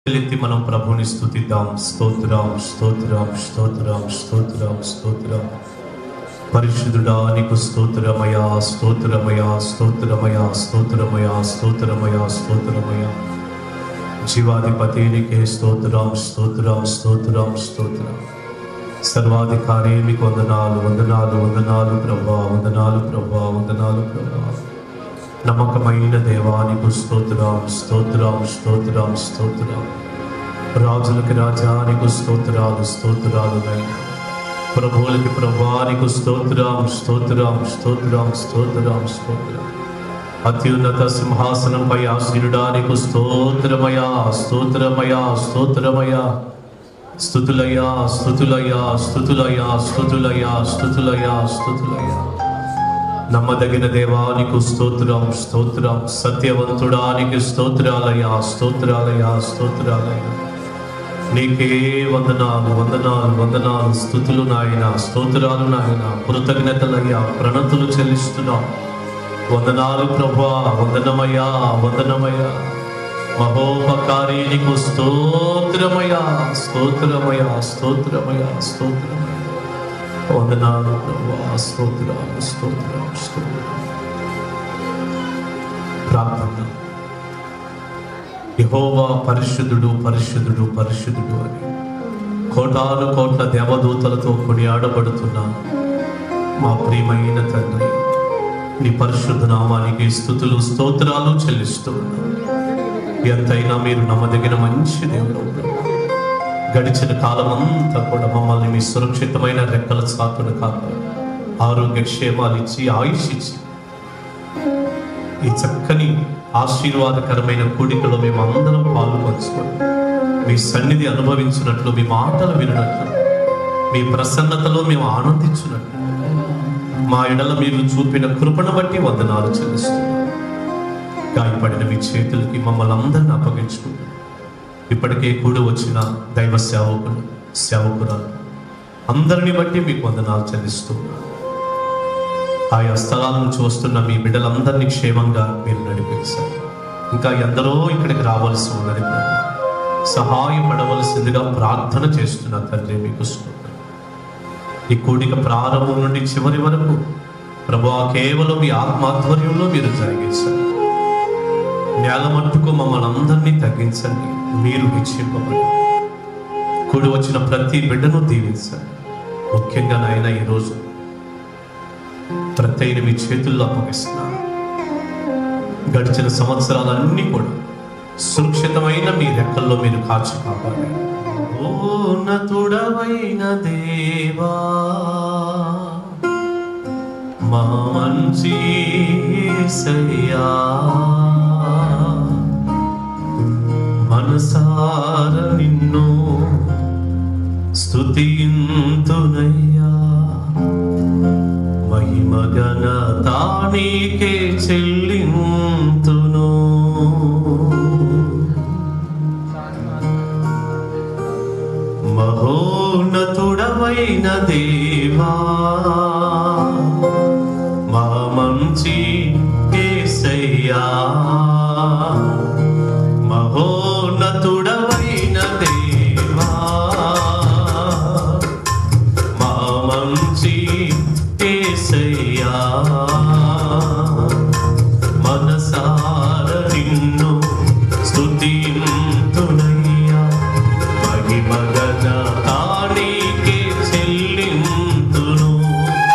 ఎత్తి మనం ప్రభుని స్థుతిద్దాం స్తోత్రం స్తోత్రం స్తోత్రం స్తోత్రం స్తోత్రం పరిశుద్ధుడా నీకు స్తోత్రమయా స్తోత్రమయా స్తోత్రమయా స్తోత్రమయా స్తోత్రమయా స్తోత్రమయా జీవాధిపతి నీకే స్తోత్రం స్తోత్రం స్తోత్రం స్తోత్రం సర్వాధికారి మీకు వందనాలు వందనాలు వందనాలు ప్రభా వందనాలు ప్రభా వందనాలు ప్రభా నమ్మకమైన దేవానికి స్తోత్రం స్తోత్రం స్తోత్రం స్తోత్రం రాజులకి రాజానికి స్తోత్రాలు స్తోత్రాలు నైనా ప్రభువులకి ప్రభానికి స్తోత్రం స్తోత్రం స్తోత్రం స్తోత్రం స్తోత్రం అత్యున్నత సింహాసనంపై ఆశీనుడానికి స్తోత్రమయా స్తోత్రమయా స్తోత్రమయా స్థుతులయ్యా స్థుతులయ్యా స్థుతులయ్యా స్థుతులయ్యా స్థుతులయ్యా స్థుతులయ్యా నమ్మదగిన దేవానికి స్తోత్రం స్తోత్రం సత్యవంతుడానికి స్తోత్రాలయ్యా స్తోత్రాలయ్యా స్తోత్రాలయ్యా నీకే వందనాలు వందనాలు వందనాలు స్థుతులు నాయన స్తోత్రాలు నాయన కృతజ్ఞతలయ్యా ప్రణతులు చెల్లిస్తున్నాం వందనాలు ప్రభా వందనమయ్యా వందనమయ్యా మహోపకారి నీకు స్తోత్రమయ్యా స్తోత్రమయ్యా స్తోత్రమయ్యా స్తోత్రమయ్యా వందనాలు ప్రభా స్తోత్రాలు స్తోత్రాలు స్తోత్రాలు ప్రార్థన యహోవా పరిశుద్ధుడు పరిశుద్ధుడు పరిశుద్ధుడు అని కోటాను కోట్ల దేవదూతలతో కొనియాడబడుతున్న మా ప్రియమైన తండ్రి నీ పరిశుద్ధ నామానికి స్థుతులు స్తోత్రాలు చెల్లిస్తూ ఉన్నాం ఎంతైనా మీరు నమ్మదగిన మంచి దేవుడు గడిచిన కాలం అంతా కూడా మమ్మల్ని మీ సురక్షితమైన రెక్కల చాటున కాక ఆరోగ్య క్షేమాలు ఇచ్చి ఆయుష్ ఇచ్చి ఈ చక్కని ఆశీర్వాదకరమైన కూడికలో మేము అందరం పాలు పంచుకొని మీ సన్నిధి అనుభవించినట్లు మీ మాటలు వినట్లు మీ ప్రసన్నతలో మేము ఆనందించినట్లు మా ఎడల మీరు చూపిన కృపను బట్టి వందనాలు చెల్లిస్తున్నాం గాయపడిన మీ చేతులకి మమ్మల్ని అందరిని అప్పగించుకుంటాం ఇప్పటికే కూడి వచ్చిన దైవ సేవకులు సేవకురాలు అందరిని బట్టి మీకు వందనాలు చెల్లిస్తున్నాం ఆయా స్థలాల నుంచి వస్తున్న మీ బిడ్డలందరినీ క్షేమంగా మీరు నడిపించారు ఇంకా ఎందరో ఇక్కడికి రావాల్సి ఉన్నది ప్రభు. సహాయపడవలసిందిగా ప్రార్థన చేస్తున్న తండ్రి మీకు స్తోత్రం ఈ కూడిక ప్రారంభం నుండి చివరి వరకు ప్రభా కేవలం మీ ఆత్మాధ్వర్యంలో మీరు జరిగించారు నేల మట్టుకు మమ్మల్ని అందరినీ తగ్గించండి మీరు హెచ్చింపబడి కూడి వచ్చిన ప్రతి బిడ్డను దీవించండి ముఖ్యంగా నాయన ఈరోజు ప్రతి మీ చేతుల్లో అప్పగిస్తున్నాను గడిచిన సంవత్సరాలన్నీ కూడా సురక్షితమైన మీ రెక్కల్లో మీరు కాచి కాపాడి ఓనతుడవైన దేవా మా మంచి యేసయ్యా మనసార నిన్ను స్తుతింతునయ్యా మహిమగన తానీకే చెల్లింతును మహోన్నతుడవైన దేవా మా మంచి కేసయ్యా మహోన్నతుడవైన దేవా మా మంచి కేసయ్యా మనసార నిన్ను స్తుతింతునయ్యా మహిమగన తానీకే చెల్లింతును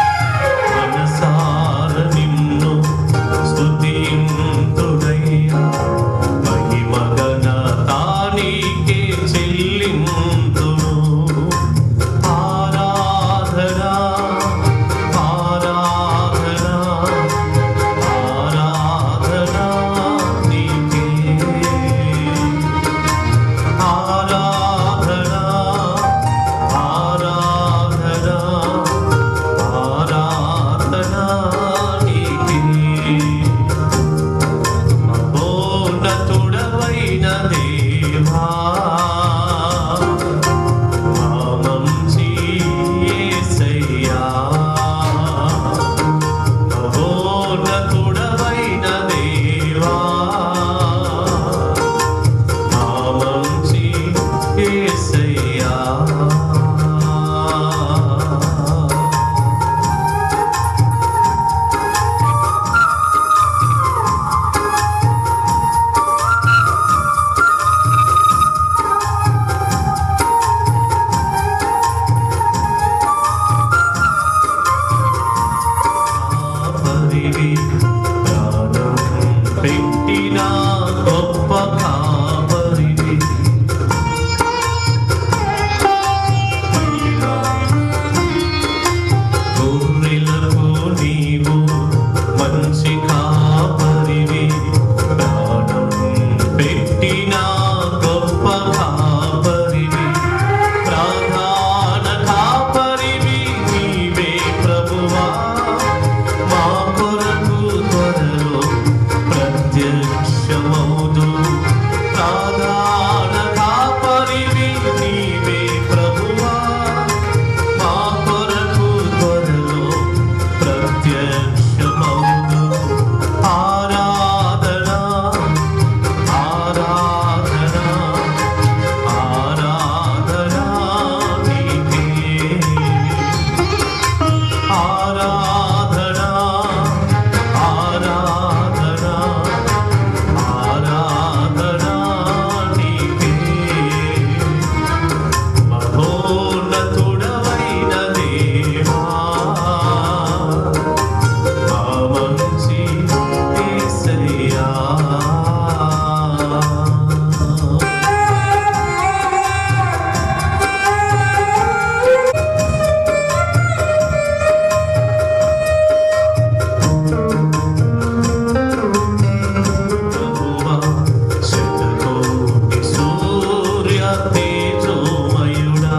తేజోమయుడా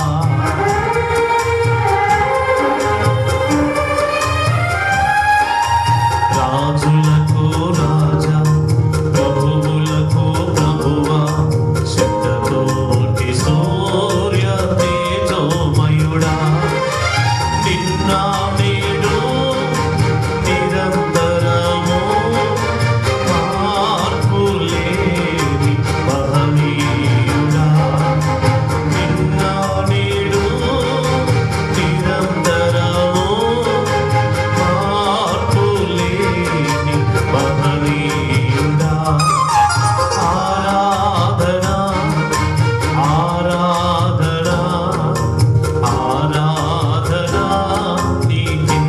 రాజులకు రాజా ప్రభువులకు ప్రభువా శబ్దకోటి సూర్య తేజోమయుడా నిన్న నేడు నిరంతరము మార్పులేని మహనీయుడా నిన్న నేడు నిరంతరము మార్పులేని మహనీయుడా ఆరాధన ఆరాధన ఆరాధన నీకే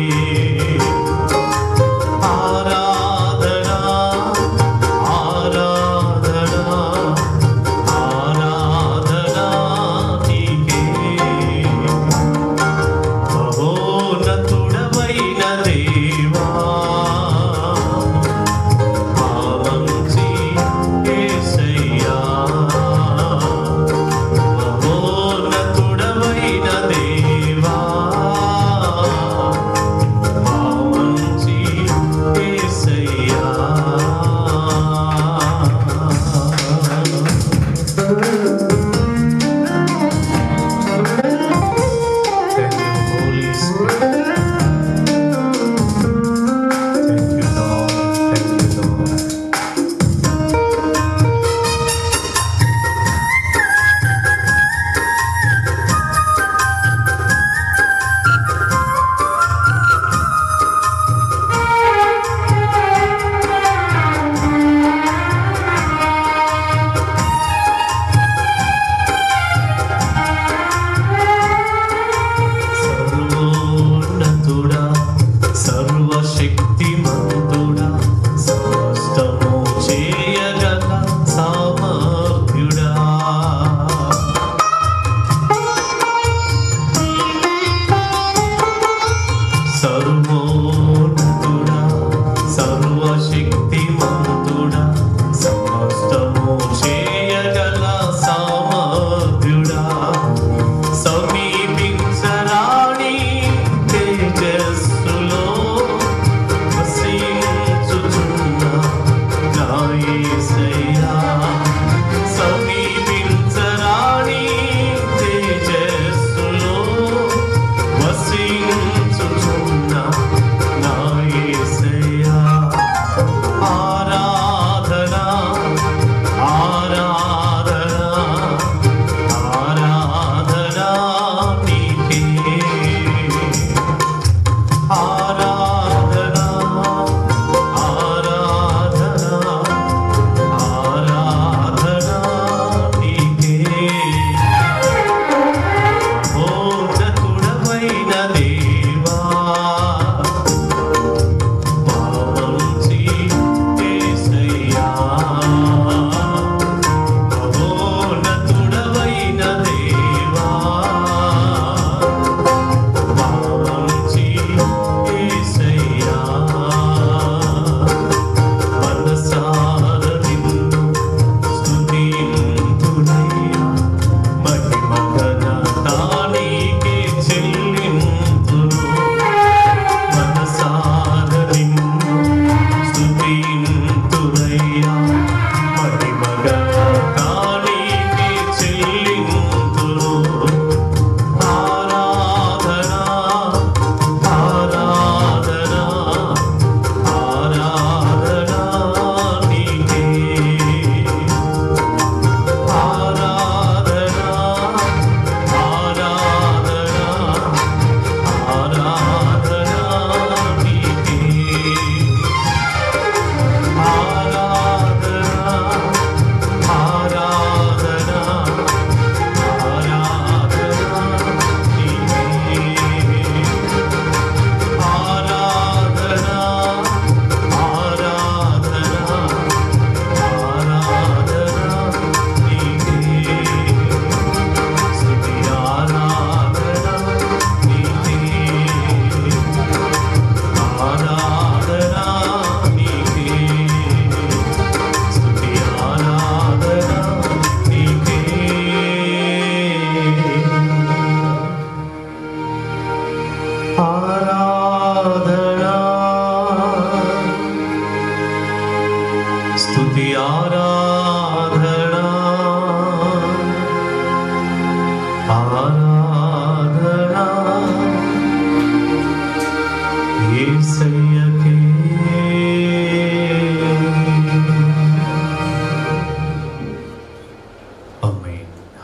ఆరాధన ఆరాధన ఆరాధన నీకే మహోన్నతుడవైన దేవా మా మంచి యేసయ్యా మహోన్నతుడవైన దేవా మా మంచి యేసయ్యా Thank you, Holy Spirit. Thank you, Lord. Thank you, Lord.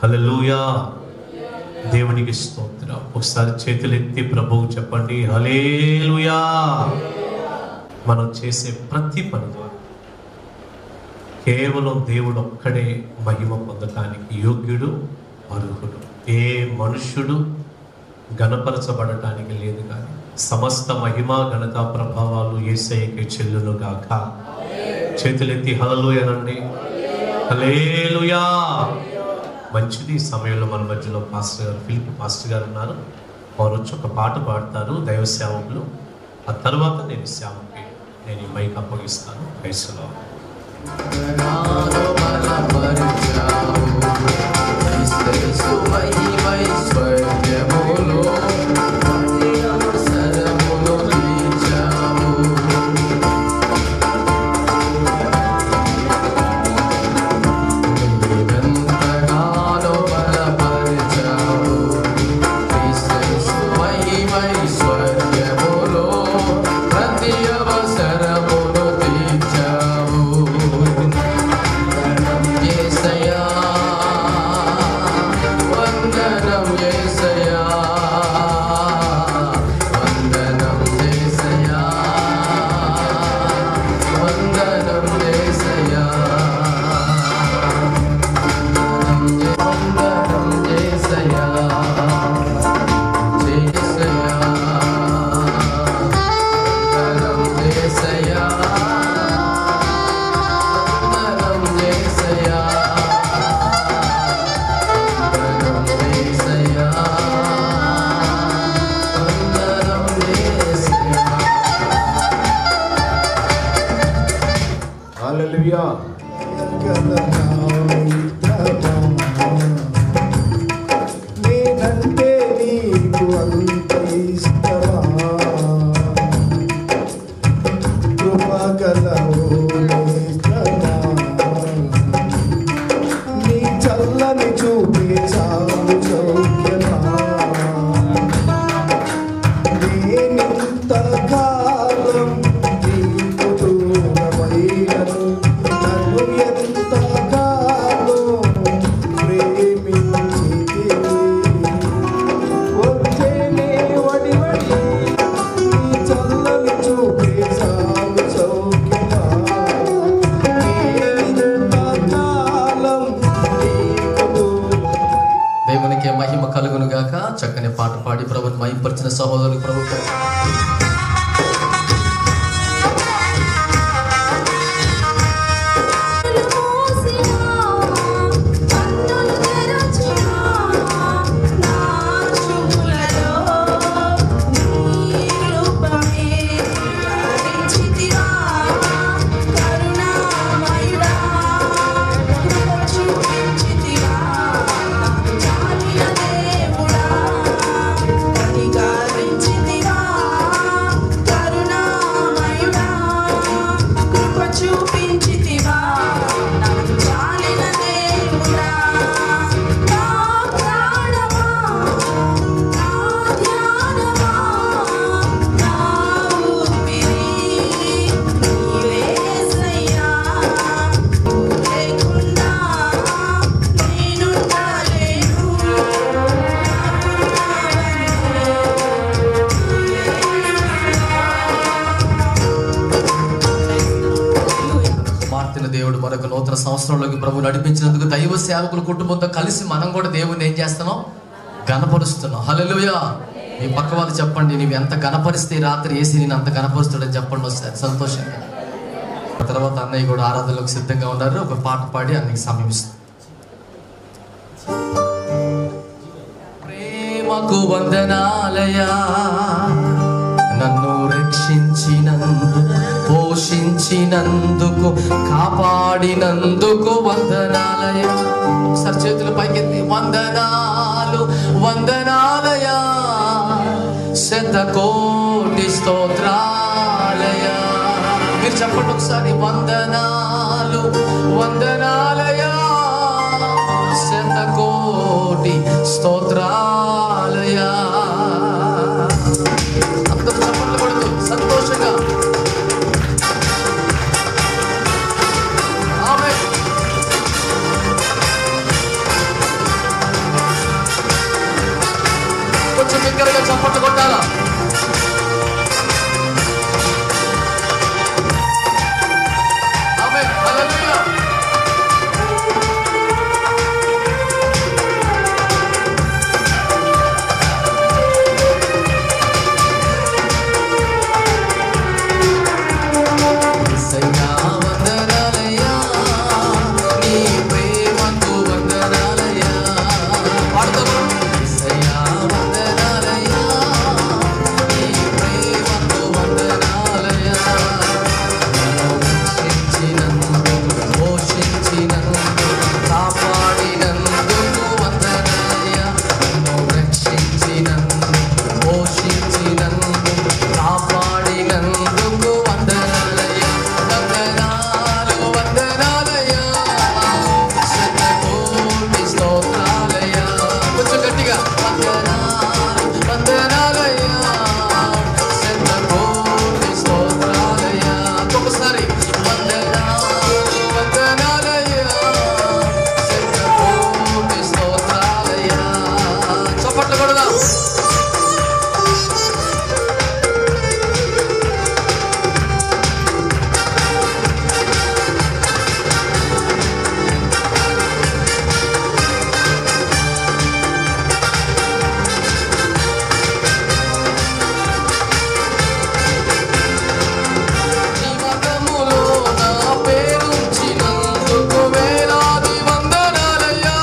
హల్లెలూయా దేవునికి స్తోత్రం ఒకసారి చేతులెత్తి ప్రభువు చెప్పండి హలేలుయా మనం చేసే ప్రతి పని ద్వారా కేవలం దేవుడు ఒక్కడే మహిమ పొందటానికి యోగ్యుడు అర్హుడు ఏ మనుష్యుడు గణపరచబడటానికి లేదు కానీ సమస్త మహిమ ఘనత ప్రభావాలు ఏసయ్యకి చెల్లును గాక చేతులెత్తి హలలుయనండి హలేలుయా మంచిది ఈ సమయంలో మన మధ్యలో పాస్టర్ గారు ఫిలిప్ పాస్టర్ గారు ఉన్నారు వారు వచ్చి ఒక పాట పాడతారు దైవ సేవకులు ఆ తర్వాత నేను సేవకి నేను ఈ మైక్ అప్పగిస్తాను వయసులో ప్రతి అవసరమును తీర్చావు యేసయ్యా వందనం యేసయ్యా వందనం యేసయ్యా వందనం యేసయ్యా వందనం యేసయ్యా యేసయ్యా వందనం యేసయ్యా వందనం యేసయ్యా వందనం యేసయ్యా వందనం యేసయ్యా హల్లెలూయా నేనంటే నీకు అంత ఇష్టమా కృపగలవు నేస్తమా నీ చల్లని చూపే చాలు సౌఖ్యమా నేనింత కాలం నీకు దూరమైనను నన్ను ఎంత కాలం ప్రేమించితివి వచ్చేనే వడి వడి నీ చల్లని చూపే చాలు సౌఖ్యమా నేనింత కాలం నీకు దూరమై దేవునికి మహిమ కలుగును గాక చక్కని పాట పాడి ప్రభుని మహింపరిచిన సహోదరులు ప్రభు చూపించితివా నాకు చాలిన దేవుడా నా ప్రాణమా నా ధ్యానమా నా ఊపిరి నీవేసయ్యా నువ్వు లేకుండా నేనుండలేను కుమార్తెను దేవుడు మరొక నూతన సంవత్సరంలోకి ప్రభు నడిపించినందుకు దైవ సేవకుల కుటుంబంతో కలిసి మనం కూడా దేవుని ఏం చేస్తున్నాం గణపరుస్తున్నాం హల్లెలూయా మీ పక్క వాళ్ళు చెప్పండి నీవు ఎంత గణపరిస్తే ఈ రాత్రి వేసి నేను అంత గణపరుస్తాడని చెప్పండి ఒకసారి సంతోషంగా ఆ తర్వాత అన్నయ్య కూడా ఆరాధనలోకి సిద్ధంగా ఉన్నారు ఒక పాట పాడి అన్నయ్య సమయం ఇస్తాం ప్రేమకు వందనాలయా నన్ను రక్షించినందుకు పోషించినందుకు కాపాడినందుకు వందనాలయా ఒకసారి చేతులు పైకెత్తి వందనాలు వందనాలయా శతకోటి స్తోత్రాలయా మీరు చెప్పండి ఒకసారి వందనాలు వందనాలయా శతకోటి స్తోత్రాలయా అందరూ చప్పట్లు కొడుతూ సంతోషంగా ఆమేన్. చప్పట్లు కొట్టాలా ఆమేన్. హల్లెలూయా. యేసయ్యా వందనాలయ్యా, నీ ప్రేమకు వందనాలయ్యా. పాడతాము. యేసయ్యా వందనాలయ్యా, నీ ప్రేమకు వందనాలయ్యా. నన్ను రక్షించినందుకు, పోషించినందుకు, కాపాడినందుకు వందనాలయ్యా. నన్ను రక్షించినందుకు, పోషించినందుకు, కాపాడినందుకు వందనాలయ్యా. వందనాలు, వందనాలయ్యా. శతకోటి స్తోత్రాలయ్యా. కొంచెం గట్టిగా వందనాలు, వందనాలయ్యా. శతకోటి స్తోత్రాలయ్యా. ఒక్కొక్కసారి వందనాలు, వందనాలయ్యా. శతకోటి స్తోత్రాలయ్యా. చప్పట్లు కొడదాం జీవకములో నా పేరుంచినందుకు వేలాది వందనాలయ్యా.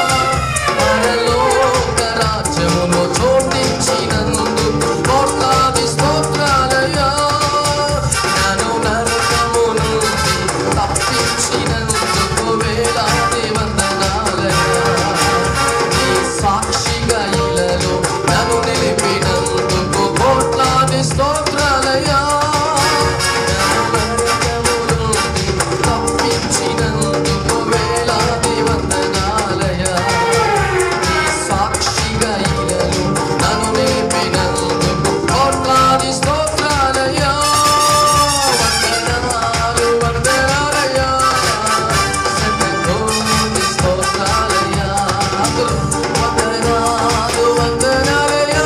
పరలోక రాజ్యములో చోటించినందుకు కోట్లాది స్తోత్రాలయ్యా. నన్ను నరకము నుండి తప్పించినందుకు వేలాది వందనాలయ్యా. నీ సాక్షిగా ఇలలో నన్ను నిలిపినందుకు కోట్లాది స్తోత్రాలయ్యా నన్ను నరకము నుండి తప్పించినందుకు వేలాది వందనాలయ్యా నీ సాక్షిగా ఇలలో నన్ను నిలిపినందుకు కోట్లాది స్తోత్రాలయ్యా వందనాలు వందనాలయ్యా శతకోటి స్తోత్రాలయ్యా అందరూ వందనాలు వందనాలయ్యా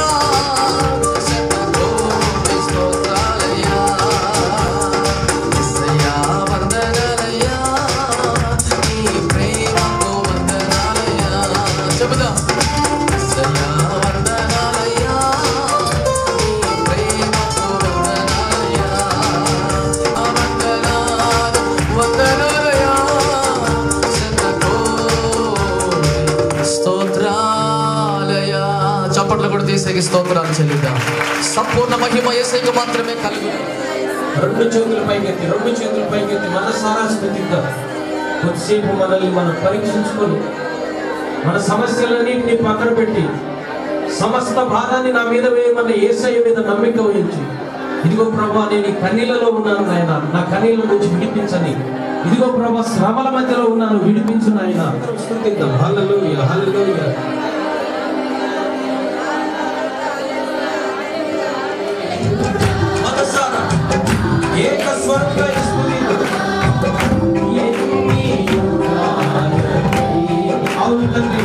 శతకోటి స్తోత్రాలయ్యా యేసయ్యా వందనాలయ్యా నీ ప్రేమకు వందనాలయ్యా చెబుదాం యేసయ్యా వందనాలయ్యా నీ ప్రేమకు వందనాలయ్యా ఆ వందనాలు వందనాలయ్యా శతకోటి స్తోత్రాలయ చప్పట్లు కూడా తీసేకి స్తోత్రాలు చెల్లిద్దాం సంపూర్ణ మహిమ ఏసైకి మాత్రమే కలుగు రెండు చేతుల పైకెత్తి రెండు చేతుల పైకెత్తి మనసారా స్థుతిద్దాం కొద్దిసేపు మనల్ని మనం పరీక్షించుకొని మన సమస్యలన్నింటినీ పక్కన పెట్టి సమస్త భారాన్ని నా మీద వేయమన్న ఏసయ్య మీద నమ్మిక వహించి ఇదిగో ప్రభా నేను ఈ కన్నీళ్ళలో ఉన్నాను నాయన నా కన్నీళ్ళ నుంచి విడిపించని ఇదిగో ప్రభా శ్రమల మధ్యలో ఉన్నాను విడిపించు నాయన అందరం స్తుతిద్దాం హల్లెలూయా హల్లెలూయా మనసారా ఏక స్వరంగా ఈ స్తుతిద్దాం. ఎన్ని అవును తండ్రి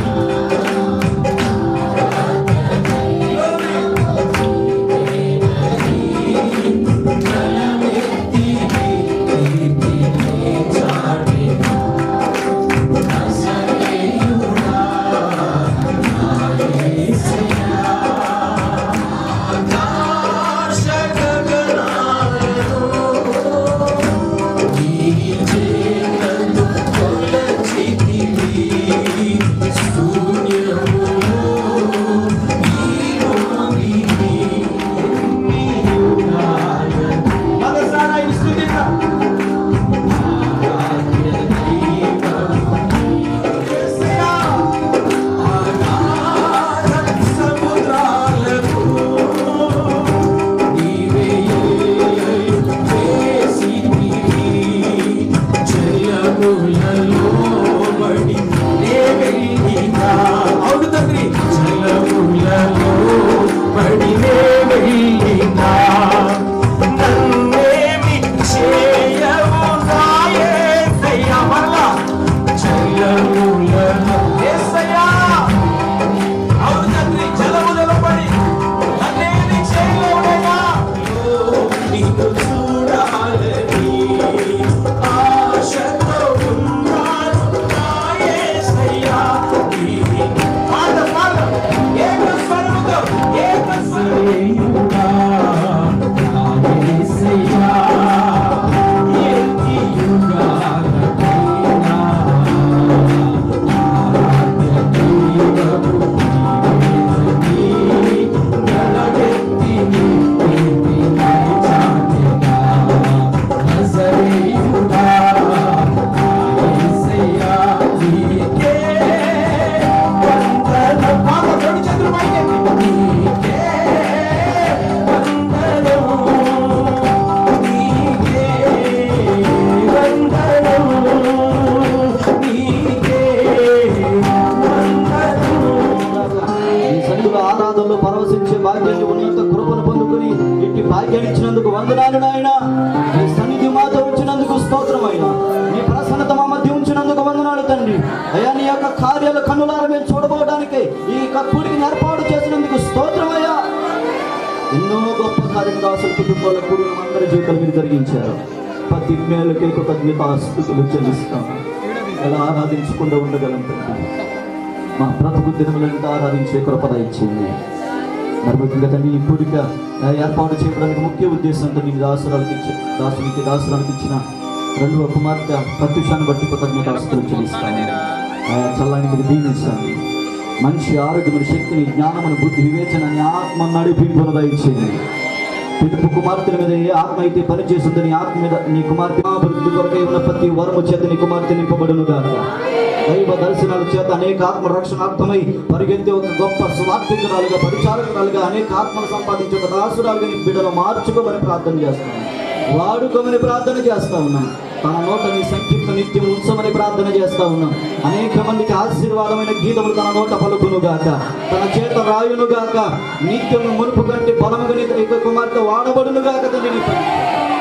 వందనాలు నాయన నీ సన్నిధి మాతో ఉంచినందుకు స్తోత్రమైన నీ ప్రసన్నత మా మధ్య ఉంచినందుకు వందనాలు తండ్రి అయ్యా నీ యొక్క కార్యాలు కన్నులార మేము చూడబోవడానికి ఈ యొక్క కూడికి ఏర్పాటు చేసినందుకు స్తోత్రమయ్యా ఎన్నో గొప్ప కార్యములు అసలు కుటుంబాల కుటుంబం అందరి జీవితాలు మీరు జరిగించారు ప్రతి మేలుకే కృతజ్ఞత స్థుతులు చెల్లిస్తాం ఎలా ఆరాధించకుండా ఉండగలం తండ్రి మా బ్రతుకు దినములంతా ఆరాధించే కృపద ఇచ్చింది మరి ముఖ్యంగా తండ్రి ఈ పూడిక ఆ, ఏర్పాటు చేయడానికి ముఖ్య ఉద్దేశంతో నీ దాసురాలకు ఇచ్చి దాసునికి దాసురాలకు ఇచ్చిన రెండవ కుమార్తె ప్రత్యుషాన్ని బట్టి కృతజ్ఞత స్థుతులు చెల్లిస్తాను ఆ, చల్లని మీరు దీవించండి మనిషి ఆరోగ్యమైన శక్తిని జ్ఞానమును బుద్ధి వివేచనని ఆత్మ నడిపింపును దయచేయండి పిలుపు కుమార్తెల మీద ఏ ఆత్మ అయితే పనిచేస్తుందో నీ ఆత్మ మీద నీ కుమార్తె అభివృద్ధి కొరకై ఉన్న ప్రతి వరము చేత నీ కుమార్తె నింపబడును గాక దైవ దర్శనాల చేత అనేక ఆత్మ రక్షణార్థమై పరిగెత్తే ఒక గొప్ప స్వార్థికురాలుగా పరిచారకురాలుగా అనేక ఆత్మలు సంపాదించే ఒక దాసురాలుగా నీ బిడ్డను మార్చుకోమని ప్రార్థన చేస్తాను వాడుకోమని ప్రార్థన చేస్తా ఉన్నాం తన నోట నీ సంకీర్త నిత్యం ఉంచమని ప్రార్థన చేస్తా ఉన్నాం అనేక మందికి ఆశీర్వాదమైన గీతములు తన నోట పలుకును గాక తన చేత రాయును గాక నిత్యం మునుపు కంటే బలముగని ఇక కుమార్తె వాడబడును గాక తండ్రి నీ పని.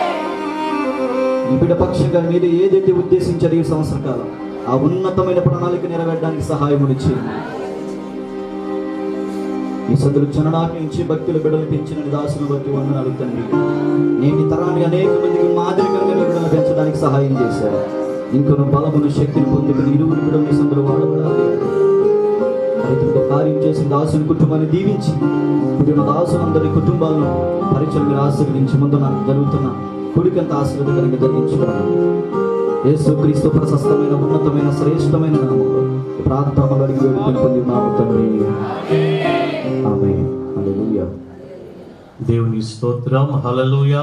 నీ బిడ్డ పక్షంగా మీరు ఏదైతే ఉద్దేశించారు ఈ సంవత్సర కాలం ఆ ఉన్నతమైన ప్రణాళిక నెరవేరడానికి సహాయముని చేయండి ఈ సదులు చిన్ననాటి నుంచి భక్తుల బిడ్డలు పెంచిన దాసును బట్టి వందనాలు తండ్రి నేను ఈ తరాన్ని అనేక మందికి మాదిరికంగా మీ బిడ్డలు పెంచడానికి సహాయం చేశారు ఇంకొన బలమును శక్తిని పొందుకుని ఇరువురు బిడ్డలు మీ సందులో వాడబడాలి రైతులకు కార్యం చేసిన దాసుని కుటుంబాన్ని దీవించి పుట్టిన దాసులందరి కుటుంబాలను పరిచయం మీరు ఆశీర్వదించి ముందున జరుగుతున్న కుడికంత ఆశీర్వదకరంగా జరిగించుకున్నాను యేసు క్రీస్తు ప్రశస్తమైన ఉన్నతమైన శ్రేష్టమైన నామంలో ఈ ప్రార్థనలు అడిగి వేడుకొని పొంది నామ తండ్రి ఆమేన్ హల్లెలూయా దేవుని స్తోత్రం హలలుయా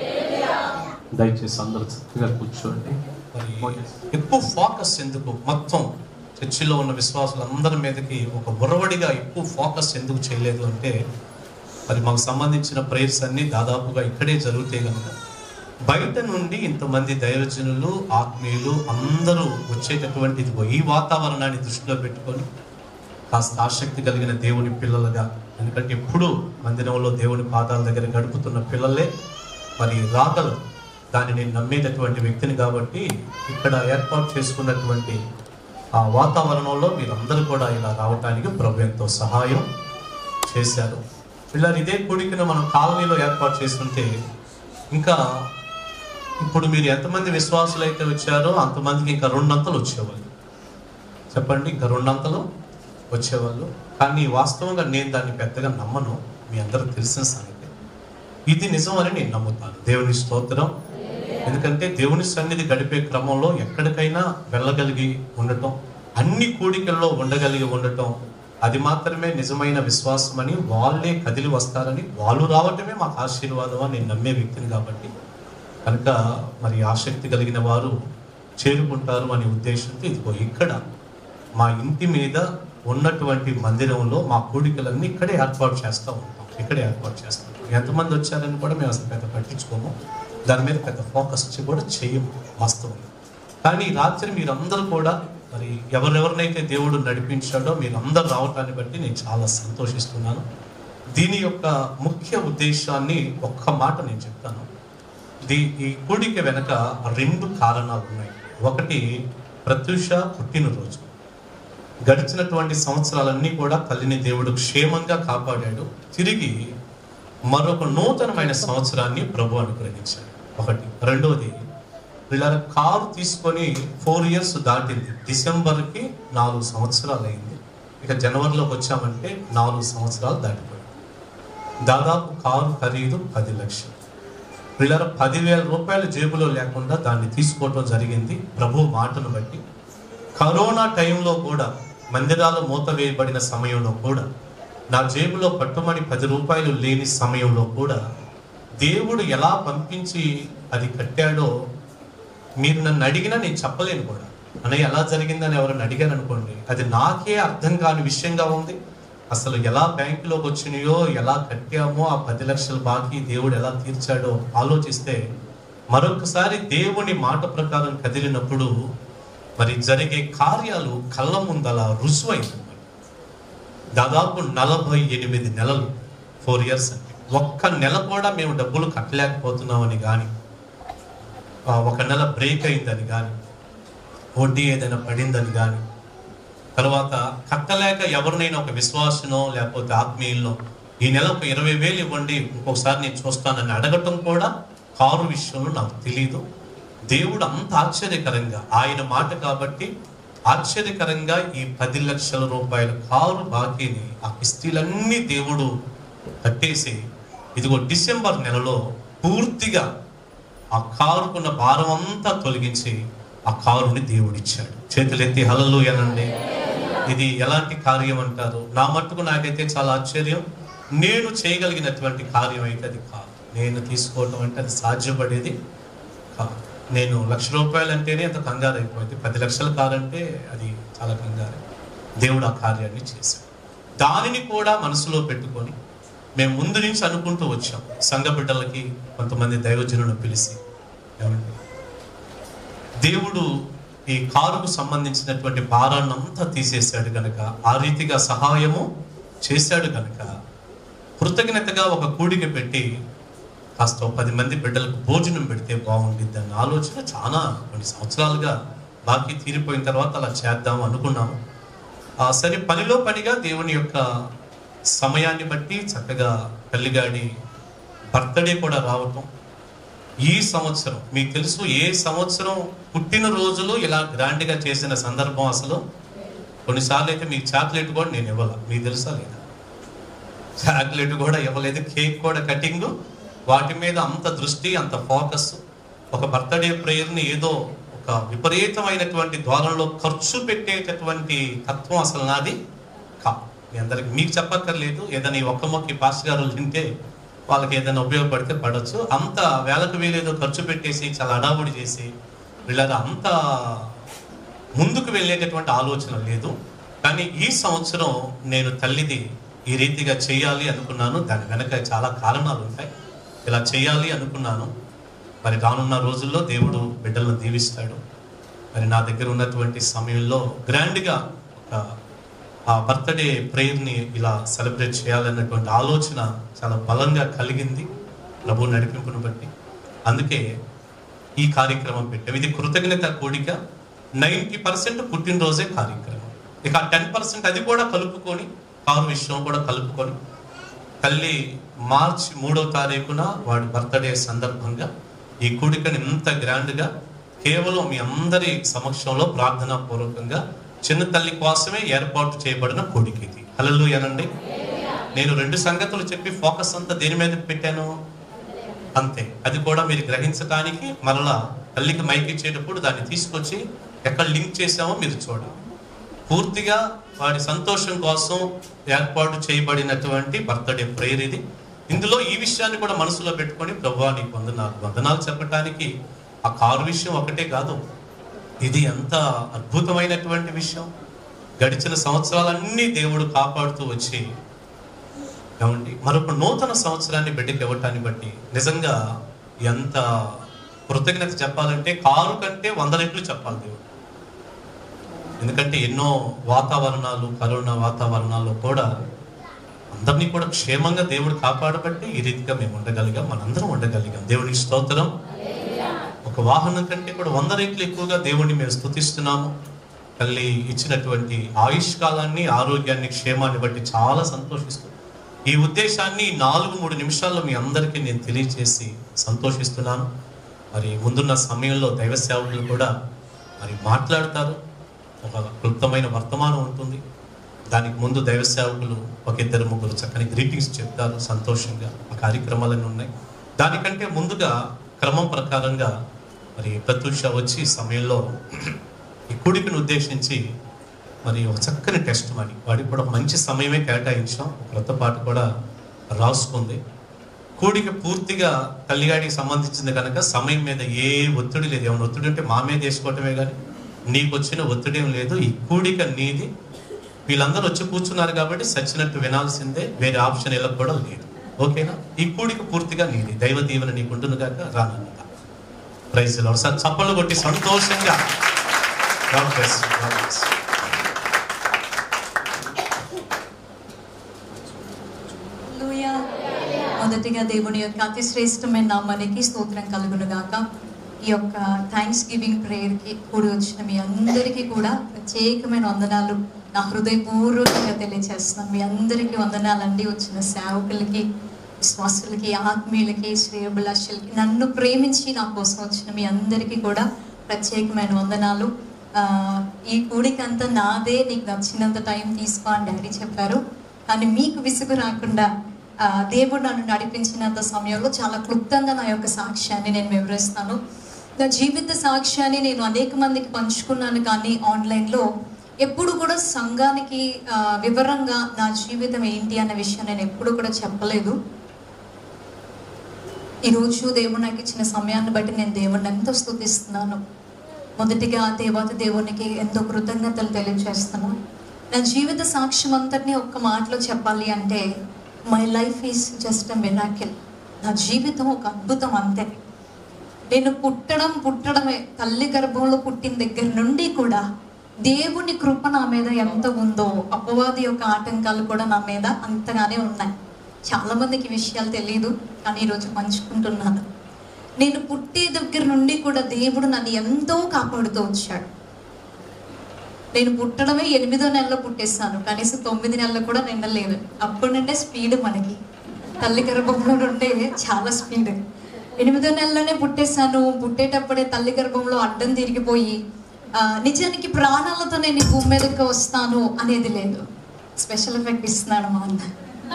దయచేసి అందరూ చక్కగా కూర్చోండి మరి ఎక్కువ ఫోకస్ ఎందుకు మొత్తం చర్చిలో ఉన్న విశ్వాసులందరి మీదకి ఒక బుర్రవడిగా ఎక్కువ ఫోకస్ ఎందుకు చేయలేదు అంటే మరి మాకు సంబంధించిన ప్రేయర్స్ అన్ని దాదాపుగా ఇక్కడే జరుగుతాయి కనుక బయట నుండి ఇంతమంది దైవజనులు ఆత్మీయులు అందరూ వచ్చేటటువంటి ఇదిగో ఈ వాతావరణాన్ని దృష్టిలో పెట్టుకొని కాస్త ఆసక్తి కలిగిన దేవుని పిల్లలుగా ఎందుకంటే ఎప్పుడూ మందిరంలో దేవుని పాదాల దగ్గర గడుపుతున్న పిల్లలే మరి రాగలరు దాన్ని నేను నమ్మేటటువంటి వ్యక్తిని కాబట్టి ఇక్కడ ఏర్పాటు చేసుకున్నటువంటి ఆ వాతావరణంలో మీరందరూ కూడా ఇలా రావటానికి ప్రభు ఎంతో సహాయం చేశారు ఇలా ఇదే కూడికను మనం కాలనీలో ఏర్పాటు చేసుకుంటే ఇంకా ఇప్పుడు మీరు ఎంతమంది విశ్వాసులు అయితే వచ్చారో అంతమందికి ఇంకా రెండంతలు వచ్చేవాళ్ళు చెప్పండి ఇంకా రెండంతలు వచ్చేవాళ్ళు కానీ వాస్తవంగా నేను దాన్ని పెద్దగా నమ్మను మీ అందరికి తెలిసిన సంగతి ఇది నిజమని నేను నమ్ముతాను దేవుని స్తోత్రం ఎందుకంటే దేవుని సన్నిధి గడిపే క్రమంలో ఎక్కడికైనా వెళ్ళగలిగి ఉండటం అన్ని కూడికల్లో ఉండగలిగి ఉండటం అది మాత్రమే నిజమైన విశ్వాసం అని వాళ్ళే కదిలి వస్తారని వాళ్ళు రావటమే మాకు ఆశీర్వాదం అని నేను నమ్మే వ్యక్తిని కాబట్టి కనుక మరి ఆసక్తి కలిగిన వారు చేరుకుంటారు అనే ఉద్దేశంతో ఇదిగో ఇక్కడ మా ఇంటి మీద ఉన్నటువంటి మందిరంలో మా కూడికలన్నీ ఇక్కడే ఏర్పాటు చేస్తూ ఉంటాం ఇక్కడే ఏర్పాటు చేస్తాం ఎంతమంది వచ్చారని కూడా మేము అసలు పెద్ద పట్టించుకోము దాని మీద పెద్ద ఫోకస్ కూడా చేయము వాస్తవం కానీ ఈ రాత్రి మీరందరూ కూడా మరి ఎవరెవరినైతే దేవుడు నడిపించాడో మీరందరూ రావటాన్ని బట్టి నేను చాలా సంతోషిస్తున్నాను దీని యొక్క ముఖ్య ఉద్దేశాన్ని ఒక్క మాట నేను చెప్తాను దీ ఈ కూడిక వెనక రెండు కారణాలు ఉన్నాయి ఒకటి ప్రత్యూష పుట్టినరోజు గడిచినటువంటి సంవత్సరాలన్నీ కూడా తల్లిని దేవుడు క్షేమంగా కాపాడాడు తిరిగి మరొక నూతనమైన సంవత్సరాన్ని ప్రభు అనుగ్రహించాడు ఒకటి రెండవది వీళ్ళ కారు తీసుకొని ఫోర్ ఇయర్స్ దాటింది డిసెంబర్కి నాలుగు సంవత్సరాలు అయింది ఇక జనవరిలోకి వచ్చామంటే నాలుగు సంవత్సరాలు దాటిపోయింది దాదాపు కారు ఖరీదు పది లక్షలు వీళ్ళ పదివేల రూపాయలు జేబులో లేకుండా దాన్ని తీసుకోవటం జరిగింది ప్రభు మాటను బట్టి కరోనా టైంలో కూడా మందిరాలు మూతవేయబడిన సమయంలో కూడా నా జేబులో పట్టుమని పది రూపాయలు లేని సమయంలో కూడా దేవుడు ఎలా పంపించి అది కట్టాడో మీరు నన్ను అడిగినా నేను చెప్పలేను కూడా అన్నయ్య ఎలా జరిగిందని ఎవరైనా అడిగారు అనుకోండి అది నాకే అర్థం కాని విషయంగా ఉంది అసలు ఎలా బ్యాంకులోకి వచ్చినాయో ఎలా కట్టామో ఆ పది లక్షల బాకీ దేవుడు ఎలా తీర్చాడో ఆలోచిస్తే మరొకసారి దేవుని మాట ప్రకారం కదిలినప్పుడు మరి జరిగే కార్యాలు కళ్ళ ముందల రుజువైంది దాదాపు నలభై ఎనిమిది నెలలు ఫోర్ ఇయర్స్ అంటే ఒక్క నెల కూడా మేము డబ్బులు కట్టలేకపోతున్నామని కానీ ఒక నెల బ్రేక్ అయిందని కానీ వడ్డీ ఏదైనా పడిందని కానీ తర్వాత కట్టలేక ఎవరినైనా ఒక విశ్వాసనో లేకపోతే ఆత్మీయుల్లో ఈ నెల ఒక ఇరవై వేలు ఇవ్వండి ఇంకొకసారి నేను చూస్తానని అడగటం కూడా కారు విషయంలో నాకు తెలియదు దేవుడు అంత ఆశ్చర్యకరంగా ఆయన మాట కాబట్టి ఆశ్చర్యకరంగా ఈ పది లక్షల రూపాయల కారు బాకీని ఆ కిస్తీలన్నీ దేవుడు కట్టేసి ఇదిగో డిసెంబర్ నెలలో పూర్తిగా ఆ కారుకున్న భారం అంతా తొలగించి ఆ కారుని దేవుడిచ్చాడు చేతులెత్తి హలలు అనండి ఇది ఎలాంటి కార్యం అంటారు నా మట్టుకు నాకైతే చాలా ఆశ్చర్యం నేను చేయగలిగినటువంటి కార్యం అయితే అది కాదు నేను తీసుకోవటం అంటే అది సాధ్యపడేది కాదు నేను లక్ష రూపాయలు అంటేనే అంత కంగారు అయిపోయింది పది లక్షల కారు అంటే అది చాలా కంగారు దేవుడు ఆ కార్యాన్ని చేశాడు దానిని కూడా మనసులో పెట్టుకొని మేము ముందు నుంచి అనుకుంటూ వచ్చాం సంఘ బిడ్డలకి కొంతమంది దైవజనులను పిలిచి ఏమండి దేవుడు ఈ కారుకు సంబంధించినటువంటి భారాన్ని అంతా తీసేశాడు కనుక ఆ రీతిగా సహాయము చేశాడు కనుక కృతజ్ఞతగా ఒక కూడిక పెట్టి కాస్త ఓ పది మంది బిడ్డలకు భోజనం పెడితే బాగుండిద్ది అన్న ఆలోచన చాలా కొన్ని సంవత్సరాలుగా బాకీ తీరిపోయిన తర్వాత అలా చేద్దాం అనుకున్నాము ఆ సరే పనిలో పనిగా దేవుని యొక్క సమయాన్ని బట్టి చక్కగా తల్లిగాడి బర్త్డే కూడా రావటం ఈ సంవత్సరం మీకు తెలుసు ఏ సంవత్సరం పుట్టిన రోజులు ఇలా గ్రాండ్గా చేసిన సందర్భం అసలు కొన్నిసార్లు అయితే మీకు చాక్లెట్ కూడా నేను ఇవ్వాల మీకు తెలుసా లేదా చాక్లెట్ కూడా ఇవ్వలేదు కేక్ కూడా కటింగ్ వాటి మీద అంత దృష్టి అంత ఫోకస్ ఒక బర్త్డే ప్రేయర్ని ఏదో ఒక విపరీతమైనటువంటి ద్వారంలో ఖర్చు పెట్టేటటువంటి తత్వం అసలు నాది కా మీ అందరికి మీకు చెప్పక్కర్లేదు ఏదైనా ఈ ఒక్క మొక్క ఈ పాస్ గారు తింటే వాళ్ళకి ఏదైనా ఉపయోగపడితే పడవచ్చు అంత వేలకు వేలేదో ఖర్చు పెట్టేసి చాలా అడావుడి చేసి వీళ్ళది అంత ముందుకు వెళ్ళేటటువంటి ఆలోచన లేదు కానీ ఈ సంవత్సరం నేను తల్లిది ఈ రీతిగా చేయాలి అనుకున్నాను దాని వెనక చాలా కారణాలు ఉంటాయి ఇలా చేయాలి అనుకున్నాను మరి రానున్న రోజుల్లో దేవుడు బిడ్డలను దీవిస్తాడు మరి నా దగ్గర ఉన్నటువంటి సమయంలో గ్రాండ్గా ఒక ఆ బర్త్డే ప్రేయర్ని ఇలా సెలబ్రేట్ చేయాలన్నటువంటి ఆలోచన చాలా బలంగా కలిగింది ప్రభు నడిపింపును బట్టి అందుకే ఈ కార్యక్రమం పెట్టాం ఇది కృతజ్ఞత కూడిక నైంటీ పర్సెంట్ పుట్టినరోజే కార్యక్రమం ఇక టెన్ పర్సెంట్ అది కూడా కలుపుకొని కారు విషయం కూడా కలుపుకొని తల్లి మార్చి మూడో తారీఖున వాడి బర్త్డే సందర్భంగా ఈ కూడికని ఇంత గ్రాండ్గా కేవలం మీ అందరి సమక్షంలో ప్రార్థనా పూర్వకంగా చిన్న తల్లి కోసమే ఏర్పాటు చేయబడిన కూడిక ఇది హలలు అనండి నేను రెండు సంగతులు చెప్పి ఫోకస్ అంతా దేని మీద పెట్టాను అంతే అది కూడా మీరు గ్రహించడానికి మరలా తల్లికి మైక్ ఇచ్చేటప్పుడు దాన్ని తీసుకొచ్చి ఎక్కడ లింక్ చేసామో మీరు చూడాలి పూర్తిగా వాడి సంతోషం కోసం ఏర్పాటు చేయబడినటువంటి బర్త్డే ప్రేయర్ ఇది ఇందులో ఈ విషయాన్ని కూడా మనసులో పెట్టుకొని ప్రభా నీకు వందనాలు వందనాలు చెప్పటానికి ఆ కారు విషయం ఒకటే కాదు ఇది ఎంత అద్భుతమైనటువంటి విషయం గడిచిన సంవత్సరాలన్నీ దేవుడు కాపాడుతూ వచ్చి ఏమండి మరొక నూతన సంవత్సరాన్ని బిడ్డకి ఇవ్వటాన్ని బట్టి నిజంగా ఎంత కృతజ్ఞత చెప్పాలంటే కారు కంటే వంద రెట్లు చెప్పాలి దేవుడు ఎందుకంటే ఎన్నో వాతావరణాలు కరోనా వాతావరణాల్లో కూడా అందరినీ కూడా క్షేమంగా దేవుడు కాపాడబట్టి ఈ రీతిగా మేము ఉండగలిగాం మనందరం ఉండగలిగాం దేవునికి స్తోత్రం ఒక వాహనం కంటే కూడా వంద రెట్లు ఎక్కువగా దేవుడిని మేము స్తుతిస్తున్నాము తల్లి ఇచ్చినటువంటి ఆయుష్ కాలాన్ని ఆరోగ్యాన్ని క్షేమాన్ని బట్టి చాలా సంతోషిస్తున్నాం ఈ ఉద్దేశాన్ని ఈ నాలుగు మూడు నిమిషాల్లో మీ అందరికీ నేను తెలియజేసి సంతోషిస్తున్నాను మరి ముందున్న సమయంలో దైవ సేవకులు కూడా మరి మాట్లాడతారు ఒక క్లుప్తమైన వర్తమానం ఉంటుంది దానికి ముందు దైవ సేవకులు ఒక ఇద్దరు ముగ్గురు చక్కని గ్రీటింగ్స్ చెప్తారు సంతోషంగా ఆ కార్యక్రమాలన్నీ ఉన్నాయి దానికంటే ముందుగా క్రమం ప్రకారంగా మరి ప్రత్యూష వచ్చి ఈ సమయంలో ఈ కుడికిని ఉద్దేశించి మరి ఒక చక్కని టెస్ట్ మని వాడికి కూడా ఒక మంచి సమయమే కేటాయించాం ఒక క్రొత్త పాట కూడా రాసుకుంది కూడిక పూర్తిగా తల్లిగాడికి సంబంధించింది కనుక సమయం మీద ఏ ఒత్తిడి లేదు ఏమైనా ఒత్తిడి ఉంటే మా మీద వేసుకోవటమే కానీ నీకు వచ్చిన ఒత్తిడి ఏం లేదు ఈ కూడిక నీది వీళ్ళందరూ వచ్చి కూర్చున్నారు కాబట్టి సచ్చినట్టు వినాల్సిందే వేరే ఆప్షన్ ఇలా కూడా లేదు ఓకేనా ఈ కూడిక పూర్తిగా నీది దైవ దీవెన నీకు ఉండును గాక రానుందా ప్రైజ్ ఒకసారి చప్పలు కొట్టి సంతోషంగా God bless you. God bless you. హల్లెలూయా. మొదటి మొదటిగా దేవుని యొక్క అతి శ్రేష్టమైన నామానికి స్తోత్రం కలుగును గాక ఈ యొక్క థ్యాంక్స్ గివింగ్ ప్రేయర్కి కూడి వచ్చిన మీ అందరికీ కూడా ప్రత్యేకమైన వందనాలు నా హృదయపూర్వకంగా తెలియజేస్తున్నాను మీ అందరికీ వందనాలండి వచ్చిన సేవకులకి విశ్వాసులకి ఆత్మీయులకి శ్రేయభిలాషులకి నన్ను ప్రేమించి నా కోసం వచ్చిన మీ అందరికీ కూడా ప్రత్యేకమైన వందనాలు ఆ, ఈ కూడికంతా నాదే నీకు నచ్చినంత టైం తీసుకో అని డాడీ చెప్పారు కానీ మీకు విసుగు రాకుండా ఆ, దేవుడు నన్ను నడిపించినంత సమయంలో చాలా క్లుప్తంగా నా యొక్క సాక్ష్యాన్ని నేను వివరిస్తాను నా జీవిత సాక్ష్యాన్ని నేను అనేక మందికి పంచుకున్నాను కానీ ఆన్లైన్లో ఎప్పుడు కూడా సంఘానికి ఆ, వివరంగా నా జీవితం ఏంటి అన్న విషయం నేను ఎప్పుడు కూడా చెప్పలేదు ఈరోజు దేవుడు నాకు ఇచ్చిన సమయాన్ని బట్టి నేను దేవుడిని ఎంతో స్తుతిస్తున్నాను మొదటిగా దేవత దేవునికి ఎంతో కృతజ్ఞతలు తెలియజేస్తున్నాను నా జీవిత సాక్ష్యం అంతటినీ ఒక్క మాటలో చెప్పాలి అంటే my life is just a miracle నా జీవితం ఒక అద్భుతం అంతే నేను పుట్టడం పుట్టడమే తల్లి గర్భంలో పుట్టిన దగ్గర నుండి కూడా దేవుని కృప నా మీద ఎంత ఉందో అపవాది యొక్క ఆటంకాలు కూడా నా మీద అంతగానే ఉన్నాయి చాలా మందికి ఈ విషయాలు తెలియదు కానీ ఈరోజు పంచుకుంటున్నాను నేను పుట్టే దగ్గర నుండి కూడా దేవుడు నన్ను ఎంతో కాపాడుతూ వచ్చాడు నేను పుట్టడమే ఎనిమిదో నెలలో పుట్టేస్తాను కనీసం తొమ్మిది నెలలు కూడా నిండలేదు అప్పటి నుండే స్పీడ్ మనకి తల్లి గర్భంలో నుండే చాలా స్పీడ్ ఎనిమిదో నెలలోనే పుట్టేశాను పుట్టేటప్పుడే తల్లి గర్భంలో అడ్డం తిరిగిపోయి ఆ, నిజానికి ప్రాణాలతో నేను ఈ భూమి మీదకి వస్తాను అనేది లేదు స్పెషల్ ఎఫెక్ట్ ఇస్తున్నాడు మా అన్న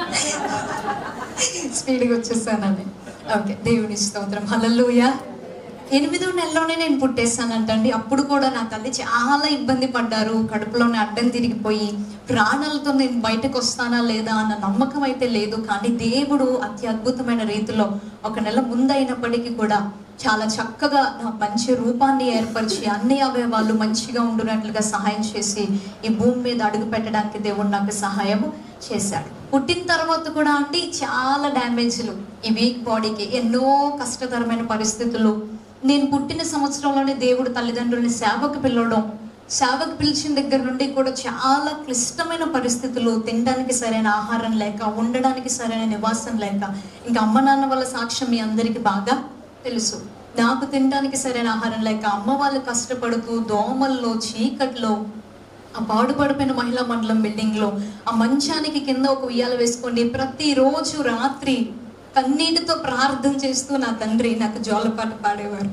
స్పీడ్గా వచ్చేసానని ఓకే దేవుని స్తోత్రం హల్లెలూయా ఎనిమిదో నెలలోనే నేను పుట్టేశానంటండి అప్పుడు కూడా నా తల్లి చాలా ఇబ్బంది పడ్డారు కడుపులోనే అడ్డం తిరిగిపోయి ప్రాణాలతో నేను బయటకు వస్తానా లేదా అన్న నమ్మకం అయితే లేదు కానీ దేవుడు అతి అద్భుతమైన రీతిలో ఒక నెల ముందైనప్పటికీ కూడా చాలా చక్కగా నా మంచి రూపాన్ని ఏర్పరిచి అన్ని అవయవాళ్ళు మంచిగా ఉండునట్లుగా సహాయం చేసి ఈ భూమి మీద అడుగు పెట్టడానికి దేవుడు నాకు సహాయం చేశాడు పుట్టిన తర్వాత కూడా అండి చాలా డ్యామేజ్లు ఈ వీక్ బాడీకి ఎన్నో కష్టతరమైన పరిస్థితులు నేను పుట్టిన సంవత్సరంలోనే దేవుడు తల్లిదండ్రుల్ని సేవకు పిలవడం సేవకు పిలిచిన దగ్గర నుండి కూడా చాలా క్లిష్టమైన పరిస్థితులు తినడానికి సరైన ఆహారం లేక ఉండడానికి సరైన నివాసం లేక ఇంకా అమ్మ నాన్న వాళ్ళ సాక్ష్యం మీ అందరికీ బాగా తెలుసు నాకు తినడానికి సరైన ఆహారం లేక అమ్మ వాళ్ళు కష్టపడుతూ దోమల్లో చీకట్లో ఆ పాడుపడిపోయిన మహిళా మండలం బిల్డింగ్ లో ఆ మంచానికి కింద ఒక ఉయ్యాల వేసుకోండి ప్రతిరోజు రాత్రి కన్నీటితో ప్రార్థన చేస్తూ నా తండ్రి నాకు జోలపాట పాడేవారు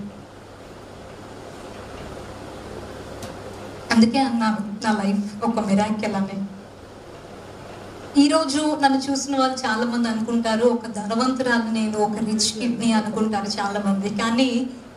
అందుకే అన్నాను నా లైఫ్ ఒక మిరాకిల్ అని ఈరోజు నన్ను చూసిన వాళ్ళు చాలా మంది అనుకుంటారు ఒక ధనవంతురాలు నేను ఒక రిచ్ కిడ్నీ అనుకుంటారు చాలా మంది కానీ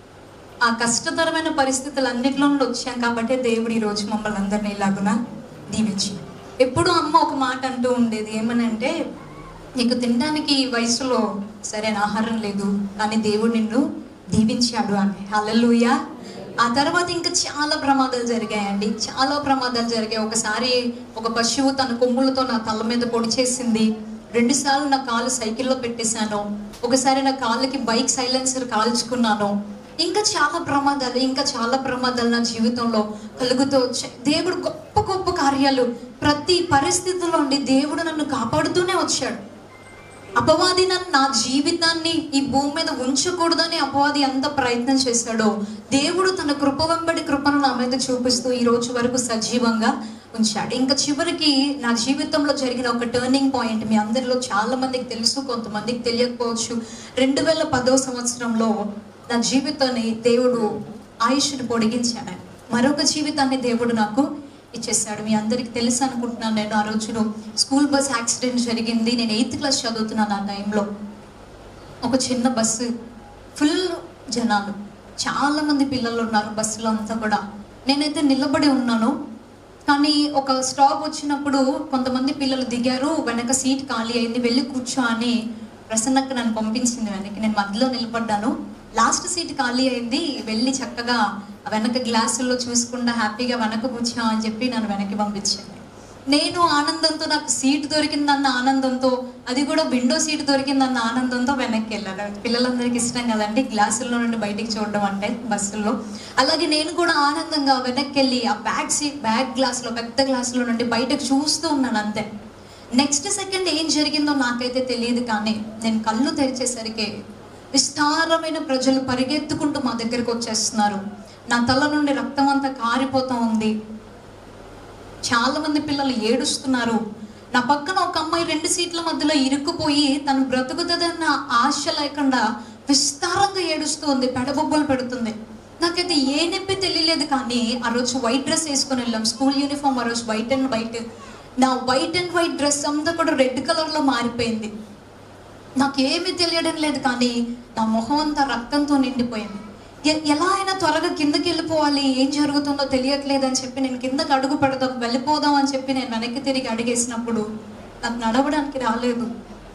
ఆ కష్టతరమైన పరిస్థితులు అన్నిట్లో నుండి వచ్చాం కాబట్టి దేవుడు ఈ రోజు మమ్మల్ని అందరినీ ఇలాగున దీవించి ఎప్పుడు అమ్మ ఒక మాట అంటూ ఉండేది ఏమనంటే నీకు తినడానికి ఈ వయసులో సరైన ఆహారం లేదు కానీ దేవుడు నిన్ను దీవించాడు అని హల్లెలూయా ఆ తర్వాత ఇంకా చాలా ప్రమాదాలు జరిగాయండి చాలా ప్రమాదాలు జరిగాయి ఒకసారి ఒక పశువు తన కొమ్ములతో నా తల మీద పొడి చేసింది రెండుసార్లు నా కాలు సైకిల్లో పెట్టేశాను ఒకసారి నా కాళ్ళకి బైక్ సైలెన్సర్ కాల్చుకున్నాను ఇంకా చాలా ప్రమాదాలు ఇంకా చాలా ప్రమాదాలు నా జీవితంలో కలుగుతూ వచ్చాయి దేవుడు గొప్ప గొప్ప కార్యాలు ప్రతి పరిస్థితుల్లో ఉండి దేవుడు నన్ను కాపాడుతూనే వచ్చాడు అపవాది నన్ను నా జీవితాన్ని ఈ భూమి మీద ఉంచకూడదని అపవాది ఎంత ప్రయత్నం చేశాడో దేవుడు తన కృప వెంబడి కృపను నా మీద చూపిస్తూ ఈ రోజు వరకు సజీవంగా ఉంచాడు ఇంకా చివరికి నా జీవితంలో జరిగిన ఒక టర్నింగ్ పాయింట్ మీ అందరిలో చాలా మందికి తెలుసు కొంతమందికి తెలియకపోవచ్చు రెండు వేల పదో సంవత్సరంలో నా జీవితాన్ని దేవుడు ఆయుష్ని పొడిగించాడు మరొక జీవితాన్ని దేవుడు నాకు ఇచ్చేసాడు మీ అందరికి తెలుసు అనుకుంటున్నాను నేను ఆ రోజులో స్కూల్ బస్ యాక్సిడెంట్ జరిగింది నేను ఎయిత్ క్లాస్ చదువుతున్నాను ఆ టైంలో ఒక చిన్న బస్సు ఫుల్ జనాలు చాలా మంది పిల్లలు ఉన్నారు బస్సులో అంతా కూడా నేనైతే నిలబడి ఉన్నాను కానీ ఒక స్టాప్ వచ్చినప్పుడు కొంతమంది పిల్లలు దిగారు వెనక సీట్ ఖాళీ అయింది వెళ్ళి కూర్చో అని ప్రసన్నక్క నన్ను పంపించింది వెనక్కి నేను మధ్యలో నిలబడ్డాను లాస్ట్ సీట్ ఖాళీ అయింది వెళ్ళి చక్కగా వెనక గ్లాసుల్లో చూసుకుంటా హ్యాపీగా వెనక కూర్చో అని చెప్పి నన్ను వెనక్కి పంపించాను నేను ఆనందంతో నాకు సీట్ దొరికిందన్న ఆనందంతో అది కూడా విండో సీట్ దొరికిందన్న ఆనందంతో వెనక్కి వెళ్ళాను పిల్లలందరికీ ఇష్టం కదండి గ్లాసుల్లో నుండి బయటికి చూడడం అంటే బస్సుల్లో అలాగే నేను కూడా ఆనందంగా వెనక్కి వెళ్ళి ఆ బ్యాగ్ సీట్ బ్యాగ్ గ్లాసులో పెద్ద గ్లాసులో నుండి బయటకు చూస్తూ ఉన్నాను అంతే నెక్స్ట్ సెకండ్ ఏం జరిగిందో నాకైతే తెలియదు కానీ నేను కళ్ళు తెరిచేసరికి విస్తారమైన ప్రజలు పరిగెత్తుకుంటూ మా దగ్గరికి వచ్చేస్తున్నారు నా తల నుండి రక్తం అంతా కారిపోతూ ఉంది చాలా మంది పిల్లలు ఏడుస్తున్నారు నా పక్కన ఒక అమ్మాయి రెండు సీట్ల మధ్యలో ఇరుక్కుపోయి తను బ్రతుకుతుందన్న ఆశ లేకుండా విస్తారంగా ఏడుస్తుంది పెడబొబ్బలు పెడుతుంది నాకైతే ఏ నొప్పి తెలియలేదు కానీ ఆ రోజు వైట్ డ్రెస్ వేసుకొని వెళ్ళాం స్కూల్ యూనిఫామ్ ఆ రోజు వైట్ అండ్ వైట్ నా వైట్ అండ్ వైట్ డ్రెస్ అంతా కూడా రెడ్ కలర్లో మారిపోయింది నాకేమీ తెలియడం లేదు కానీ నా మొహం అంతా రక్తంతో నిండిపోయింది ఎ- ఎలా అయినా త్వరగా కిందకి వెళ్ళిపోవాలి ఏం జరుగుతుందో తెలియట్లేదు అని చెప్పి నేను కిందకి అడుగు పెడదాం వెళ్ళిపోదాం అని చెప్పి నేను వెనక్కి తిరిగి అడిగేసినప్పుడు నాకు నడవడానికి రాలేదు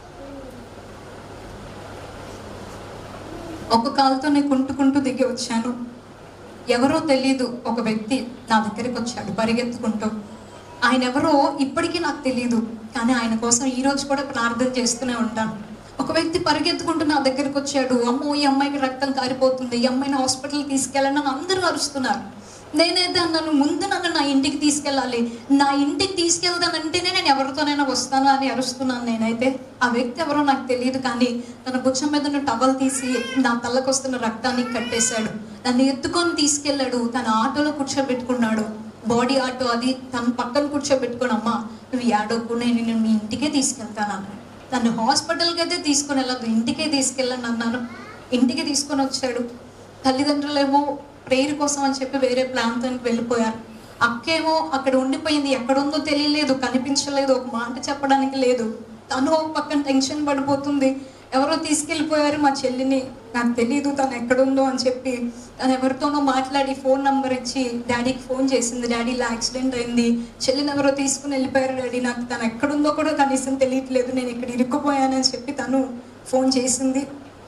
ఒక కాలుతో నేను కుంటుకుంటూ దిగి వచ్చాను ఎవరో తెలియదు ఒక వ్యక్తి నా దగ్గరికి వచ్చాడు పరిగెత్తుకుంటూ ఆయన ఎవరో ఇప్పటికీ నాకు తెలియదు కానీ ఆయన కోసం ఈ రోజు కూడా ప్రార్థన చేస్తూనే ఉంటాను ఒక వ్యక్తి పరిగెత్తుకుంటూ నా దగ్గరికి వచ్చాడు అమ్మో ఈ అమ్మాయికి రక్తం కారిపోతుంది ఈ అమ్మాయిని హాస్పిటల్ తీసుకెళ్ళండి అని అందరూ అరుస్తున్నారు నేనైతే అన్నాను ముందు నన్ను నా ఇంటికి తీసుకెళ్ళాలి నా ఇంటికి తీసుకెళ్తానంటేనే నేను ఎవరితోనైనా వస్తాను అని అరుస్తున్నాను నేనైతే ఆ వ్యక్తి ఎవరో నాకు తెలియదు కానీ తన భుజం మీద ఉన్న టవల్ తీసి నా తలకు వస్తున్న రక్తాన్ని కట్టేశాడు నన్ను ఎత్తుకొని తీసుకెళ్ళాడు తన ఆటోలో కూర్చోబెట్టుకున్నాడు బాడీ ఆటో అది తన పక్కన కూర్చోబెట్టుకుని అమ్మా నువ్వు ఏడోకు నేను నిన్ను మీ ఇంటికే తీసుకెళ్తాను అన్నాడు నన్ను హాస్పిటల్కి అయితే తీసుకొని వెళ్ళదు ఇంటికే తీసుకెళ్ళండి అన్నాను ఇంటికి తీసుకొని వచ్చాడు తల్లిదండ్రులేమో ప్రేయర్ కోసం అని చెప్పి వేరే ప్రాంతానికి వెళ్ళిపోయారు అక్కేమో అక్కడ ఉండిపోయింది ఎక్కడుందో తెలియలేదు కనిపించలేదు ఒక మాట చెప్పడానికి లేదు తను ఒక పక్కన టెన్షన్ పడిపోతుంది ఎవరో తీసుకెళ్ళిపోయారు మా చెల్లిని నాకు తెలియదు తను ఎక్కడుందో అని చెప్పి తను ఎవరితోనో మాట్లాడి ఫోన్ నంబర్ ఇచ్చి డాడీకి ఫోన్ చేసింది డాడీ ఇలా యాక్సిడెంట్ అయింది చెల్లిని ఎవరో తీసుకుని వెళ్ళిపోయారు డాడీ నాకు తను ఎక్కడుందో కూడా కనీసం తెలియట్లేదు నేను ఇక్కడ ఇరుక్కుపోయానని చెప్పి తను ఫోన్ చేసింది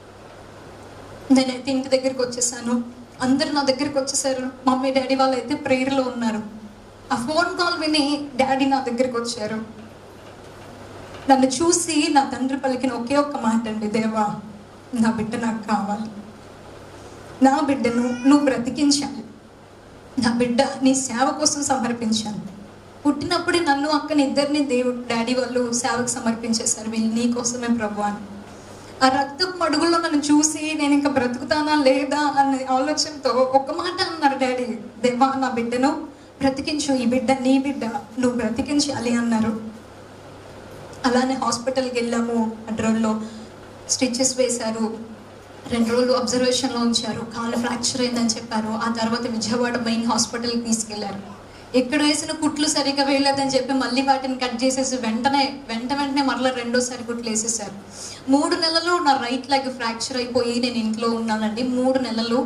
నేనైతే ఇంటి దగ్గరికి వచ్చేసాను అందరు నా దగ్గరికి వచ్చేసారు మమ్మీ డాడీ వాళ్ళు అయితే ప్రేయర్లో ఉన్నారు ఆ ఫోన్ కాల్ విని డాడీ నా దగ్గరికి వచ్చారు నన్ను చూసి నా తండ్రి పలికిన ఒకే ఒక్క మాట అండి దేవా నా బిడ్డ నాకు కావాలి నా బిడ్డను నువ్వు బ్రతికించాలి నా బిడ్డ నీ సేవ కోసం సమర్పించాను పుట్టినప్పుడే నన్ను అక్కని ఇద్దరిని దేవుడు డాడీ వాళ్ళు సేవకు సమర్పించేశారు వీళ్ళు నీ కోసమే ప్రభు అని ఆ రక్తపు మడుగుల్లో నన్ను చూసి నేను ఇంకా బ్రతుకుతానా లేదా అనే ఆలోచనతో ఒక మాట అన్నారు డాడీ దేవా నా బిడ్డను బ్రతికించు ఈ బిడ్డ నీ బిడ్డ నువ్వు బ్రతికించాలి అన్నారు అలానే హాస్పిటల్కి వెళ్ళాము అడ్రోల్లో స్టిచెస్ వేశారు రెండు రోజులు అబ్జర్వేషన్లో ఉంచారు కాళ్ళు ఫ్రాక్చర్ అయిందని చెప్పారు ఆ తర్వాత విజయవాడ మెయిన్ హాస్పిటల్కి తీసుకెళ్లారు ఎక్కడ వేసిన కుట్లు సరిగా వేయలేదని చెప్పి మళ్ళీ వాటిని కట్ చేసేసి వెంటనే వెంట వెంటనే మరలా రెండోసారి కుట్లు వేసేసారు మూడు నెలలు నా రైట్ లెగ్ ఫ్రాక్చర్ అయిపోయి నేను ఇంట్లో ఉన్నానండి మూడు నెలలు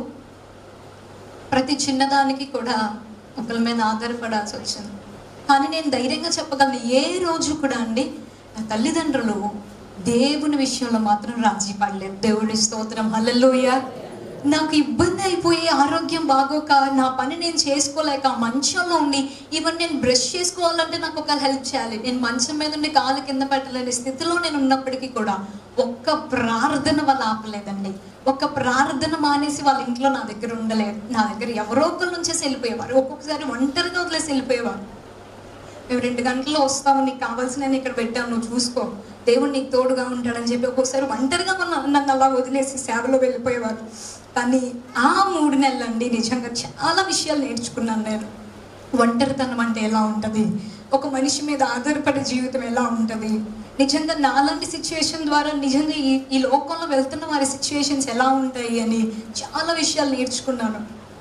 ప్రతి చిన్నదానికి కూడా ఒకరి మీద ఆధారపడాల్సి వచ్చింది కానీ నేను ధైర్యంగా చెప్పగలను ఏ రోజు కూడా అండి నా తల్లిదండ్రులు దేవుని విషయంలో మాత్రం రాజీ పడలేదు దేవుడి స్తోత్రం హల్లెలూయ నాకు ఇబ్బంది అయిపోయి ఆరోగ్యం బాగోక నా పని నేను చేసుకోలేక మంచంలో ఉండి ఈవెన్ నేను బ్రష్ చేసుకోవాలంటే నాకు ఒక హెల్ప్ చేయాలి నేను మంచం మీద ఉండి కాలు కింద పెట్టలేని స్థితిలో నేను ఉన్నప్పటికీ కూడా ఒక్క ప్రార్థన వల్ల ఆపలేదండి ఒక్క ప్రార్థన మానేసి వాళ్ళ ఇంట్లో నా దగ్గర ఉండలేదు నా దగ్గర ఎవరో ఒకరి నుంచేసి వెళ్ళిపోయేవారు ఒక్కొక్కసారి ఒంటరిగా వదిలేసి వెళ్ళిపోయేవారు మేము రెండు గంటల్లో వస్తాము నీకు కావాల్సిన నేను ఇక్కడ పెట్టాను నువ్వు చూసుకో దేవుడు నీకు తోడుగా ఉంటాడని చెప్పి ఒక్కొక్కసారి ఒంటరిగా మన నన్ను అలా వదిలేసి సేవలో వెళ్ళిపోయేవారు కానీ ఆ మూడు నెలలండి నిజంగా చాలా విషయాలు నేర్చుకున్నాను నేను ఒంటరితనం అంటే ఎలా ఉంటుంది ఒక మనిషి మీద ఆధారపడే జీవితం ఎలా ఉంటుంది నిజంగా నాలాంటి సిచ్యువేషన్ ద్వారా నిజంగా ఈ ఈ లోకంలో వెళ్తున్న వారి సిచ్యువేషన్స్ ఎలా ఉంటాయి అని చాలా విషయాలు నేర్చుకున్నాను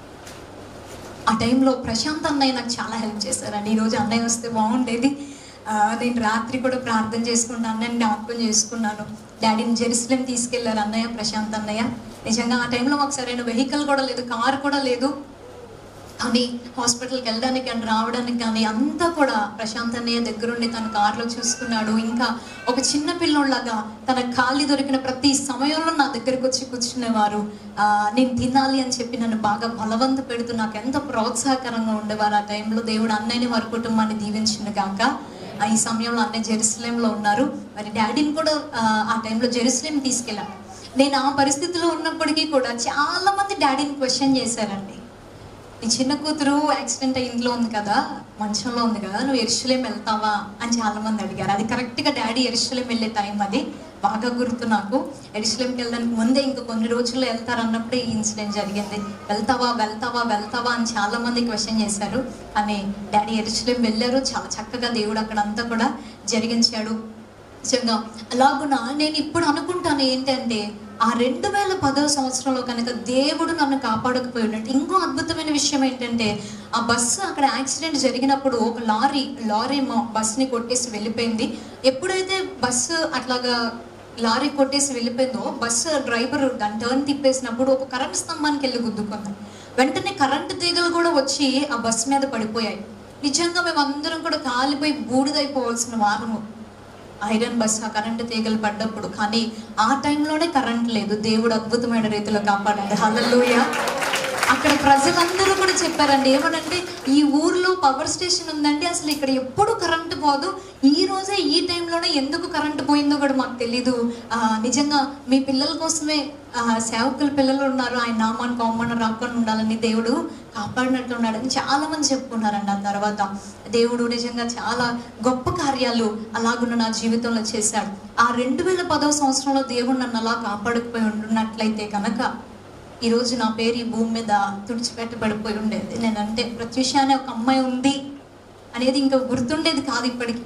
ఆ టైంలో ప్రశాంత్ అన్నయ్య నాకు చాలా హెల్ప్ చేశారండి ఈరోజు అన్నయ్య వస్తే బాగుండేది ఆ, నేను రాత్రి కూడా ప్రార్థన చేసుకున్నాను అన్నయ్యని జ్ఞాపకం చేసుకున్నాను డాడీని జెరూసలేం తీసుకెళ్లారు అన్నయ్య ప్రశాంత్ అన్నయ్య నిజంగా ఆ టైంలో మాకు సరైన వెహికల్ కూడా లేదు కార్ కూడా లేదు కానీ హాస్పిటల్కి వెళ్ళడానికి అండ్ రావడానికి కానీ అంతా కూడా ప్రశాంత్ అన్నయ్య దగ్గరుండి తన కార్లో చూసుకున్నాడు ఇంకా ఒక చిన్న పిల్లోళ్ళగా తన ఖాళీ దొరికిన ప్రతి సమయంలో నా దగ్గరకు వచ్చి కూర్చునేవారు ఆ, నేను తినాలి అని చెప్పి నన్ను బాగా బలవంత పెడుతూ నాకు ఎంత ప్రోత్సాహకరంగా ఉండేవారు ఆ టైంలో దేవుడు అన్నయ్యని వారి కుటుంబాన్ని దీవించిన గాక ఆ, ఈ సమయంలో అన్నయ్య జెరూసలేంలో ఉన్నారు మరి డాడీని కూడా ఆ, ఆ టైంలో జెరూసలేం తీసుకెళ్ళాను నేను ఆ పరిస్థితిలో ఉన్నప్పటికీ కూడా చాలా మంది డాడీని క్వశ్చన్ చేశారండి నీ చిన్న కూతురు యాక్సిడెంట్ అయ్యి ఇంట్లో ఉంది కదా మంచంలో ఉంది కదా నువ్వు ఎరుసలేం వెళ్తావా అని చాలా మంది అడిగారు అది కరెక్ట్గా డాడీ ఎరుసలేం వెళ్ళే టైం అది బాగా గుర్తు నాకు ఎరుసలేంకి వెళ్ళడానికి ముందే ఇంకా కొన్ని రోజుల్లో వెళ్తారన్నప్పుడే ఈ ఇన్సిడెంట్ జరిగింది వెళ్తావా వెళ్తావా వెళ్తావా అని చాలా మంది క్వశ్చన్ చేశారు కానీ డాడీ ఎరుసలేం వెళ్ళారు చాలా చక్కగా దేవుడు అక్కడ అంతా కూడా జరిగించాడు నిజంగా అలాగున నేను ఇప్పుడు అనుకుంటాను ఏంటంటే ఆ రెండు వేల పదో సంవత్సరంలో కనుక దేవుడు నన్ను కాపాడకపోయి ఉన్నట్టు ఇంకో అద్భుతమైన విషయం ఏంటంటే ఆ బస్సు అక్కడ యాక్సిడెంట్ జరిగినప్పుడు ఒక లారీ లారీ మా బస్ని కొట్టేసి వెళ్ళిపోయింది ఎప్పుడైతే బస్సు అట్లాగా లారీ కొట్టేసి వెళ్ళిపోయిందో బస్సు డ్రైవర్ దాని టర్న్ తిప్పేసినప్పుడు ఒక కరెంట్ స్తంభానికి వెళ్ళి గుద్దుకుంది వెంటనే కరెంటు తీగలు కూడా వచ్చి ఆ బస్సు మీద పడిపోయాయి నిజంగా మేము అందరం కూడా కాలిపోయి బూడిదైపోవాల్సిన వారము ఐరన్ బస్ ఆ కరెంటు తీగలు పడ్డప్పుడు కానీ ఆ టైంలోనే కరెంట్ లేదు దేవుడు అద్భుతమైన రీతిలో కాపాడాడు హల్లెలూయా అక్కడ ప్రజలందరూ కూడా చెప్పారండి ఏమనంటే ఈ ఊర్లో పవర్ స్టేషన్ ఉందండి అసలు ఇక్కడ ఎప్పుడు కరెంటు పోదు ఈ రోజే ఈ టైంలోనే ఎందుకు కరెంటు పోయిందో కూడా మాకు తెలీదు ఆ, నిజంగా మీ పిల్లల కోసమే ఆ, సేవకుల పిల్లలు ఉన్నారు ఆయన నామానికి అవమానం రాకుండా ఉండాలని దేవుడు కాపాడినట్టు ఉన్నాడని చాలా మంది చెప్పుకున్నారండి ఆ తర్వాత దేవుడు నిజంగా చాలా గొప్ప కార్యాలు అలాగున్న నా జీవితంలో చేశాడు ఆ రెండు వేల పదవ సంవత్సరంలో దేవుడు నన్ను అలా కాపాడకపోయి ఉన్నట్లయితే కనుక ఈరోజు నా పేరు ఈ భూమి మీద తుడిచిపెట్టబడిపోయి ఉండేది నేనంటే ప్రత్యుషానే ఒక అమ్మాయి ఉంది అనేది ఇంకా గుర్తుండేది కాదు ఇప్పటికి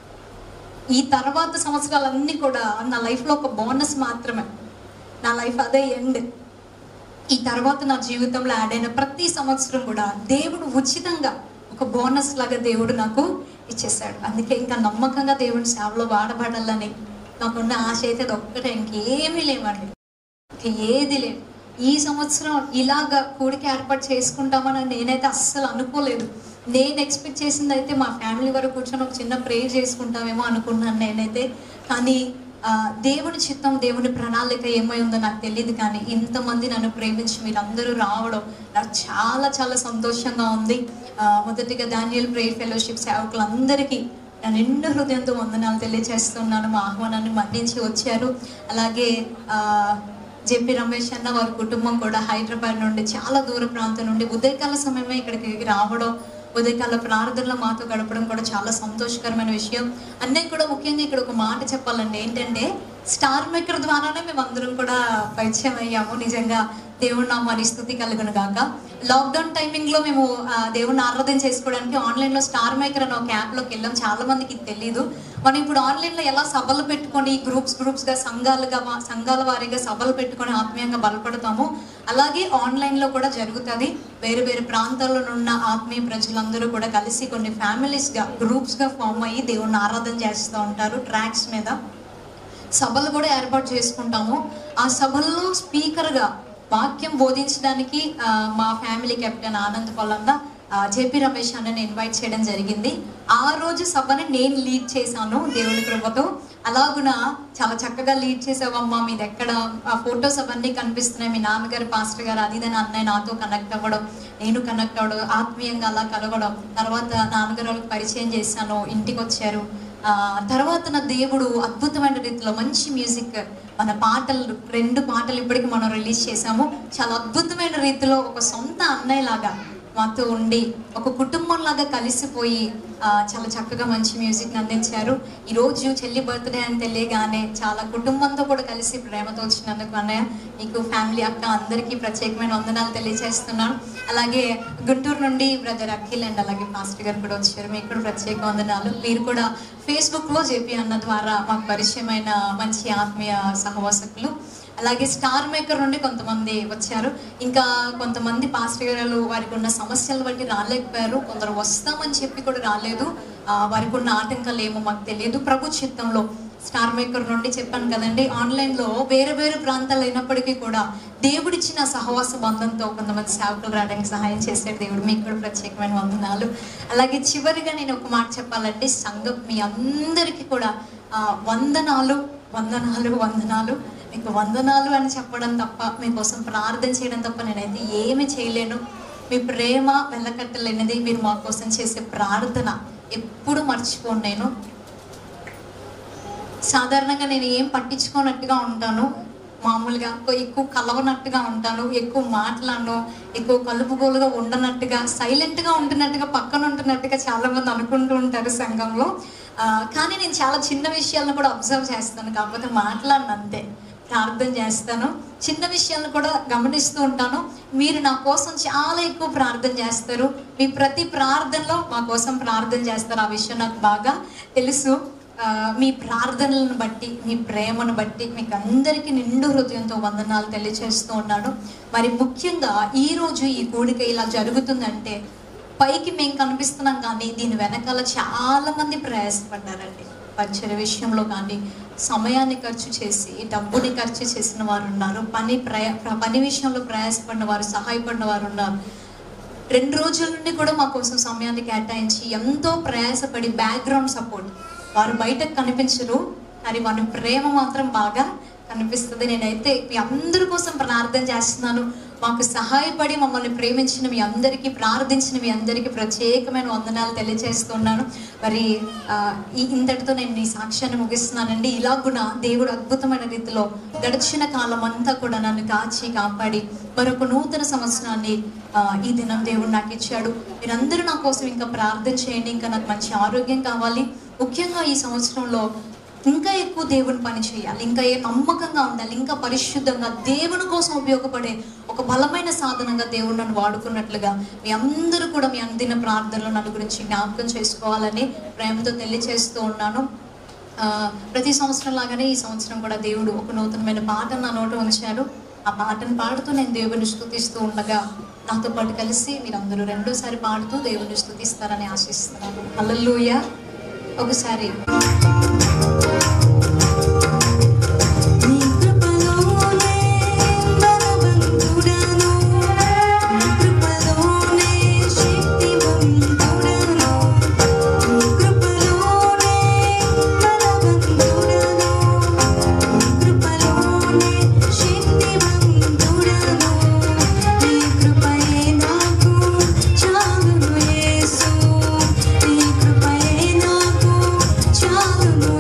ఈ తర్వాత సంవత్సరాలన్నీ కూడా నా లైఫ్లో ఒక బోనస్ మాత్రమే నా లైఫ్ అదే ఎండ్ ఈ తర్వాత నా జీవితంలో యాడ్ అయిన ప్రతి సంవత్సరం కూడా దేవుడు ఉచితంగా ఒక బోనస్ లాగా దేవుడు నాకు ఇచ్చేసాడు అందుకే ఇంకా నమ్మకంగా దేవుడి సేవలో వాడబడాలని నాకున్న ఆశ అయితే అది ఒక్కటే ఇంకేమీ లేవండి ఇంకా ఏది లేదు ఈ సంవత్సరం ఇలాగా కూడికి ఏర్పాటు చేసుకుంటామని నేనైతే అస్సలు అనుకోలేదు నేను ఎక్స్పెక్ట్ చేసింది అయితే మా ఫ్యామిలీ వరకు కూర్చొని ఒక చిన్న ప్రేయర్ చేసుకుంటామేమో అనుకున్నాను నేనైతే కానీ ఆ, దేవుని చిత్తం దేవుని ప్రణాళిక ఏమై ఉందో నాకు తెలియదు కానీ ఇంతమంది నన్ను ప్రేమించి మీరందరూ రావడం నాకు చాలా చాలా సంతోషంగా ఉంది ఆ, మొదటిగా డానియల్ ప్రేయర్ ఫెలోషిప్ సేవకులందరికీ నా నిండు హృదయంతో వందనాలు తెలియజేస్తున్నాను మా ఆహ్వానాన్ని మన్నించి వచ్చారు అలాగే ఆ, జెపి రమేష్ అన్న వారి కుటుంబం కూడా హైదరాబాద్ నుండి చాలా దూర ప్రాంతం నుండి ఉదయకాల సమయమే ఇక్కడికి రావడం ఉదయకాల ప్రార్థనలో మాతో గడపడం కూడా చాలా సంతోషకరమైన విషయం అన్నయ్య కూడా ముఖ్యంగా ఇక్కడ ఒక మాట చెప్పాలండి ఏంటంటే స్టార్ మేకర్ ద్వారానే మేము అందరం కూడా పరిచయం అయ్యాము నిజంగా దేవుడు నా మరి స్థుతి కలుగును గాక లాక్డౌన్ టైమింగ్ లో మేము ఆ, దేవుణ్ణి ఆరాధన చేసుకోవడానికి ఆన్లైన్ లో స్టార్ మేకర్ అనే ఒక యాప్ లోకి వెళ్ళాం చాలా మందికి ఇది తెలియదు మనం ఇప్పుడు ఆన్లైన్ లో ఎలా సభలు పెట్టుకొని గ్రూప్స్ గ్రూప్స్ గా సంఘాలుగా వా- సంఘాల వారీగా సభలు పెట్టుకొని ఆత్మీయంగా బలపడతాము అలాగే ఆన్లైన్ లో కూడా జరుగుతుంది వేరు వేరు ప్రాంతాల్లో ఉన్న ఆత్మీయ ప్రజలందరూ కూడా కలిసి కొన్ని ఫ్యామిలీస్ గా గ్రూప్స్ గా ఫామ్ అయ్యి దేవుణ్ణి ఆరాధన చేస్తూ ఉంటారు ట్రాక్స్ మీద సభలు కూడా ఏర్పాటు చేసుకుంటాము ఆ సభల్లో స్పీకర్గా వాక్యం బోధించడానికి ఆ, మా ఫ్యామిలీ కెప్టెన్ ఆనంద్ కొల్లంద జేపీ రమేష్ అన్నని ఇన్వైట్ చేయడం జరిగింది ఆ రోజు సభని నేను లీడ్ చేశాను దేవుని కృపతో అలాగున చాలా చక్కగా లీడ్ చేసావమ్మా మీది ఎక్కడ ఆ ఫొటోస్ అవన్నీ కనిపిస్తున్నాయి మీ నాన్నగారు పాస్టర్ గారు అది ఇదని అన్నయ్య నాతో కనెక్ట్ అవ్వడం నేను కనెక్ట్ అవ్వడం ఆత్మీయంగా అలా కలవడం తర్వాత నాన్నగారు వాళ్ళకి పరిచయం చేశాను ఇంటికి వచ్చారు ఆ తర్వాత నా దేవుడు అద్భుతమైన రీతిలో మంచి మ్యూజిక్ మన పాటలు రెండు పాటలు ఇప్పటికి మనం రిలీజ్ చేసాము చాలా అద్భుతమైన రీతిలో ఒక సొంత అన్నయ్య లాగా మాతో ఉండి ఒక కుటుంబం లాగా కలిసిపోయి ఆ, చాలా చక్కగా మంచి మ్యూజిక్ అందించారు ఈరోజు చెల్లి బర్త్డే అని తెలియగానే చాలా కుటుంబంతో కూడా కలిసి ప్రేమతో వచ్చినందుకు అన్నయ్య నీకు ఫ్యామిలీ అక్క అందరికీ ప్రత్యేకమైన వందనాలు తెలియజేస్తున్నాను అలాగే గుంటూరు నుండి బ్రదర్ అఖిల్ అండ్ అలాగే మాస్టర్ గారు కూడా వచ్చారు మీకు కూడా ప్రత్యేక వందనాలు మీరు కూడా ఫేస్బుక్లో జేపీ అన్న ద్వారా మాకు పరిచయమైన మంచి ఆత్మీయ సహవాసకులు అలాగే స్టార్ మేకర్ నుండి కొంతమంది వచ్చారు ఇంకా కొంతమంది పాస్టర్ గారు వారికి ఉన్న సమస్యలు బట్టి రాలేకపోయారు కొందరు వస్తామని చెప్పి కూడా రాలేదు ఆ, వారికి ఉన్న ఆటంకాలు ఏమో మాకు తెలియదు ప్రభు చిత్తంలో స్టార్ మేకర్ నుండి చెప్పాను కదండి ఆన్లైన్లో వేరే వేరే ప్రాంతాలు అయినప్పటికీ కూడా దేవుడిచ్చిన సహవాస బంధంతో కొంతమంది సేవకులు రావడానికి సహాయం చేశాడు దేవుడు మీకు కూడా ప్రత్యేకమైన వందనాలు అలాగే చివరిగా నేను ఒక మాట చెప్పాలంటే సంఘం మీ అందరికీ కూడా ఆ, వందనాలు వందనాలు వందనాలు మీకు వందనాలు అని చెప్పడం తప్ప మీకోసం ప్రార్థన చేయడం తప్ప నేనైతే ఏమి చేయలేను మీ ప్రేమ వెళ్ళకట్టలేనిది మీరు మా కోసం చేసే ప్రార్థన ఎప్పుడు మర్చిపోను నేను సాధారణంగా నేను ఏం పట్టించుకోనట్టుగా ఉంటాను మామూలుగా ఎక్కువ కలవనట్టుగా ఉంటాను ఎక్కువ మాట్లాడను ఎక్కువ కలుపుగోలుగా ఉండనట్టుగా సైలెంట్గా ఉంటున్నట్టుగా పక్కన ఉంటున్నట్టుగా చాలా మంది అనుకుంటూ ఉంటారు సంఘంలో ఆ, కానీ నేను చాలా చిన్న విషయాలను కూడా అబ్జర్వ్ చేస్తాను కాకపోతే మాట్లాడను అంతే ప్రార్థన చేస్తాను చిన్న విషయాలను కూడా గమనిస్తూ ఉంటాను మీరు నా కోసం చాలా ఎక్కువ ప్రార్థన చేస్తారు మీ ప్రతి ప్రార్థనలో మా కోసం ప్రార్థన చేస్తారు ఆ విషయం నాకు బాగా తెలుసు ఆ, మీ ప్రార్థనలను బట్టి మీ ప్రేమను బట్టి మీకు అందరికీ నిండు హృదయంతో వందనాలు తెలియజేస్తూ ఉన్నాను మరి ముఖ్యంగా ఈ రోజు ఈ కూడిక ఇలా జరుగుతుందంటే పైకి మేము కనిపిస్తున్నాం కానీ దీని వెనకాల చాలా మంది ప్రయాసపడ్డారండి పరిచయ విషయంలో కానీ సమయాన్ని ఖర్చు చేసి డబ్బుని ఖర్చు చేసిన వారు ఉన్నారు పని ప్రయా పని విషయంలో ప్రయాసపడిన వారు సహాయపడిన వారు ఉన్నారు రెండు రోజుల నుండి కూడా మా కోసం సమయాన్ని కేటాయించి ఎంతో ప్రయాసపడి బ్యాక్గ్రౌండ్ సపోర్ట్ వారు బయటకు కనిపించరు కానీ వారి ప్రేమ మాత్రం బాగా కనిపిస్తుంది నేనైతే మీ అందరి కోసం ప్రార్థన చేస్తున్నాను మాకు సహాయపడి మమ్మల్ని ప్రేమించిన మీ అందరికీ ప్రార్థించిన మీ అందరికీ ప్రత్యేకమైన వందనాలు తెలియజేస్తున్నాను మరి ఆ, ఈ ఇంతటితో నేను నీ సాక్ష్యాన్ని ముగిస్తున్నానండి ఇలాగున దేవుడు అద్భుతమైన రీతిలో గడిచిన కాలం అంతా కూడా నన్ను కాచి కాపాడి మరొక నూతన సంవత్సరాన్ని ఆ, ఈ దినం దేవుడు నాకు ఇచ్చాడు మీరందరూ నా కోసం ఇంకా ప్రార్థన చేయండి ఇంకా నాకు మంచి ఆరోగ్యం కావాలి ముఖ్యంగా ఈ సంవత్సరంలో ఇంకా ఎక్కువ దేవుని పని చేయాలి ఇంకా ఏ నమ్మకంగా ఉండాలి ఇంకా పరిశుద్ధంగా దేవుని కోసం ఉపయోగపడే ఒక బలమైన సాధనంగా దేవుడు నన్ను వాడుకున్నట్లుగా మీ అందరూ కూడా మీ అందిన ప్రార్థనలు నన్ను గురించి జ్ఞాపకం చేసుకోవాలని ప్రేమతో తెలియచేస్తూ ఉన్నాను ఆ, ప్రతి సంవత్సరం లాగానే ఈ సంవత్సరం కూడా దేవుడు ఒక నూతనమైన పాటను నా నోట ఉంచాడు ఆ పాటను పాడుతూ నేను దేవుని స్తుతిస్తూ ఉండగా నాతో పాటు కలిసి మీరందరూ రెండోసారి పాడుతూ దేవుని స్తుతిస్తారని ఆశిస్తున్నాను హల్లెలూయ ఒకసారి నీ కృపలోనే బలవంతుడను నీ కృపలోనే శక్తివంతుడను నీ కృపలోనే బలవంతుడను నీ కృపలోనే శక్తివంతుడను నీ కృపయే నాకు చాలును యేసు నీ కృపయే నాకు చాలును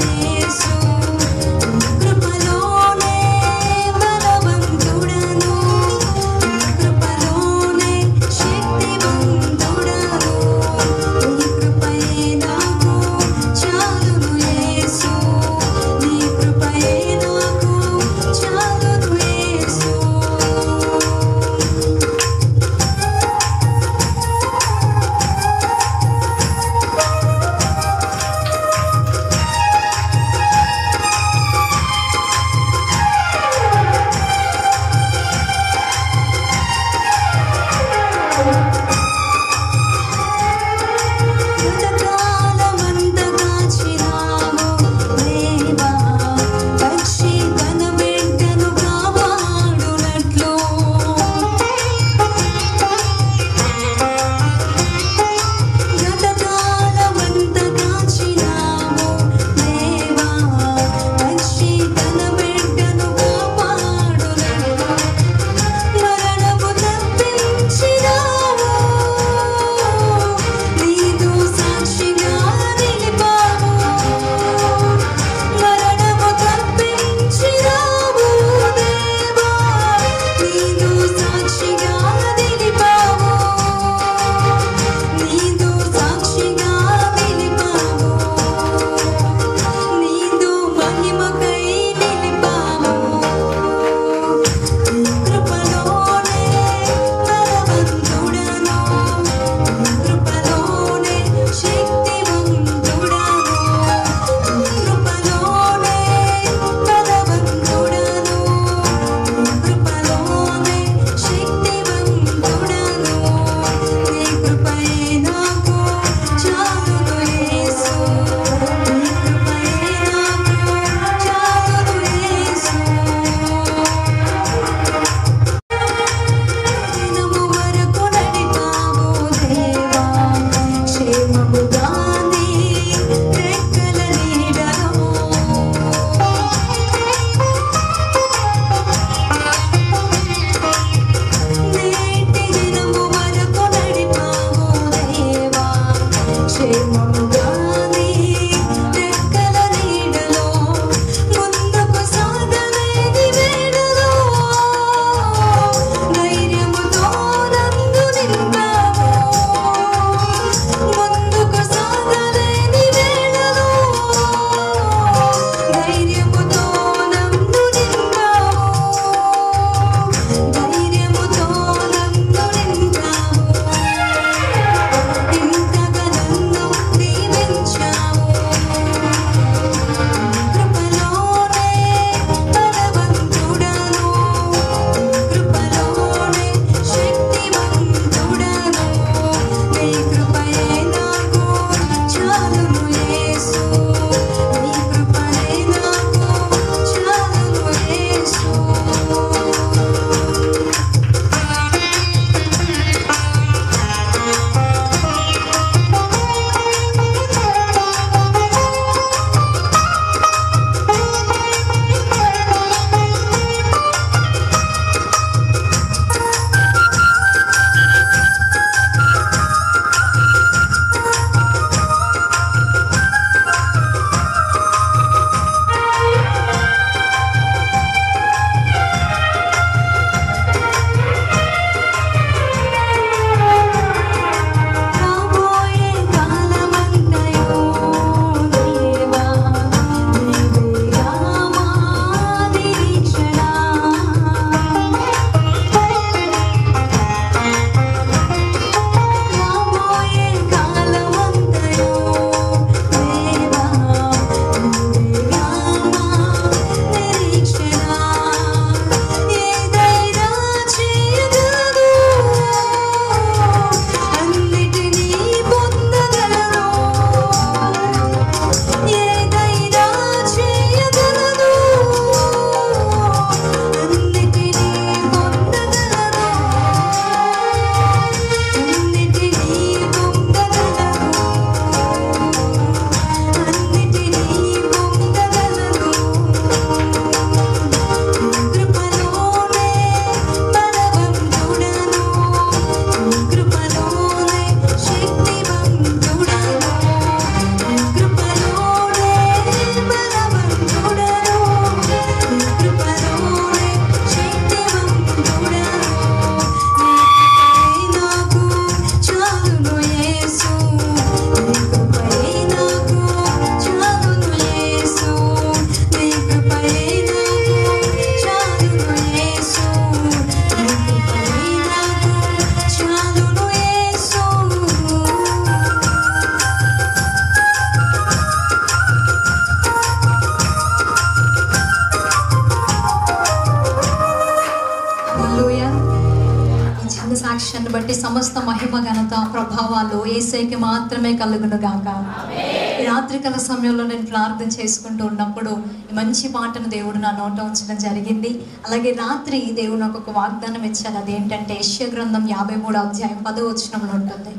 సమస్త మహిమ ఘనత ప్రభావాలు ఏసైకి మాత్రమే కలుగును గాక రాత్రికాల సమయంలో నేను ప్రార్థన చేసుకుంటూ ఉన్నప్పుడు ఈ మంచి మాటను దేవుడు నా నోట ఉంచడం జరిగింది అలాగే రాత్రి దేవుడు నాకు ఒక వాగ్దానం ఇచ్చారు అదేంటంటే యెషయా గ్రంథం యాభై మూడు అధ్యాయం పదో వచనంలో ఉంటుంది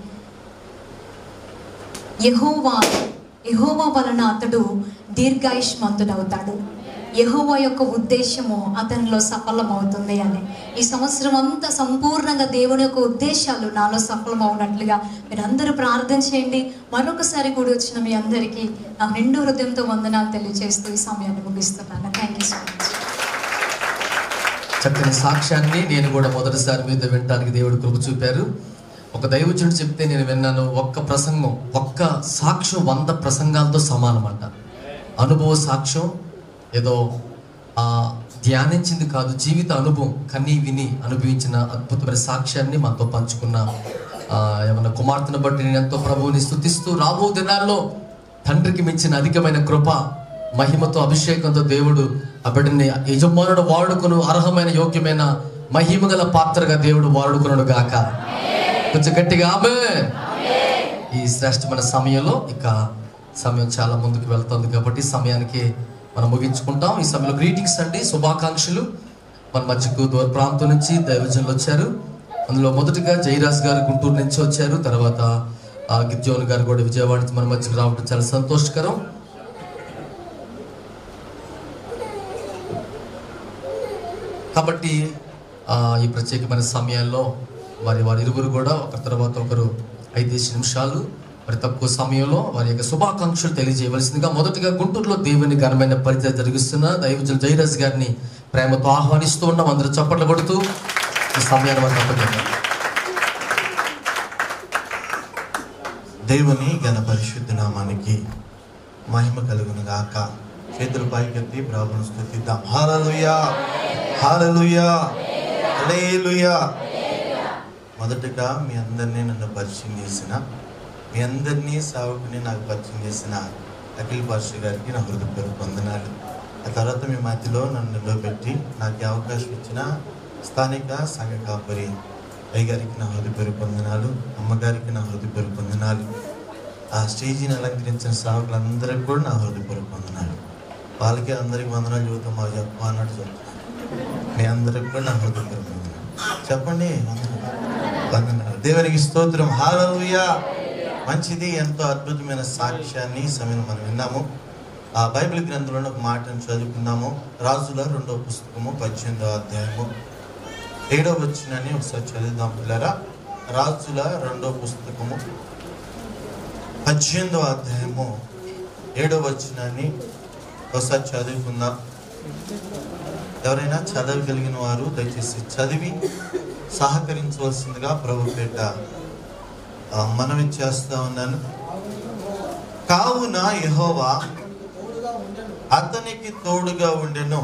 యెహోవా యెహోవా వలన అతడు దీర్ఘాయుష్మంతుడవుతాడు యెహోవా యొక్క ఉద్దేశము అతనిలో సఫలమవుతుంది అని ఈ సంవత్సరం అంతా సంపూర్ణంగా దేవుని యొక్క ఉద్దేశాలు నాలో సఫలమవునట్లుగా మీరందరూ ప్రార్థన చేయండి మరొకసారి కూడి వచ్చిన మీ అందరికీ నా నిండు హృదయంతో వందనాలు తెలియజేస్తూ ఈ సమయాన్ని ముగిస్తున్నాను థ్యాంక్ యూ సో మచ్ చక్కని సాక్ష్యాన్ని నేను కూడా మొదటిసారి మీద వినడానికి దేవుడు కృప చూపారు ఒక దైవజుడు చెప్తే నేను విన్నాను ఒక్క ప్రసంగం ఒక్క సాక్ష్యం వంద ప్రసంగాలతో సమానం అంట అనుభవ సాక్ష్యం ఏదో ఆ ధ్యానించింది కాదు జీవిత అనుభవం కని విని అనుభవించిన అద్భుతమైన సాక్ష్యాన్ని మనతో పంచుకున్న ఆ, ఏమన్నా కుమార్తెను బట్టి నేను ఎంతో ప్రభువుని స్థుతిస్తూ రాబో దినాల్లో తండ్రికి మించిన అధికమైన కృప మహిమతో అభిషేకంతో దేవుడు ఆ బిడ్డని యజమానుడు వాడుకును అర్హమైన యోగ్యమైన మహిమ గల పాత్రగా దేవుడు వాడుకున్నాడు గాక కొంచెం గట్టిగా ఆమె ఈ శ్రేష్టమైన సమయంలో ఇక సమయం చాలా ముందుకు వెళ్తుంది కాబట్టి ఈ సమయానికి మనం ముగించుకుంటాం ఈ సమయంలో గ్రీటింగ్స్ అండి శుభాకాంక్షలు మన మధ్యకు దూర ప్రాంతం నుంచి దైవజనులు వచ్చారు అందులో మొదటగా జయరాజ్ గారు గుంటూరు నుంచి వచ్చారు తర్వాత ఆ, గిద్యోన్ గారు కూడా విజయవాడ నుంచి మన మధ్యకు రావడం చాలా సంతోషకరం కాబట్టి ఆ, ఈ ప్రత్యేకమైన సమయాల్లో వారి వారి ఇరువురు కూడా ఒకరి తర్వాత ఒకరు ఐదేసి నిమిషాలు మరి తక్కువ సమయంలో వారి యొక్క శుభాకాంక్షలు తెలియజేయవలసిందిగా మొదటిగా గుంటూరులో దేవుని ఘనమైన పరిచయం జరిగిస్తున్న దైవజులు జయరాజ్ గారిని ప్రేమతో ఆహ్వానిస్తూ ఉన్నాం అందరూ చప్పట్లు కొడుతూ ఈ సమయాన్ని వారికి అప్పగిద్దాం. దేవుని ఘన పరిశుద్ధ నామానికి మహిమ కలుగును గాక చేతుల పైకెత్తి ప్రభును స్థుతిద్దాం హాలలుయా హాలలుయా హల్లెలూయా మొదటగా మీ అందరినీ నన్ను పరిచయం చేసిన మీ అందరినీ సేవకుని నాకు పరిచయం చేసిన అఖిల్ పాష గారికి నా హృదయపూర్వక వందనాలు ఆ తర్వాత మీ మధ్యలో నన్ను నిలబెట్టి నాకు ఈ అవకాశం ఇచ్చిన స్థానిక సంఘ కాపరి అయ్యగారికి నా హృదయపూర్వక వందనాలు అమ్మగారికి నా హృదయపూర్వక వందనాలు ఆ స్టేజీని అలంకరించిన సేవకులందరికీ కూడా నా హృదయపూర్వక వందనాలు వాళ్ళకి అందరికి వందనాలు చెబుతాం మా చెప్ప అన్నట్టు చెప్తాను మీ అందరికి కూడా నా హృదయపూర్వక వందనాలు చెప్పండి వందనాలు. వందనాలు దేవునికి స్తోత్రం హాలూయా మంచిది ఎంతో అద్భుతమైన సాక్ష్యాన్ని ఈ సమయం మనం విన్నాము ఆ బైబిల్ గ్రంథంలో ఒక మాటను చదువుకుందాము రాజుల రెండో పుస్తకము పద్దెనిమిదో అధ్యాయము ఏడో వచ్చినని ఒకసారి చదువుదాం పిల్లరా రాజుల రెండో పుస్తకము పద్దెనిమిదో అధ్యాయము ఏడో వచ్చినని ఒకసారి చదువుకుందాం ఎవరైనా చదవగలిగిన వారు దయచేసి చదివి సహకరించవలసిందిగా ప్రభు పేట ఆ, మనవి చేస్తా ఉన్నాను కావున యెహోవా అతనికి తోడుగా ఉండెను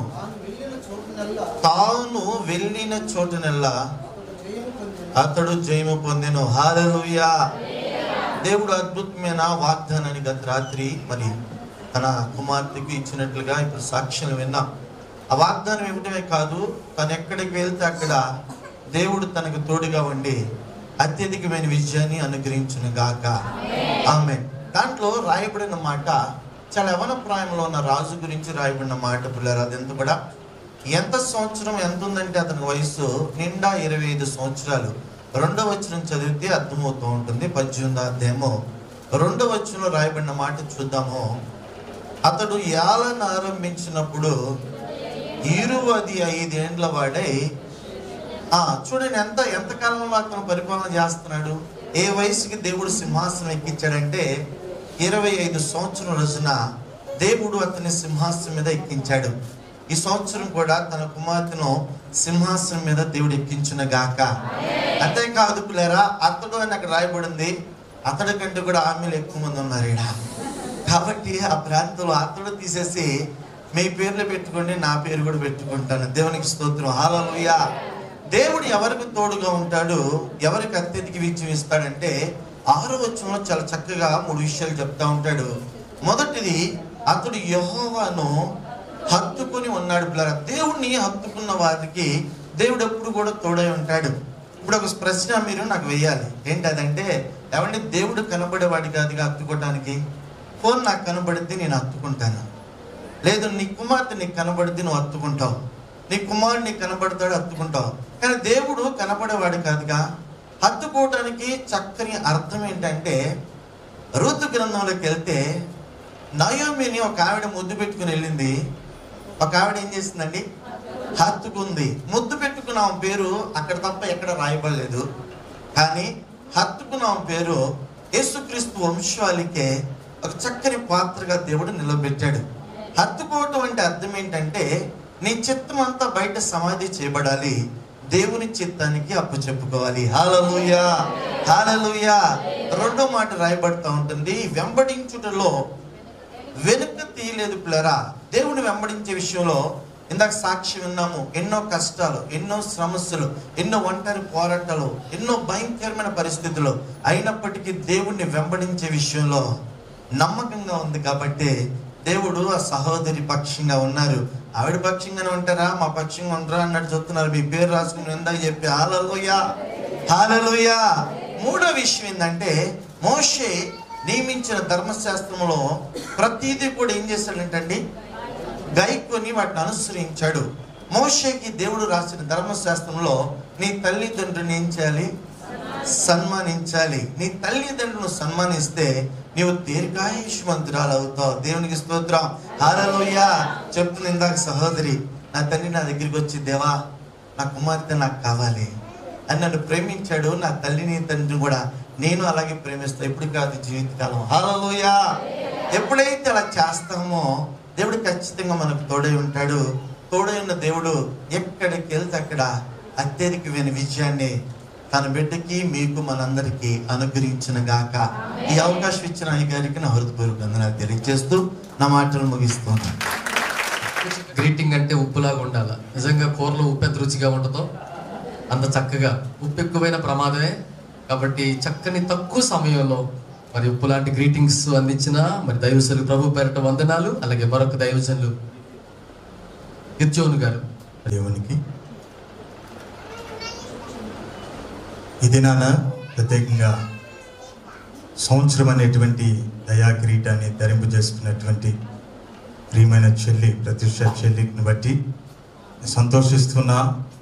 తాను వెళ్ళిన చోటనెల్లా అతడు జయము పొందెను హాలలుయా దేవుడు అద్భుతమైన వాగ్దానాన్ని గత రాత్రి మరి తన కుమార్తెకు ఇచ్చినట్లుగా ఇప్పుడు సాక్ష్యం విన్నాం ఆ వాగ్దానం ఇవ్వటమే కాదు తను ఎక్కడికి వెళ్తే అక్కడ దేవుడు తనకు తోడుగా ఉండి అత్యధికమైన విజయాన్ని అనుగ్రహించును గాక ఆమె దాంట్లో రాయబడిన మాట చాలా యవన ప్రాయంలో ఉన్న రాజు గురించి రాయబడిన మాట పిల్లలు అదెంత కూడా ఎంత సంవత్సరం ఎంత ఉందంటే అతని వయసు నిండా ఇరవై ఐదు సంవత్సరాలు రెండవ వచనం చదివితే అర్థమవుతూ ఉంటుంది పద్దెనిమిది అధ్యాయము రెండవ వచనంలో రాయబడిన మాట చూద్దాము అతడు ఏలను ఆరంభించినప్పుడు ఇరువది ఐదేండ్ల వాడై ఆ చూడండి ఎంత ఎంత కాలంలో అతను పరిపాలన చేస్తున్నాడు ఏ వయసుకి దేవుడు సింహాసనం ఎక్కించాడంటే ఇరవై ఐదు సంవత్సరం రోజున దేవుడు అతని సింహాసనం మీద ఎక్కించాడు ఈ సంవత్సరం కూడా తన కుమార్తెను సింహాసనం మీద దేవుడు ఎక్కించిన గాక అంతేకాదు పిల్లరా అతడు అని అక్కడ రాయబడింది అతడి కంటే కూడా ఆమెలు ఎక్కువ మంది ఉన్నారు ఈడ కాబట్టి ఆ ప్రాంతంలో అతడు తీసేసి మీ పేర్లు పెట్టుకోండి నా పేరు కూడా పెట్టుకుంటాను దేవునికి స్తోత్రం హాలలుయా దేవుడు ఎవరికి తోడుగా ఉంటాడు ఎవరికి అత్యధిక విజయం ఇస్తాడంటే ఆరో వచనంలో చాలా చక్కగా మూడు విషయాలు చెప్తా ఉంటాడు మొదటిది అతడు యెహోవాను హత్తుకుని ఉన్నాడు పిల్లరా దేవుణ్ణి హత్తుకున్న వారికి దేవుడు ఎప్పుడు కూడా తోడై ఉంటాడు ఇప్పుడు ఒక ప్రశ్న మీరు నాకు వేయాలి ఏంటి అదంటే ఏమంటే దేవుడు కనబడేవాడి కాదుగా హత్తుకోవడానికి ఫోన్ నాకు కనబడితే నేను హత్తుకుంటాను లేదు నీ కుమార్తె నీకు కనబడితే నువ్వు హత్తుకుంటావు నీ కుమారుడు నీకు కనబడతాడు హత్తుకుంటావు కానీ దేవుడు కనబడేవాడు కాదుగా హత్తుకోవడానికి చక్కని అర్థం ఏంటంటే ఋతు గ్రంథంలోకి వెళ్తే నయోమిని ఒక ఆవిడ ముద్దు పెట్టుకుని వెళ్ళింది ఒక ఆవిడ ఏం చేసిందండి హత్తుకుంది ముద్దు పెట్టుకున్న ఆమె పేరు అక్కడ తప్ప ఎక్కడ రాయబడలేదు కానీ హత్తుకున్న ఆమె పేరు యేసుక్రీస్తు వంశాలికే ఒక చక్కని పాత్రగా దేవుడు నిలబెట్టాడు హత్తుకోవటం అంటే అర్థం ఏంటంటే నీ చిత్తం అంతా బయట సమాధి చేయబడాలి దేవుని చిత్తానికి అప్పు చెప్పుకోవాలి హాలలుయా హాలలుయా రెండో మాట రాయబడుతూ ఉంటుంది వెంబడించుటలో వెనుక తీయలేదు పిల్లరా దేవుని వెంబడించే విషయంలో ఇందాక సాక్షి విన్నాము ఎన్నో కష్టాలు ఎన్నో సమస్యలు ఎన్నో ఒంటరి పోరాటాలు ఎన్నో భయంకరమైన పరిస్థితులు అయినప్పటికీ దేవుణ్ణి వెంబడించే విషయంలో నమ్మకంగా ఉంది కాబట్టి దేవుడు ఆ సహోదరి పక్షంగా ఉన్నారు ఆవిడ పక్షంగానే ఉంటారా మా పక్షంగా ఉంటారా అన్నట్టు చెప్తున్నారు మీ పేరు రాసుకుని ఇందాక చెప్పి హాలలోయ హాలలోయ మూడో విషయం ఏంటంటే మోషే నియమించిన ధర్మశాస్త్రంలో ప్రతిదీ కూడా ఏం చేశాడంటండి గైకొని వాటిని అనుసరించాడు మోషేకి దేవుడు రాసిన ధర్మశాస్త్రంలో నీ తల్లిదండ్రుని ఏం చేయాలి సన్మానించాలి నీ తల్లిదండ్రులను సన్మానిస్తే నీవు దీర్ఘాయుష్మంతురాలు అవుతావు దేవునికి స్తోత్రం హాలలోయ చెప్తుంది ఇందాక సహోదరి నా తల్లి నా దగ్గరికి వచ్చి దేవా నా కుమార్తె నాకు కావాలి అని నన్ను ప్రేమించాడు నా తల్లిని తండ్రిని కూడా నేను అలాగే ప్రేమిస్తా ఇప్పుడు కాదు జీవితకాలం హాలలోయ ఎప్పుడైతే అలా చేస్తామో దేవుడు ఖచ్చితంగా మనకు తోడై ఉంటాడు తోడై ఉన్న దేవుడు ఎక్కడికి వెళ్తే అక్కడ అత్యధికమైన విజయాన్ని తన బిడ్డకి మీకు మనందరికీ అనుగ్రహించిన గాక ఈ అవకాశం ఇచ్చిన ఈ గారికి నా హృదయపూర్వక వందనాలు తెలియజేస్తూ నా మాటలు ముగిస్తున్నాను గ్రీటింగ్ అంటే ఉప్పులాగా ఉండాలి నిజంగా కూరలో ఉప్పు ఎంత రుచిగా ఉంటుందో అంత చక్కగా ఉప్పు ఎక్కువైన ప్రమాదమే కాబట్టి చక్కని తక్కువ సమయంలో మరి ఉప్పు లాంటి గ్రీటింగ్స్ అందించిన మరి దైవజనులు ప్రభు పేరట వందనాలు అలాగే మరొక దైవజనులు గిర్జోను గారు దేవునికి ఇది నాన్న ప్రత్యేకంగా సంవత్సరం అనేటువంటి దయా కిరీటాన్ని ధరింపు చేసుకున్నటువంటి ప్రియమైన చెల్లి ప్రత్యుష చెల్లిని బట్టి సంతోషిస్తున్నా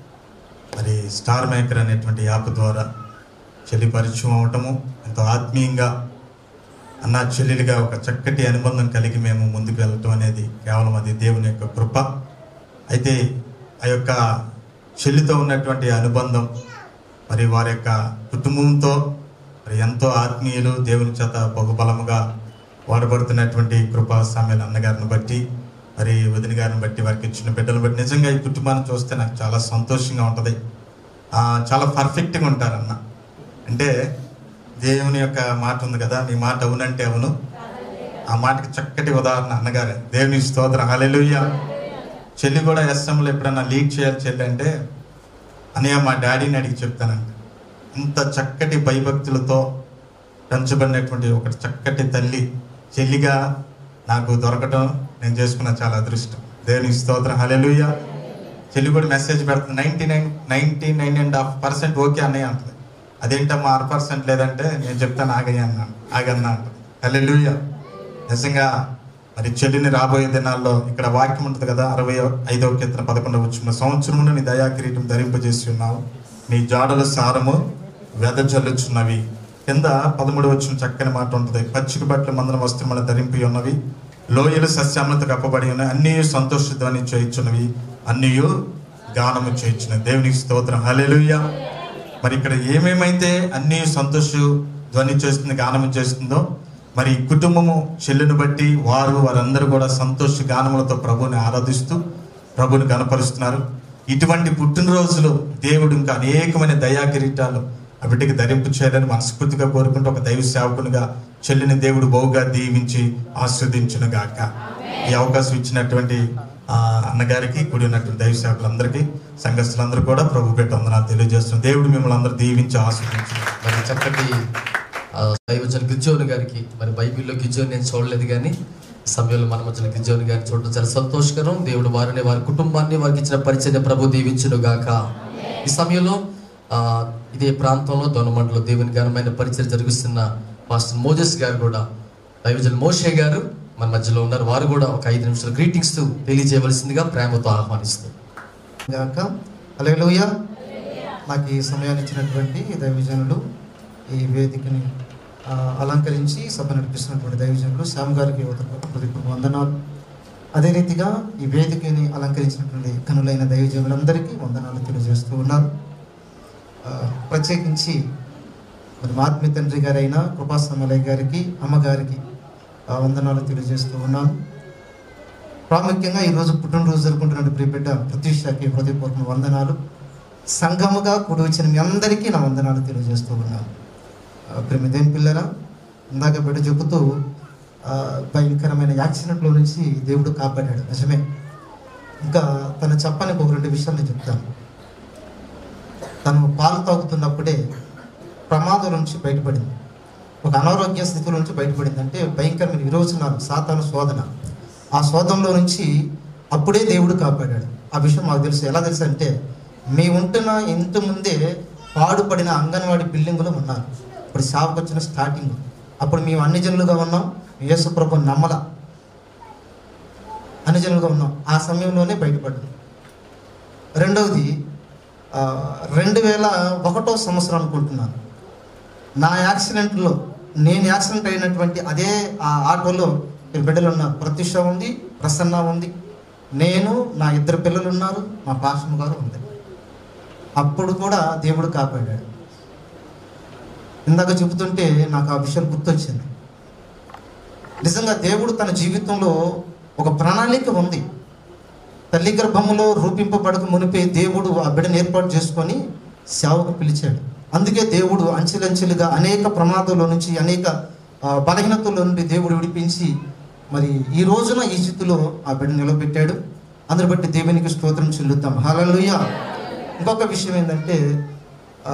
మరి స్టార్ మేకర్ అనేటువంటి యాప్ ద్వారా చెల్లి పరిచయం అవటము ఎంతో ఆత్మీయంగా అన్న చెల్లెలిగా ఒక చక్కటి అనుబంధం కలిగి మేము ముందుకు వెళ్ళటం అనేది కేవలం అది దేవుని యొక్క కృప అయితే ఆ యొక్క చెల్లితో ఉన్నటువంటి అనుబంధం మరి వారి యొక్క కుటుంబంతో మరి ఎంతో ఆత్మీయులు దేవుని చేత బహుబలముగా వాడబడుతున్నటువంటి కృపా సమయాల అన్నగారిని బట్టి మరి వదిన గారిని బట్టి వారికి ఇచ్చిన బిడ్డలు బట్టి నిజంగా ఈ కుటుంబాన్ని చూస్తే నాకు చాలా సంతోషంగా ఉంటుంది ఆ, చాలా పర్ఫెక్ట్గా ఉంటారన్న అంటే దేవుని యొక్క మాట ఉంది కదా నీ మాట అవునంటే అవును ఆ మాటకి చక్కటి ఉదాహరణ అన్నగారే దేవుని స్తోత్రం హల్లెలూయా చెల్లి కూడా ఎస్ఎంలో ఎప్పుడన్నా లీడ్ చేయాలి చెల్లి అంటే అన్నయ్య మా డాడీని అడిగి చెప్తానంట ఇంత చక్కటి భయభక్తులతో పెంచబడినటువంటి ఒక చక్కటి తల్లి చెల్లిగా నాకు దొరకటం నేను చేసుకున్న చాలా అదృష్టం దేవుని స్తోత్రం హల్లెలూయా చెల్లి కూడా మెసేజ్ పెడుతుంది ninety nine ninety nine and half percent okay అన్నయ్య అంటుంది అదేంటమ్మా ఆరు పర్సెంట్ లేదంటే నేను చెప్తాను ఆగయ్య అన్నాను ఆగన్నా అంటుంది హల్లెలూయా నిజంగా మరి చెల్లిని రాబోయే దినాల్లో ఇక్కడ వాక్యం ఉంటుంది కదా అరవై ఐదవ కీర్తన పదకొండవ వచ్చిన సంవత్సరం నీ దయా కిరీటం ధరింపజేసి ఉన్నావు నీ జాడల సారము వెదజల్లుచున్నవి కింద పదమూడు వచ్చిన చక్కని మాట ఉంటుంది పచ్చిక బట్టలు మందన వస్త్రములు ధరింపి ఉన్నవి లోయలు సస్యామలతో కప్పబడి ఉన్నాయి అన్నీ సంతోష ధ్వని చేయించున్నవి అన్నీ గానము చేయించున్నవి దేవునికి స్తోత్రం హల్లెలూయా మరి ఇక్కడ ఏమేమైతే అన్ని సంతోష ధ్వని చేస్తుంది గానము చేస్తుందో మరి కుటుంబము చెల్లిని బట్టి వారు వారందరూ కూడా సంతోష గానములతో ప్రభుని ఆరాధిస్తూ ప్రభుని గనపరుస్తున్నారు ఇటువంటి పుట్టినరోజులు దేవుడు ఇంకా అనేకమైన దయా కిరీటాలు ఆ బిడ్డకి ధరింపు చేయాలని మనస్ఫూర్తిగా కోరుకుంటూ ఒక దైవ సేవకునిగా చెల్లిని దేవుడు బహుగా దీవించి ఆస్వాదించును గాక ఈ అవకాశం ఇచ్చినటువంటి ఆ, అన్నగారికి కూడి ఉన్నటువంటి దైవ సేవకులందరికీ సంఘస్థులందరూ కూడా ప్రభు పెట్టి వందనాలు తెలియజేస్తున్నాం దేవుడు మిమ్మల్ని అందరూ దీవించి ఆస్వాదించును మరి చక్కటి ఆ, దైవజన గిజ్జోని గారికి మరి బైబిల్లో గిజ్జోని నేను చూడలేదు కానీ ఈ సమయంలో మన మధ్యన గిజ్జోని గారిని చూడడం చాలా సంతోషకరం దేవుడు వారిని వారి కుటుంబాన్ని వారికి ఇచ్చిన పరిచయ ప్రభు దీవించును గాక ఈ సమయంలో ఆ, ఇదే ప్రాంతంలో దొనమండలో దేవుని ఘనమైన పరిచయం జరిగిస్తున్న పాస్టర్ మోజెస్ గారు కూడా దైవజన్ మోషే గారు మన మధ్యలో ఉన్నారు వారు కూడా ఒక ఐదు నిమిషాలు గ్రీటింగ్స్ తెలియజేయవలసిందిగా ప్రేమతో ఆహ్వానిస్తారు గాక అలెలుయ నాకు ఈ సమయాన్ని ఇచ్చినటువంటి దైవజనులు ఈ వేదికని ఆ, అలంకరించి సభ నడిపిస్తున్నటువంటి దైవజనులు శ్యామ్ గారికి హృదయపూర్వక వందనాలు అదే రీతిగా ఈ వేదికని అలంకరించినటువంటి కనులైన దైవజనులందరికీ వందనాలు తెలియజేస్తూ ఉన్నారు ఆ, ప్రత్యేకించి మరి మా ఆత్మీయ తండ్రి గారైన కృపాసమలయ్య గారికి అమ్మగారికి ఆ, వందనాలు తెలియజేస్తూ ఉన్నాను ప్రాముఖ్యంగా ఈరోజు పుట్టినరోజు జరుపుకుంటున్న ప్రియబిడ్డ ప్రత్యూషకి హృదయపూర్వక వందనాలు సంఘముగా కూడి వచ్చిన మీ అందరికీ నా వందనాలు తెలియజేస్తూ ఉన్నాను ఆ, ప్రేమిదేం పిల్లరా ఇందాక బిడ్డ చెబుతూ ఆ, భయంకరమైన యాక్సిడెంట్లో నుంచి దేవుడు కాపాడాడు నిజమే ఇంకా తను చెప్పని ఒక రెండు విషయాలు నేను చెప్తాను తను పాలు తాగుతున్నప్పుడే ప్రమాదం నుంచి బయటపడింది ఒక అనారోగ్య స్థితిలో నుంచి బయటపడింది అంటే భయంకరమైన విరోచనాలు సాతాను శోధన ఆ శోధనలో నుంచి అప్పుడే దేవుడు కాపాడాడు ఆ విషయం మాకు తెలుసు ఎలా తెలుసు అంటే మీ ఉంటున్న ఇంటి ముందే పాడుపడిన అంగన్వాడీ బిల్డింగులు ఉన్నారు ఇప్పుడు షాప్కి వచ్చిన స్టార్టింగ్ అప్పుడు మేము అన్ని జనులుగా ఉన్నాం యేసుప్రభు నమ్మల అన్ని జనులుగా ఉన్నాం ఆ సమయంలోనే బయటపడ్డాం రెండవది ఆ, రెండు వేల ఒకటో సంవత్సరం అనుకుంటున్నాను నా యాక్సిడెంట్లో నేను యాక్సిడెంట్ అయినటువంటి అదే ఆ ఆటోలో ఇద్దరు బిడ్డలు ఉన్నారు ప్రత్యుష ఉంది ప్రసన్న ఉంది నేను నా ఇద్దరు పిల్లలు ఉన్నారు మా పాశం గారు ఉంది అప్పుడు కూడా దేవుడు కాపాడాడు ఇందాక చెబుతుంటే నాకు ఆ విషయం గుర్తొచ్చింది నిజంగా దేవుడు తన జీవితంలో ఒక ప్రణాళిక ఉంది తల్లి గర్భములో రూపింపబడక మునిపే దేవుడు ఆ బిడ్డను ఏర్పాటు చేసుకొని సేవకు పిలిచాడు అందుకే దేవుడు అంచెలంచెలుగా అనేక ప్రమాదాల నుంచి అనేక ఆ, బలహీనతల నుండి దేవుడు విడిపించి మరి ఈ రోజున ఈ స్థితిలో ఆ బిడ్డ నిలబెట్టాడు అందుని బట్టి దేవునికి స్తోత్రం చెల్లుతాం హల్లెలూయా ఇంకొక విషయం ఏంటంటే ఆ,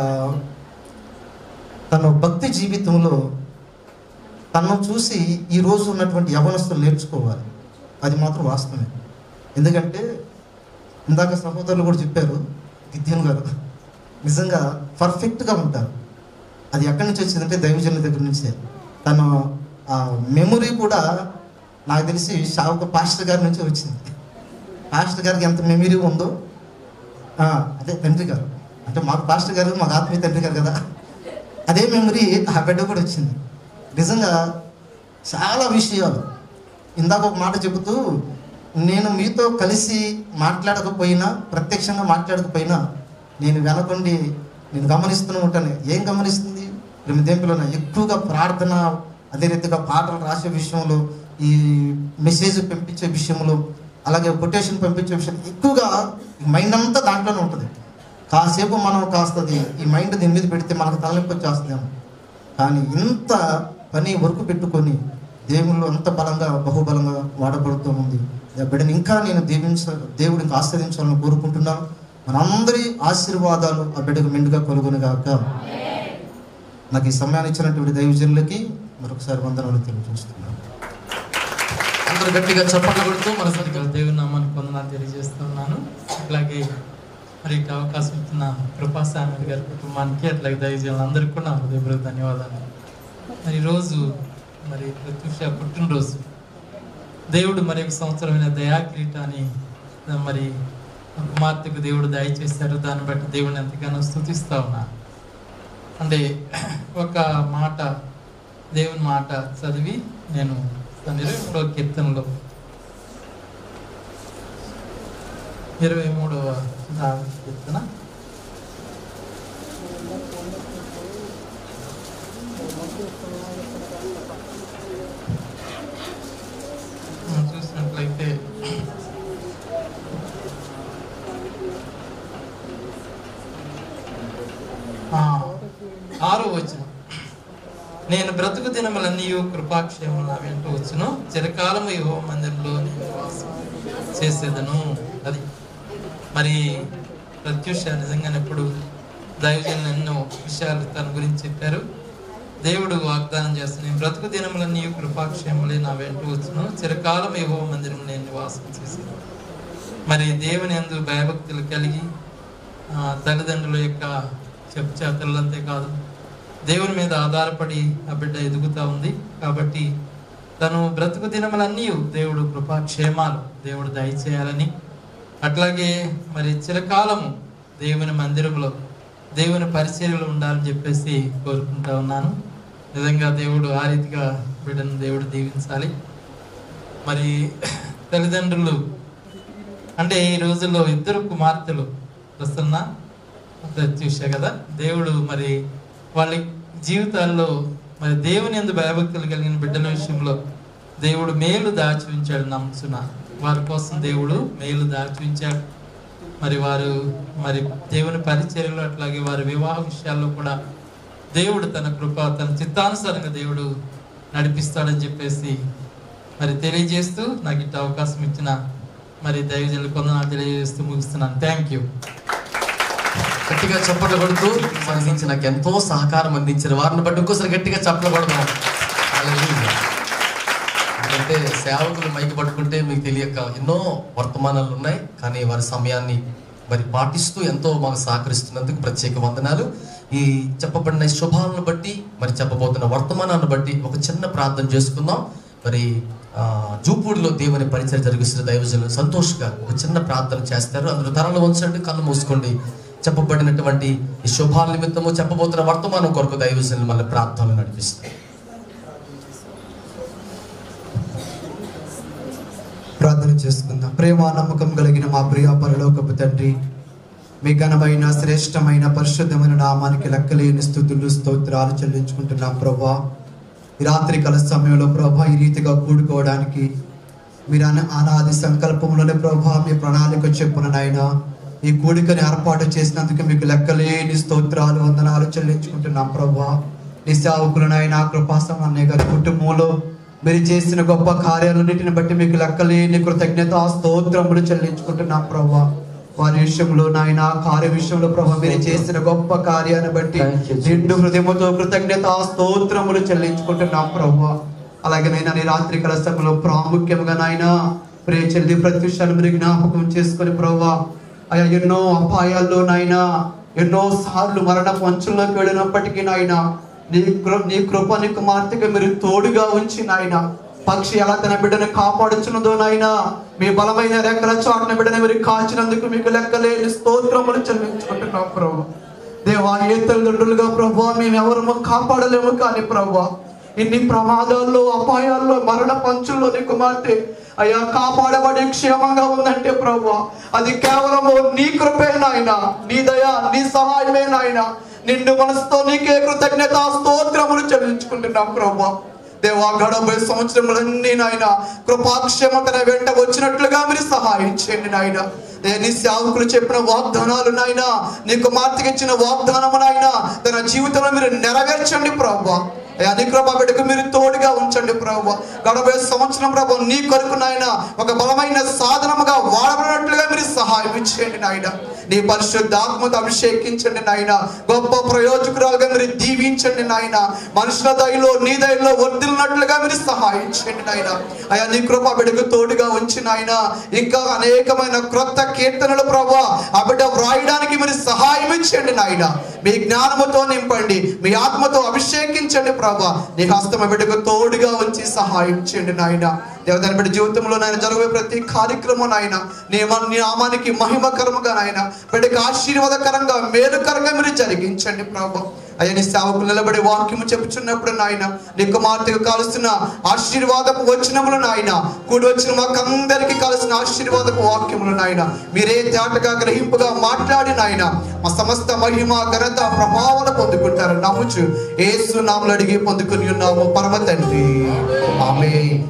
తన భక్తి జీవితంలో తనను చూసి ఈ రోజు ఉన్నటువంటి యవనస్తులు నేర్చుకోవాలి అది మాత్రం వాస్తవమే ఎందుకంటే ఇందాక సహోదరులు కూడా చెప్పారు గిద్యన్ గారు నిజంగా పర్ఫెక్ట్గా ఉంటారు అది ఎక్కడి నుంచి వచ్చిందంటే దైవజనుల దగ్గర నుంచే తన ఆ మెమొరీ కూడా నాకు తెలిసి షావుక పాస్టర్ గారి నుంచి వచ్చింది పాస్టర్ గారికి ఎంత మెమరీ ఉందో ఆ, అదే తండ్రి గారు అంటే మాకు పాస్టర్ గారు మాకు ఆత్మీయ తండ్రి గారు కదా అదే మెమరీ ఆ బిడ్డ కూడా వచ్చింది నిజంగా చాలా విషయాలు ఇందాక ఒక మాట చెబుతూ నేను మీతో కలిసి మాట్లాడకపోయినా ప్రత్యక్షంగా మాట్లాడకపోయినా నేను వెనకుండి నేను గమనిస్తూనే ఉంటాను ఏం గమనిస్తుంది ప్రేమదేంపులో ఎక్కువగా ప్రార్థన అదే రీతిగా పాటలు రాసే విషయంలో ఈ మెసేజ్ పంపించే విషయంలో అలాగే కొటేషన్ పంపించే విషయం ఎక్కువగా మైండ్ అంతా దాంట్లోనే ఉంటుంది కాసేపు మనం కాస్తది ఈ మైండ్ దీని మీద పెడితే మనకు తలనొప్పి వచ్చేస్తుందేమో కానీ ఇంత పని వరకు పెట్టుకొని దేవుళ్ళు అంత బలంగా బహుబలంగా వాడబడుతూ ఉంది ఆ బిడ్డని ఇంకా నేను దీవించ దేవుడు ఇంకా ఆశ్రదించాలని కోరుకుంటున్నాను మనందరి ఆశీర్వాదాలు ఆ బిడ్డకు మెండుగా కలుగునుగాక నాకు ఈ సమయాన్ని ఇచ్చినటువంటి దైవజనులకి మరొకసారి వందనాలు తెలియజేస్తున్నాను అందరూ గట్టిగా చప్పట్లు కొడుతూ మనసారి ఇక్కడ దేవుని నామానికి వందనాలు తెలియజేస్తున్నాను అలాగే మరి ఇటు అవకాశం ఇచ్చిన కృపాసామి గారి కుటుంబానికి అట్లాగే దయచేయాలి అందరికీ కూడా నా హృదయపూర్వక ధన్యవాదాలు మరి ఈరోజు మరి ప్రత్యూష పుట్టినరోజు దేవుడు మరి ఒక సంవత్సరమైన దయా కిరీటాన్ని మరి కుమార్తెకు దేవుడు దయచేశారు దాన్ని బట్టి దేవుడిని ఎంతగానో స్థుతిస్తా ఉన్నా అంటే ఒక మాట దేవుని మాట చదివి నేను దాని ఇరవై మూడవ కీర్తనలో ఇరవై మూడవ కీర్తన మనం చూసినట్లయితే ఆ, ఆరో వచ్చిన నేను బ్రతుకు దినములన్నీ కృపాక్షేమం నా వెంట వచ్చును చిరకాలము యువ మందిరంలో నేను వాసం చేసేదను అది మరి ప్రత్యూష నిజంగానే ఇప్పుడు దైవజనులు ఎన్నో విషయాలు తన గురించి చెప్పారు దేవుడు వాగ్దానం చేస్తున్నాను నేను బ్రతుకు దినములన్నీ కృపాక్షేమలే నా వెంట వచ్చును చిరకాలం యువ మందిరం నేను నివాసం చేసేది మరి దేవుని ఎందు భయభక్తులు కలిగి ఆ, తల్లిదండ్రుల యొక్క చెప్పు చేతలంతే కాదు దేవుని మీద ఆధారపడి ఆ బిడ్డ ఎదుగుతూ ఉంది కాబట్టి తను బ్రతుకు దినములన్నీ దేవుడు కృపాక్షేమాలు దేవుడు దయచేయాలని అట్లాగే మరి చిరకాలము దేవుని మందిరంలో దేవుని పరిచర్యలు ఉండాలని చెప్పేసి కోరుకుంటా ఉన్నాను నిజంగా దేవుడు ఆ రీతిగా బిడ్డను దేవుడు దీవించాలి మరి తల్లిదండ్రులు అంటే ఈ రోజుల్లో ఇద్దరు కుమార్తెలు వస్తున్నా చూసా కదా దేవుడు మరి వాళ్ళ జీవితాల్లో మరి దేవుని ఎందు భయభక్తులు కలిగిన బిడ్డల విషయంలో దేవుడు మేలు దాచి ఉంచాడు నమ్ముతున్నా వారి కోసం దేవుడు మేలు దాచి ఉంచాడు మరి వారు మరి దేవుని పరిచర్యలు అట్లాగే వారి వివాహ విషయాల్లో కూడా దేవుడు తన కృప తన చిత్తానుసారంగా దేవుడు నడిపిస్తాడని చెప్పేసి మరి తెలియజేస్తూ నాకు ఇట్లా అవకాశం ఇచ్చిన మరి దైవజనులు కొందనాలు తెలియజేస్తూ ముగిస్తున్నాను థ్యాంక్ యూ గట్టిగా చప్పట్లు కొడుతూ మన నుంచి నాకు ఎంతో సహకారం అందించారు వారిని బట్టి ఇంకోసారి గట్టిగా చప్పట్లు కొడదాం హల్లెలూయా. ఎందుకంటే సేవకులు మైకి పట్టుకుంటే మీకు తెలియక ఎన్నో వర్తమానాలు ఉన్నాయి కానీ వారి సమయాన్ని మరి పాటిస్తూ ఎంతో మాకు సహకరిస్తున్నందుకు ప్రత్యేక వందనాలు ఈ చెప్పబడిన ఈ శుభాలను బట్టి మరి చెప్పబోతున్న వర్తమానాన్ని బట్టి ఒక చిన్న ప్రార్థన చేసుకుందాం మరి ఆ, జూపూడిలో దేవుని పరిచయం జరిగిస్తున్న దైవజనులు సంతోష్గా ఒక చిన్న ప్రార్థన చేస్తారు అందులో తరలు ఉంచండి కళ్ళు మూసుకోండి చెప్పబడినటువంటి ఈ శుభాల నిమిత్తము చెప్పబోతున్న వర్తమానం కొరకు దైవజనులు మళ్ళీ ప్రార్థనలు నడిపిస్తారు ప్రార్థన చేసుకుందాం ప్రేమ నమ్మకం కలిగిన మా ప్రియ పరలోకపు తండ్రి మీ ఘనమైన శ్రేష్టమైన పరిశుద్ధమైన నామానికి లెక్కలేని స్థుతులు స్తోత్రాలు చెల్లించుకుంటున్నాం ప్రభా ఈ రాత్రి కాల సమయంలో ప్రభా ఈ రీతిగా కూడుకోవడానికి మీరు అన అనాది సంకల్పంలోనే ప్రభా మీ ప్రణాళిక చెప్పున నాయన ఈ కూడికని ఏర్పాటు చేసినందుకు మీకు లెక్కలేని స్తోత్రాలు వందనాలు చెల్లించుకుంటున్నాం ప్రభా నీ సేవకులనైనా కృపాసం అన్నయ్య గారి కుటుంబంలో మీరు చేసిన గొప్ప కార్యాలన్నిటిని బట్టి మీకు లెక్కలేని కృతజ్ఞత స్తోత్రములు చెల్లించుకుంటున్నాం ప్రభా వారి విషయంలో నాయన కార్య విషయంలో ప్రభా మీరు చేసిన గొప్ప కార్యాన్ని బట్టి నిండు హృదయముతో కృతజ్ఞత స్తోత్రములు చెల్లించుకుంటున్నాం ప్రభా అలాగే నైనా నీ రాత్రి కలసంలో ప్రాముఖ్యంగా నాయన ప్రియ చెల్లి ప్రతి విషయాన్ని మీరు జ్ఞాపకం చేసుకొని ప్రభా అయ్యా ఎన్నో అపాయాల్లో నాయన ఎన్నో సార్లు మరణ పంచుల్లోకి వెళ్ళినప్పటికీ నాయన నీ కృ నీ కృప నీ కుమార్తెకి మీరు తోడుగా ఉంచి నాయన పక్షి ఎలా తన బిడ్డను కాపాడుచున్నదో నాయన మీ బలమైన రెక్కల చాటున బిడ్డను మీరు కాచినందుకు మీకు లెక్కలేని స్తోత్రములు చెల్లించుకుంటున్నాం ప్రభు దేవా ఏ తల్లిదండ్రులుగా ప్రభు మేము ఎవరు కాపాడలేము కానీ ప్రభు ఇన్ని ప్రమాదాల్లో అపాయాల్లో మరణ పంచుల్లో నీ కుమార్తె అయ్యా కాపాడబడి క్షేమంగా ఉందంటే ప్రభు అది కేవలము నీ కృపే నాయన నీ దయ నీ సహాయమే నాయన నిండు మనసుతో నీకే కృతజ్ఞత స్తోత్రములు చెల్లించుకుంటున్నాం ప్రభు దేవా గడబోయే సంవత్సరములన్నీ నాయన కృపాక్షేమతన వెంట వచ్చినట్లుగా మీరు సహాయం చేయండి నాయన ఏ నీ సేవకులు చెప్పిన వాగ్దానాలు నాయన నీ కుమార్తెకి ఇచ్చిన వాగ్దానము నాయన తన జీవితంలో మీరు నెరవేర్చండి ప్రభు అన్ని కృప బిడ్డకు మీరు తోడుగా ఉంచండి ప్రభు గడబోయే సంవత్సరం ప్రభు నీ కొరకు నాయన ఒక బలమైన సాధనముగా వాడబడినట్లుగా మీరు సహాయం ఇచ్చేయండి నాయన నీ పరిశుద్ధ ఆత్మతో అభిషేకించండి నాయన గొప్ప ప్రయోజకురాలుగా మీరు దీవించండి నాయన మనుషుల దయలో నీ దయలో వర్దిలినట్లుగా మీరు సహాయం చేయండి నాయన అయ్యా నీ కృప బిడ్డకు తోడుగా ఉంచి నాయన ఇంకా అనేకమైన క్రొత్త కీర్తనలు ప్రభా ఆ బిడ్డ వ్రాయడానికి మీరు సహాయం ఇచ్చండి నాయన మీ జ్ఞానముతో నింపండి మీ ఆత్మతో అభిషేకించండి ప్రభా నీ హస్తం ఆ బిడ్డకు తోడుగా ఉంచి సహాయం చేయండి నాయన దేవదాని బిడ్డ జీవితంలో నాయన జరగబోయే ప్రతి కార్యక్రమం నాయన నీ మ- నీ నామానికి మహిమకరముగా నాయన బిడ్డకి ఆశీర్వాదకరంగా మేలుకరంగా మీరు జరిగించండి ప్రభా అయ్యా నీ సేవకులు నిలబడి వాక్యము చెప్పుచున్నప్పుడు నాయన నీ కుమార్తెకు కాలుస్తున్న ఆశీర్వాదపు వచనములు నాయన కూడి వచ్చిన మాకందరికి కాల్సిన ఆశీర్వాదపు వాక్యములు నాయన మీరే తేటగా గ్రహింపుగా మాట్లాడి నాయన మా సమస్త మహిమ ఘనత ప్రభావాలు పొందుకుంటారు నమ్ముచు ఏసు నామలు అడిగి పొందుకుని ఉన్నాము పరమ తండ్రి ఆమె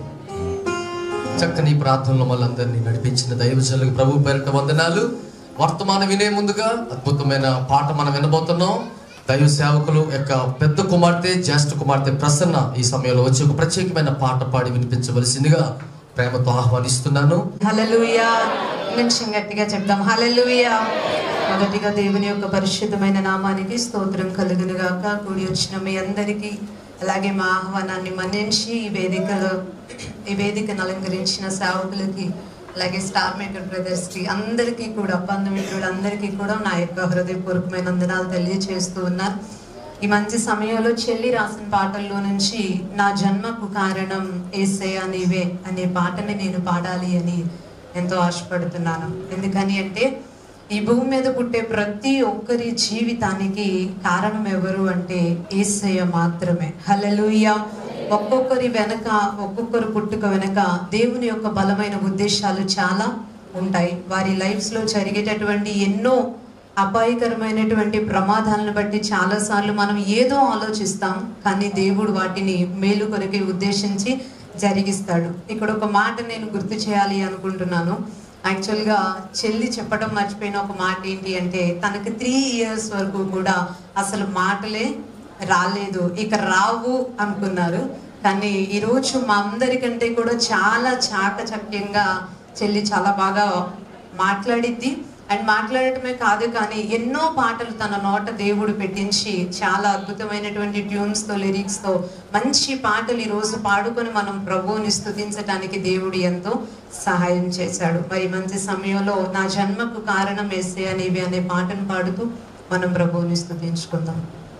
చక్కని ప్రార్థనలో మళ్ళందరినీ నడిపించిన దైవజనులకు ప్రభు పేరిట వందనాలు వర్తమానం వినే ముందుగా అద్భుతమైన పాట మనం వినబోతున్నాం దైవ సేవకులు యొక్క పెద్ద కుమార్తె జ్యేష్ఠ కుమార్తె ప్రసన్న ఈ సమయంలో వచ్చి ఒక ప్రత్యేకమైన పాట పాడి వినిపించవలసిందిగా ప్రేమతో ఆహ్వానిస్తున్నాను హల్లెలూయా కొంచెం గట్టిగా చెప్దాం హల్లెలూయా మొదటిగా దేవుని యొక్క పరిశుద్ధమైన నామానికి స్తోత్రం కలుగును గాక కూడి వచ్చిన మీ అందరికీ అలాగే మా ఆహ్వానాన్ని మన్నించి ఈ వేదికలో ఈ వేదికను అలంకరించిన సేవకులకి అలాగే స్టార్ మేకర్ బ్రదర్స్ కి అందరికీ కూడా బంధుమిత్రులందరికీ కూడా నా యొక్క హృదయపూర్వకమైన వందనాలు తెలియజేస్తూ ఉన్నాను ఈ మంచి సమయంలో చెల్లి రాసిన పాటల్లో నుంచి నా జన్మకు కారణం ఏసయ్య నీవే అనే పాటని నేను పాడాలి అని ఎంతో ఆశపడుతున్నాను ఎందుకని అంటే ఈ భూమి మీద పుట్టే ప్రతి ఒక్కరి జీవితానికి కారణం ఎవరు అంటే ఏసయ్య మాత్రమే హల్లెలూయా ఒక్కొక్కరి వెనక ఒక్కొక్కరు పుట్టుక వెనక దేవుని యొక్క బలమైన ఉద్దేశాలు చాలా ఉంటాయి వారి లైఫ్స్ లో జరిగేటటువంటి ఎన్నో అపాయకరమైనటువంటి ప్రమాదాలను బట్టి చాలాసార్లు మనం ఏదో ఆలోచిస్తాం కానీ దేవుడు వాటిని మేలు కొరకే ఉద్దేశించి జరిగిస్తాడు ఇక్కడ ఒక మాట నేను గుర్తు చేయాలి అనుకుంటున్నాను యాక్చువల్గా చెల్లి చెప్పడం మర్చిపోయిన ఒక మాట ఏంటి అంటే తనకి త్రీ ఇయర్స్ వరకు కూడా అసలు మాటలే రాలేదు ఇక రావు అనుకున్నారు కానీ ఈరోజు మా అందరికంటే కూడా చాలా చాకచక్యంగా చెల్లి చాలా బాగా మాట్లాడిద్ది అండ్ మాట్లాడటమే కాదు కానీ ఎన్నో పాటలు తన నోట దేవుడు పెట్టించి చాలా అద్భుతమైనటువంటి ట్యూన్స్ తో లిరిక్స్ తో మంచి పాటలు ఈ రోజు పాడుకొని మనం ప్రభువుని స్తుతించడానికి దేవుడు ఎంతో సహాయం చేశాడు మరి మంచి సమయంలో నా జన్మకు కారణం వేసే అనేవి అనే పాటను పాడుతూ మనం ప్రభువుని స్తుతించుకుందాం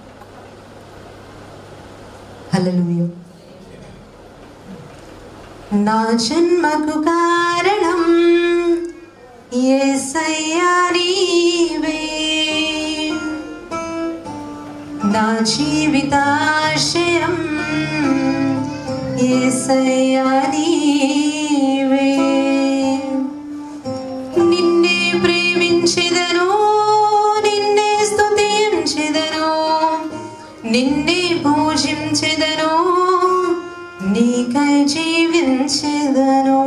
హల్లెలూయా నా జన్మకు కారణం యేసయ్యా నీవే నా జీవితాశయం యేసయ్యా నీవే నిన్నే ప్రేమించెదను నిన్నే స్తుతించెదను నిన్నే పూజించెదను నీకై జీవించెదను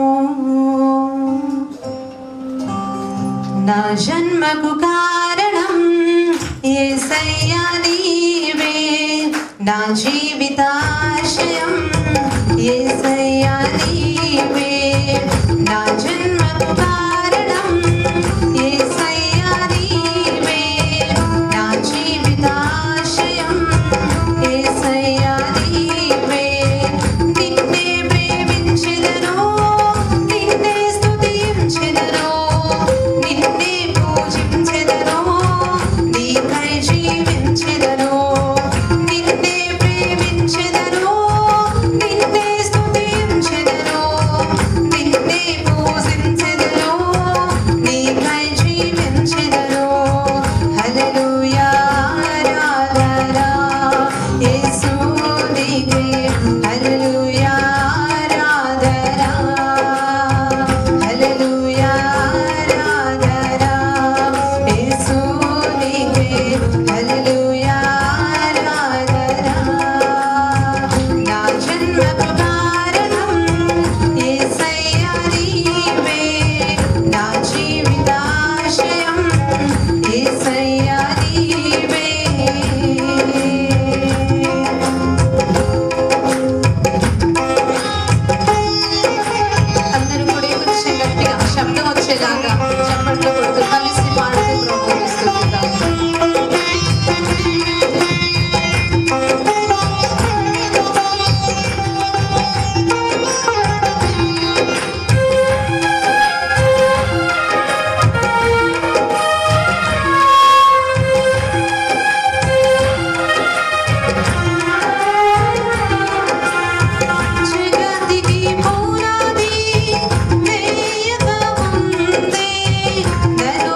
నా జన్మకు కారణం యేసయ్యా నీవే నా జీవితాశయం యేసయ్యా నీవే నా జన్మకు కారణం యేసయ్యా నీవే నా జీవితాశయం యేసయ్యా నీవే నిన్నే ప్రేమించెదను నిన్నే స్తుతించెదను నిన్నే పూజించెదను నీకై జీవించెదను నిన్నే ప్రేమించెదను నిన్నే స్తుతించెదను నిన్నే పూజించెదను నీకై జీవించెదను హల్లెలూయా ఆరాధన యేసు నీకే హల్లెలూయా ఆరాధన హల్లెలూయా ఆరాధన యేసు నీకే హల్లెలూయా ఆరాధన నా జన్మకు కారణం యేసయ్యా నీవే నా జీవితాశయం యేసయ్యా నీవే అందరూ కూడా కొంచెం గట్టిగా శబ్దం వచ్చేలాగా చప్పట్లు కొడుతూ కలిసి పాడుతూ ప్రభువుని స్తుతిద్దాం. జగతికి పునాది వేయక ముందే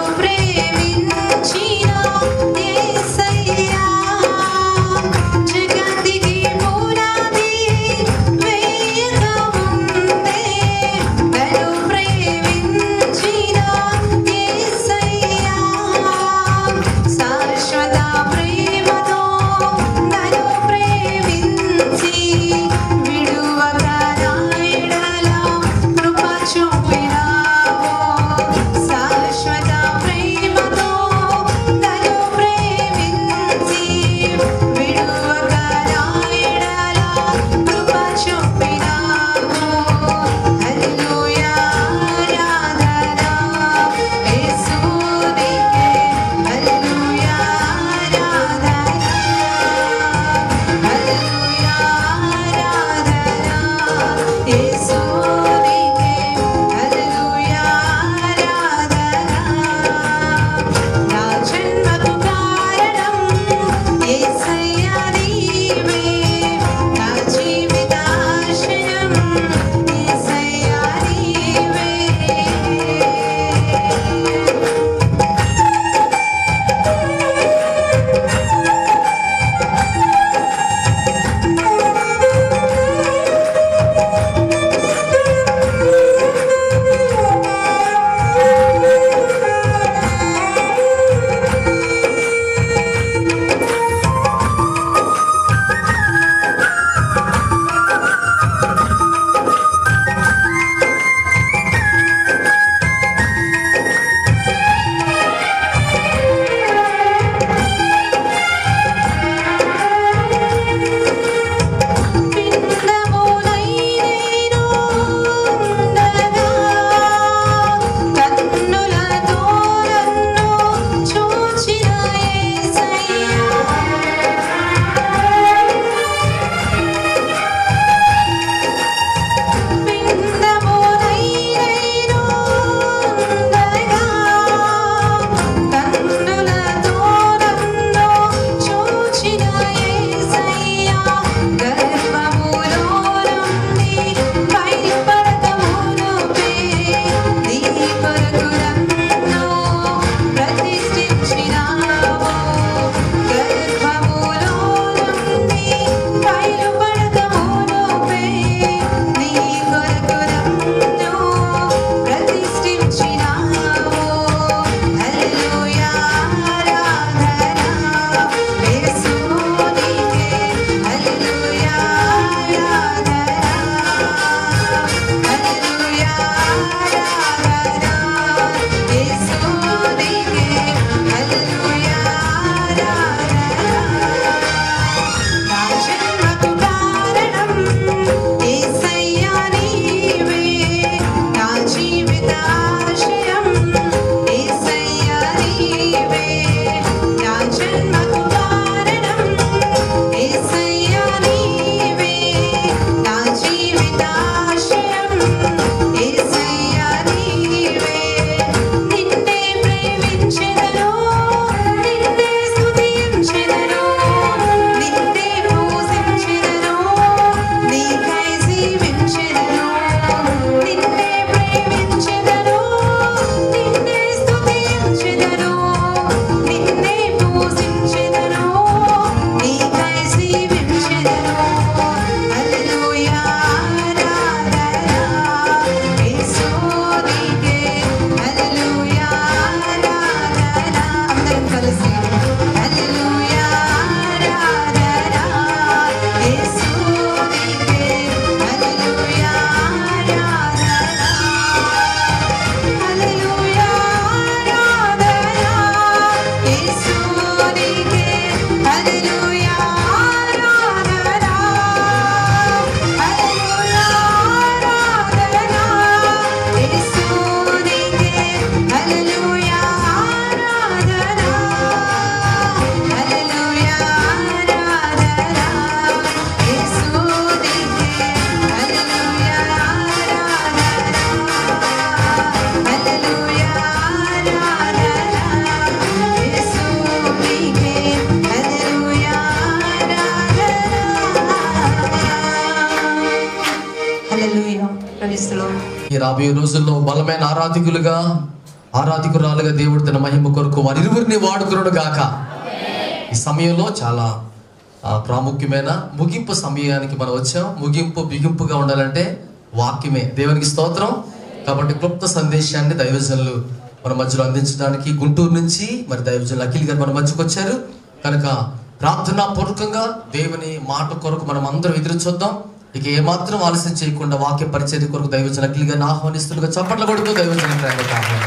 రాబోయే రోజుల్లో బలమైన ఆరాధికులుగా ఆరాధికురాలుగా దేవుడు తన మహిమ కొరకు వారి ఇరువురిని వాడుకున్నాడు గాక ఈ సమయంలో చాలా ఆ, ప్రాముఖ్యమైన ముగింపు సమయానికి మనం వచ్చాం ముగింపు బిగింపుగా ఉండాలంటే వాక్యమే దేవునికి స్తోత్రం కాబట్టి క్లుప్త సందేశాన్ని దైవజనులు మన మధ్యలో అందించడానికి గుంటూరు నుంచి మరి దైవజనులు అఖిల్ గారు మన మధ్యకు వచ్చారు కనుక ప్రార్థనా పూర్వకంగా దేవుని మాట కొరకు మనం అందరం ఎదురు చూద్దాం ఇక ఏమాత్రం ఆలస్యం చేయకుండా వాక్య పరిచర్య కొరకు దైవజన అఖిల్ గారిని ఆహ్వానిస్తుండగా చప్పట్లు కొడుతూ దైవజన ప్రేమకు ఆహ్వానం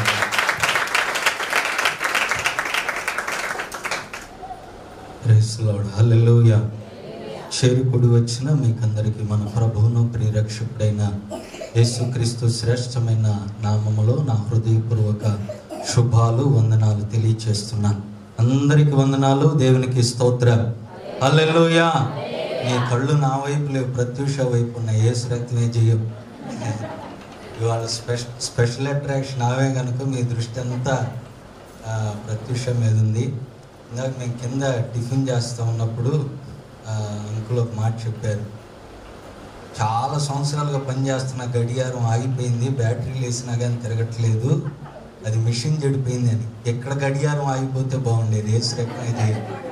ప్రేస్లాడు హల్లెలూయ చేరుకుడి వచ్చిన మీకందరికీ మన ప్రభువును ప్రియరక్షకుడైన యేసుక్రీస్తు శ్రేష్టమైన నామములో నా హృదయపూర్వక శుభాలు వందనాలు తెలియచేస్తున్నాను అందరికి వందనాలు దేవునికి స్తోత్ర హల్లెలూయ నీ కళ్ళు నా వైపు లేవు ప్రత్యూష వైపు ఉన్న యేసు రక్తమే జయం ఇవాళ స్పెషల్ స్పెషల్ అట్రాక్షన్ అవే కనుక మీ దృష్టి అంతా ఆ, ప్రత్యూష మీద ఉంది ఇందాక నేను కింద టిఫిన్ చేస్తూ ఉన్నప్పుడు ఆ, అంకుల్ ఒక మాట చెప్పారు చాలా సంవత్సరాలుగా పనిచేస్తున్న గడియారం ఆగిపోయింది బ్యాటరీలు వేసినా కానీ తిరగట్లేదు అది మిషన్ చెడిపోయింది అని ఎక్కడ గడియారం ఆగిపోతే బాగుండేది ఏ శ్రద్ధ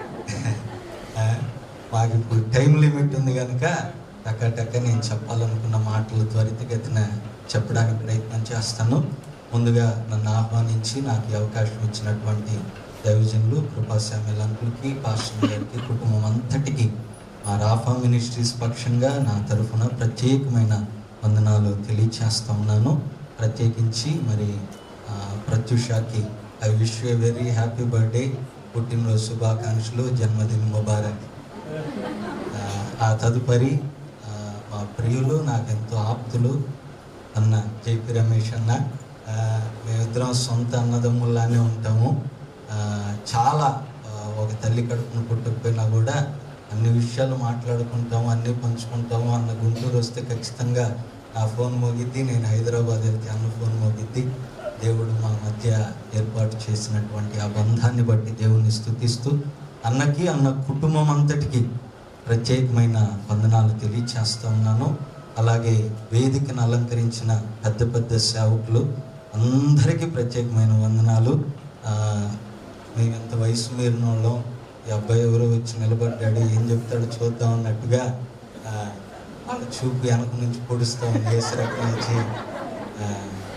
మాకు ఇప్పుడు టైం లిమిట్ ఉంది కనుక టక్క టక్క నేను చెప్పాలనుకున్న మాటలు త్వరితగతిన చెప్పడానికి ప్రయత్నం చేస్తాను ముందుగా నన్ను ఆహ్వానించి నాకు ఈ అవకాశం ఇచ్చినటువంటి దైవజనులు కృపాశామ్యుల అంకుల్కి పాస్టర్ గారికి కుటుంబం అంతటికి మా రాఫా మినిస్ట్రీస్ పక్షంగా నా తరఫున ప్రత్యేకమైన వందనాలు తెలియచేస్తా ఉన్నాను ప్రత్యేకించి మరి ఆ, ప్రత్యూషాకి I wish you very happy birthday పుట్టినరోజు శుభాకాంక్షలు జన్మదిన ముబారక్ ఆ, ఆ తదుపరి ఆ, మా ప్రియులు నాకెంతో ఆప్తులు అన్న జేపీ రమేష్ అన్న ఆ, మేమిద్దరం సొంత అన్నదమ్ముల్లానే ఉంటాము ఆ, చాలా ఆ, ఒక తల్లి కడుపును పుట్టకపోయినా కూడా అన్ని విషయాలు మాట్లాడుకుంటాము అన్నీ పంచుకుంటాము అన్న గుంటూరు వస్తే ఖచ్చితంగా నా ఫోన్ మోగిద్ది నేను హైదరాబాద్ వెళ్తే అన్న ఫోన్ మోగిద్ది దేవుడు మా మధ్య ఏర్పాటు చేసినటువంటి ఆ బంధాన్ని బట్టి దేవుణ్ణి స్తుతిస్తూ అన్నకి అన్న కుటుంబం అంతటికి ప్రత్యేకమైన వందనాలు తెలియచేస్తా ఉన్నాను అలాగే వేదికను అలంకరించిన పెద్ద పెద్ద సేవకులు అందరికీ ప్రత్యేకమైన వందనాలు ఆ, మేము ఎంత వయసు మీరిన వాళ్ళం ఈ అబ్బాయి ఎవరో వచ్చి నిలబడ్డాడు ఏం చెప్తాడో చూద్దాం అన్నట్టుగా ఆ, వాళ్ళ చూపు వెనక నుంచి పొడుస్తూ ఉంది ఏసరకం వచ్చి ఆ,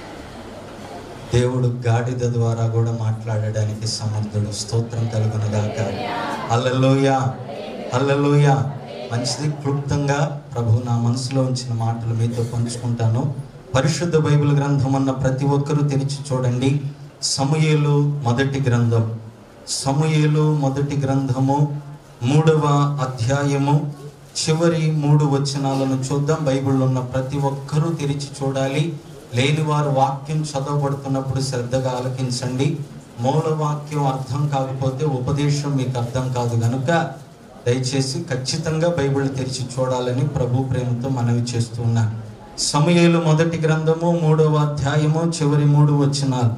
దేవుడు గాడిద ద్వారా కూడా మాట్లాడడానికి సమర్థుడు స్తోత్రం కలుగునగాక అల్లలోయ అల్లలోయ మంచిది క్లుప్తంగా ప్రభు నా మనసులో ఉంచిన మాటలు మీతో పంచుకుంటాను పరిశుద్ధ బైబిల్ గ్రంథం అన్న ప్రతి ఒక్కరూ తెరిచి చూడండి సమూయేలు మొదటి గ్రంథం సమూయేలు మొదటి గ్రంథము మూడవ అధ్యాయము చివరి మూడు వచనాలను చూద్దాం బైబిల్లో ఉన్న ప్రతి ఒక్కరూ తెరిచి చూడాలి లేని వారు వాక్యం చదవబడుతున్నప్పుడు శ్రద్ధగా ఆలకించండి మూల వాక్యం అర్థం కాకపోతే ఉపదేశం మీకు అర్థం కాదు కనుక దయచేసి ఖచ్చితంగా బైబిల్ తెరిచి చూడాలని ప్రభు ప్రేమతో మనవి చేస్తూ ఉన్నాను సమయలు మొదటి గ్రంథము మూడవ అధ్యాయము చివరి మూడు వచనాలు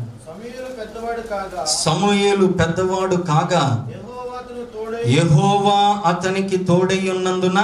సమూయేలు పెద్దవాడు కాగా యెహోవా అతనికి తోడై ఉన్నందున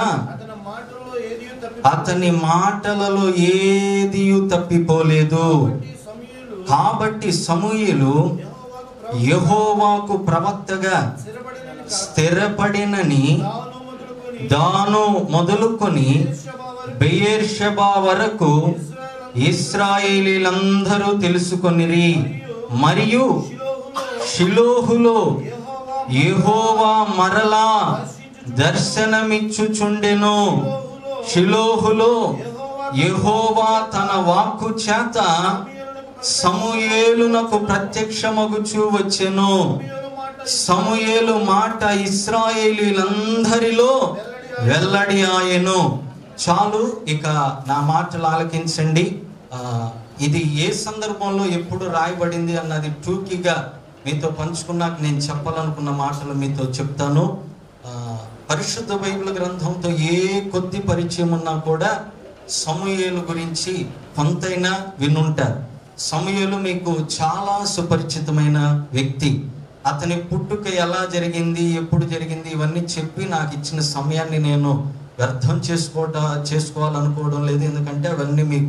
అతని మాటలలో ఏది తప్పిపోలేదు కాబట్టి సమూయేలు యెహోవాకు ప్రవక్తగా స్థిరపడినని దాను మొదలుకొని బెయేర్షబా వరకు ఇస్రాయేలీలందరూ తెలుసుకొనిరి మరియు షిలోహులో యెహోవా మరలా దర్శనమిచ్చుచుండెను షిలోహులో యెహోవా తన వాక్కు చేత సమూయేలునకు ప్రత్యక్షమగుచూ వచ్చెను సమూయేలు మాట ఇస్రాయేలీలందరిలో వెల్లడి ఆయను చాలు ఇక నా మాటలు ఆలకించండి ఆ, ఇది ఏ సందర్భంలో ఎప్పుడు రాయబడింది అన్నది టూకీగా మీతో పంచుకున్నాక నేను చెప్పాలనుకున్న మాటలు మీతో చెప్తాను ఆ, పరిశుద్ధ బైబిల్ గ్రంథంతో ఏ కొద్ది పరిచయం ఉన్నా కూడా సమూయేలు గురించి కొంతైనా వినుంటారు సమూయేలు మీకు చాలా సుపరిచితమైన వ్యక్తి అతని పుట్టుక ఎలా జరిగింది ఎప్పుడు జరిగింది ఇవన్నీ చెప్పి నాకు ఇచ్చిన సమయాన్ని నేను వ్యర్థం చేసుకోవట చేసుకోవాలనుకోవడం లేదు ఎందుకంటే అవన్నీ మీకు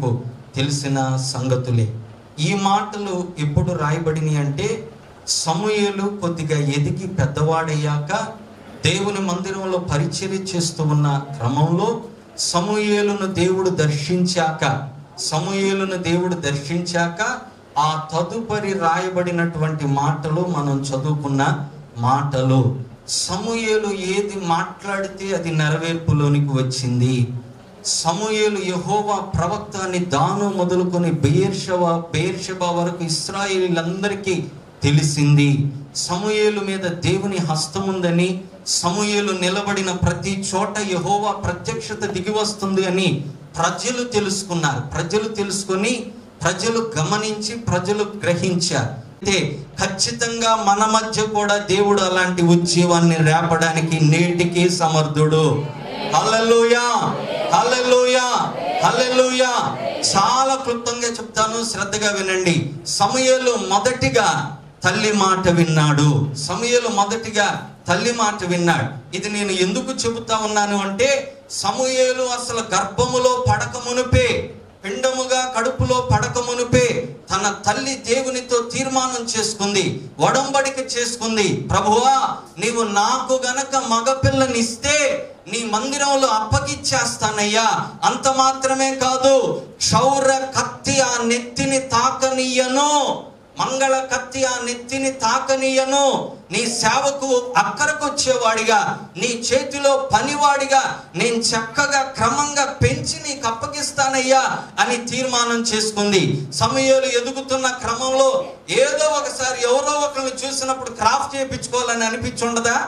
తెలిసిన సంగతులే ఈ మాటలు ఎప్పుడు రాయబడినాయి అంటే సమూయేలు కొద్దిగా ఎదిగి పెద్దవాడయ్యాక దేవుని మందిరంలో పరిచర్య చేస్తూ ఉన్న క్రమంలో సమూయేలును దేవుడు దర్శించాక సమూయేలును దేవుడు దర్శించాక ఆ తదుపరి రాయబడినటువంటి మాటలు మనం చదువుకున్న మాటలు సమూయేలు ఏది మాట్లాడితే అది నెరవేర్పులోనికి వచ్చింది సమూయేలు యహోవా ప్రవక్త అని దాను మొదలుకొని బెయర్షవ బెయర్షబ వరకు ఇస్రాయేలీలందరికీ తెలిసింది సమూయేలు మీద దేవుని హస్తం ఉందని సమూయేలు నిలబడిన ప్రతి చోట యహోవా ప్రత్యక్షత దిగి వస్తుంది అని ప్రజలు తెలుసుకున్నారు ప్రజలు తెలుసుకొని ప్రజలు గమనించి ప్రజలు గ్రహించారు అయితే ఖచ్చితంగా మన మధ్య కూడా దేవుడు అలాంటి ఉద్యమాన్ని రేపడానికి నేటికి సమర్థుడు హల్లెలూయా హల్లెలూయా హల్లెలూయా చాలా క్లుప్తంగా చెప్తాను శ్రద్ధగా వినండి సమయలు మొదటిగా తల్లి మాట విన్నాడు సమయలు మొదటిగా తల్లి మాట విన్నాడు ఇది నేను ఎందుకు చెబుతా ఉన్నాను అంటే సమూయేలు అసలు గర్భములో పడక మునుపే పిండముగా కడుపులో పడక మునుపే తన తల్లి దేవునితో తీర్మానం చేసుకుంది ఒడంబడిక చేసుకుంది ప్రభువా నీవు నాకు గనక మగపిల్లనిస్తే నీ మందిరంలో అప్పగిచ్చేస్తానయ్యా అంత మాత్రమే కాదు క్షౌర కత్తి ఆ నెత్తిని తాకనీయను మంగళ కత్తి ఆ నెత్తిని తాకనీయను నీ సేవకు అక్కరకు వచ్చేవాడిగా నీ చేతిలో పనివాడిగా నేను చక్కగా క్రమంగా పెంచి నీకు అప్పగిస్తానయ్యా అని తీర్మానం చేసుకుంది సమయాలు ఎదుగుతున్న క్రమంలో ఏదో ఒకసారి ఎవరో ఒకరిని చూసినప్పుడు క్రాఫ్ట్ చేయించుకోవాలని అనిపించుండదా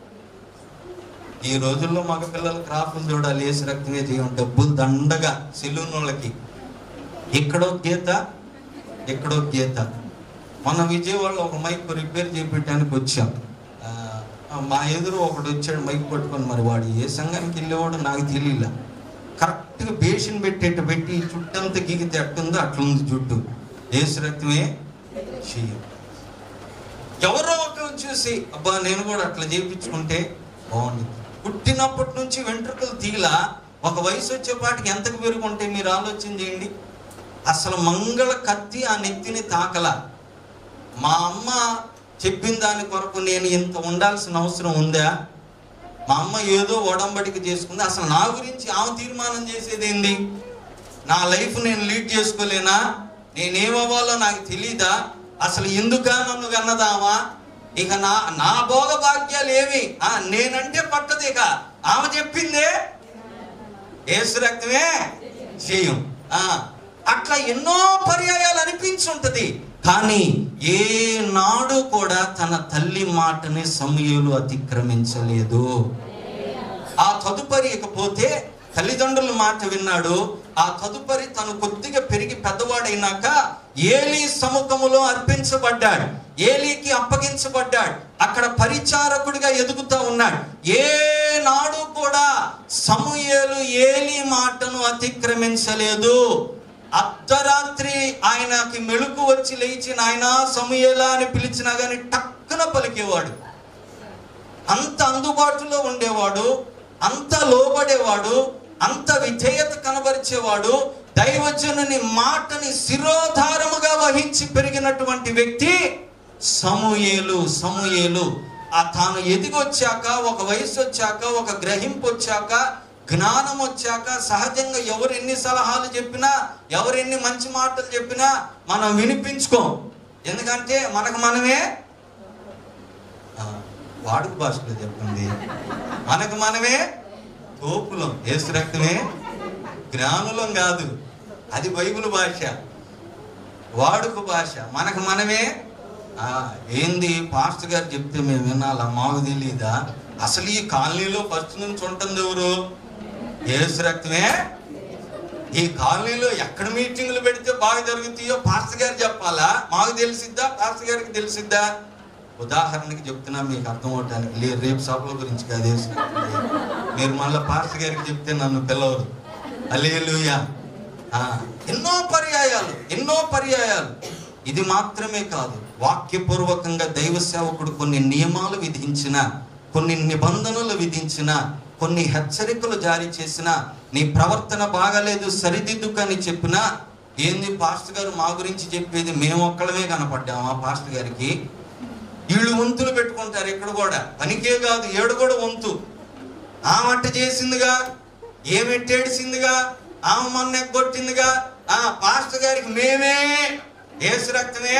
ఈ రోజుల్లో మగ పిల్లలు క్రాఫ్ట్లు చూడాలి ఏసు రక్తమే చేయం డబ్బులు దండగా సెలూన్ వాళ్ళకి ఎక్కడో గీత ఎక్కడో గీత మన విజయవాడలో ఒక మైక్ రిపేర్ చేయించడానికి వచ్చాం ఆ, మా ఎదురు ఒకడు వచ్చాడు మైక్ పట్టుకొని మరి వాడు ఏ సంఘానికి వెళ్ళేవాడు నాకు తెలియలే కరెక్ట్గా బేసిన్ పెట్టేట్టు పెట్టి ఈ చుట్టంతా గీగితే అట్టుందో అట్లుంది జుట్టు ఏసు రక్తమే చెయ్యం ఎవరో ఒకరు చూసి అబ్బా నేను కూడా అట్లా చేయించుకుంటే బాగుంది పుట్టినప్పటి నుంచి వెంట్రుకలు తీలా ఒక వయసు వచ్చేపాటికి ఎంతకు పెరుగుంటే మీరు ఆలోచన చేయండి అసలు మంగళ కత్తి ఆ నెత్తిని తాకల మా అమ్మ చెప్పిన దాని కొరకు నేను ఇంత ఉండాల్సిన అవసరం ఉందా మా అమ్మ ఏదో ఒడంబడిక చేసుకుంది అసలు నా గురించి ఆమె తీర్మానం చేసేది ఏంది నా లైఫ్ నేను లీడ్ చేసుకోలేనా నేనేమవ్వాలో నాకు తెలీదా అసలు ఎందుకా నన్ను కన్నదామా ఇక నా నా భోగ భాగ్యాలు ఏమి ఆ నేనంటే పట్టదు ఇక ఆమె చెప్పిందే ఏసు రక్తమే చేయం ఆ అట్లా ఎన్నో పర్యాయాలు అనిపించుంటది కానీ ఏ నాడు కూడా తన తల్లి మాటని సమయలు అతిక్రమించలేదు ఆ తదుపరి ఇకపోతే తల్లిదండ్రుల మాట విన్నాడు ఆ తదుపరి తను కొద్దిగా పెరిగి పెద్దవాడైనాక ఏలీ సముఖములో అర్పించబడ్డాడు ఏలీకి అప్పగించబడ్డాడు అక్కడ పరిచారకుడిగా ఎదుగుతా ఉన్నాడు ఏ నాడు కూడా సమూయేలు ఏలీ మాటను అతిక్రమించలేదు అర్ధరాత్రి ఆయనకి మెళుకు వచ్చి లేచి నాయన సమూయేలా అని పిలిచినా గాని టక్కున పలికేవాడు అంత అందుబాటులో ఉండేవాడు అంత లోబడేవాడు అంత విధేయత కనబరిచేవాడు దైవజనుని మాటని శిరోధారముగా వహించి పెరిగినటువంటి వ్యక్తి సమూయేలు సమూయేలు ఆ తాను ఎదిగొచ్చాక ఒక వయసు వచ్చాక ఒక గ్రహింపు వచ్చాక జ్ఞానం వచ్చాక సహజంగా ఎవరు ఎన్ని సలహాలు చెప్పినా ఎవరు ఎన్ని మంచి మాటలు చెప్పినా మనం వినిపించుకోం ఎందుకంటే మనకు మనమే ఆ, వాడుక భాషలో చెప్పండి మనకు మనమే తోపులం ఏసు రక్తమే జ్ఞానులం కాదు అది బైబిల్ భాష వాడుక భాష మనకు మనమే ఆ, ఏంది పాస్టర్ గారు చెప్తే మేము వినాలా మాకు తెలియదా అసలు ఈ కాలనీలో ఫస్ట్ నుంచి ఉంటుంది ఎవరు ఏసు రక్తమే ఈ కాలనీలో ఎక్కడ మీటింగ్లు పెడితే బాగా జరుగుతాయో పాస్టర్ గారు చెప్పాలా మాకు తెలిసిద్దా పాస్టర్ గారికి తెలిసిద్దా ఉదాహరణకి చెప్తున్నా మీకు అర్థం అవటానికి లే రేపు సభల గురించి కాదు యేసు రక్తం. మీరు మళ్ళీ పాస్టర్ గారికి చెప్తే నన్ను పిలవరు అలేలుయా ఎన్నో పర్యాయాలు ఎన్నో పర్యాయాలు ఇది మాత్రమే కాదు వాక్యపూర్వకంగా దైవ సేవకుడు కొన్ని నియమాలు విధించిన కొన్ని నిబంధనలు విధించిన కొన్ని హెచ్చరికలు జారీ చేసిన నీ ప్రవర్తన బాగలేదు సరిదిద్దుకని చెప్పినా ఏంది పాస్టర్ గారు మా గురించి చెప్పేది మేము ఒక్కళ్ళమే కనపడ్డామా పాస్టర్ గారికి వీళ్ళు వంతులు పెట్టుకుంటారు ఇక్కడ కూడా పనికే కాదు ఏడు కూడా వంతు ఆ మట్ట చేసిందిగా ఏమెట్టేడిసిందిగా ఆమె మొన్న ఎగ్గొట్టిందిగా ఆ పాస్టర్ గారికి మేమే ఏసు రక్తమే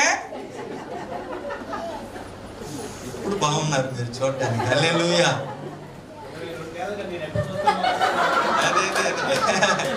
ఇప్పుడు బాగున్నారు మీరు చూడటానికి హల్లెలూయా అదే అదే అదే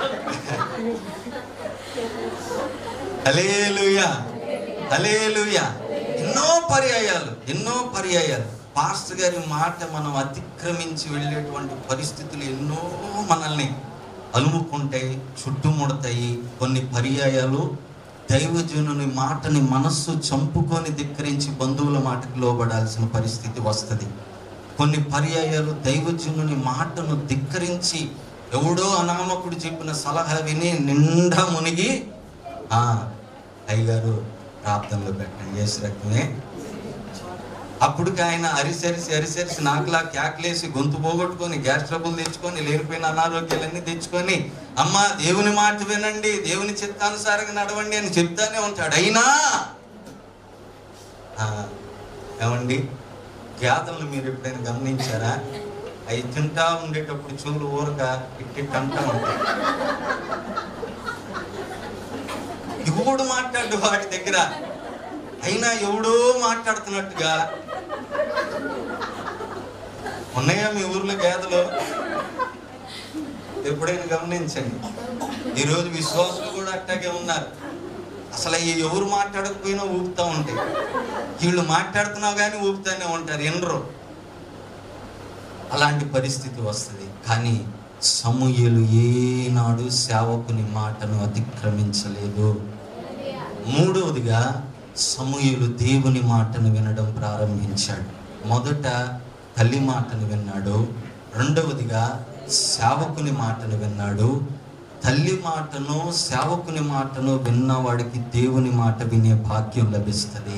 హలేలుయా హలేలుయా ఎన్నో పర్యాయాలు ఎన్నో పర్యాయాలు పాస్టర్ గారి మాట మనం అతిక్రమించి వెళ్ళేటువంటి పరిస్థితులు ఎన్నో మనల్ని అలుముకుంటాయి చుట్టుముడతాయి కొన్ని పర్యాయాలు దైవజనుని మాటని మనస్సు చంపుకొని ధిక్కరించి బంధువుల మాటకు లోబడాల్సిన పరిస్థితి వస్తుంది కొన్ని పర్యాయాలు దైవజనుని మాటను ధిక్కరించి ఎవడో అనామకుడు చెప్పిన సలహా విని నిండా మునిగి ఆ అయ్యగారు ప్రార్థనలో పెట్టండి ఏసు రక్తమే అప్పటికి ఆయన అరిసరిసి అరిసరిసి నాకులా కేకలేసి గొంతు పోగొట్టుకొని గ్యాస్ ట్రబుల్ తెచ్చుకొని లేనిపోయిన అనారోగ్యాలన్నీ తెచ్చుకొని అమ్మ దేవుని మాట వినండి దేవుని చిత్తానుసారంగా నడవండి అని చెప్తానే ఉంటాడు అయినా ఆ, ఏమండి గేదలను మీరు ఎప్పుడైనా గమనించారా అవి తింటా ఉండేటప్పుడు చెవులు ఊరక ఇట్టి అంటా ఉంటాయి ఎవడు మాట్లాడు వాడి దగ్గర అయినా ఎవడో మాట్లాడుతున్నట్టుగా ఉన్నాయా మీ ఊర్లో గేదెలు ఎప్పుడైనా గమనించండి ఈరోజు విశ్వాసులు కూడా అట్టాగే ఉన్నారు అసలు అవి ఎవరు మాట్లాడకపోయినా ఊపుతా ఉంటాయి వీళ్ళు మాట్లాడుతున్నావు కానీ ఊపుతానే ఉంటారు ఎనరు అలాంటి పరిస్థితి వస్తుంది కానీ సమూహలు ఏనాడు సేవకుని మాటను అతిక్రమించలేదు మూడవదిగా సమూహలు దేవుని మాటను వినడం ప్రారంభించాడు మొదట తల్లి మాటను విన్నాడు రెండవదిగా సేవకుని మాటను విన్నాడు తల్లి మాటను సేవకుని మాటను విన్నవాడికి దేవుని మాట వినే భాగ్యం లభిస్తుంది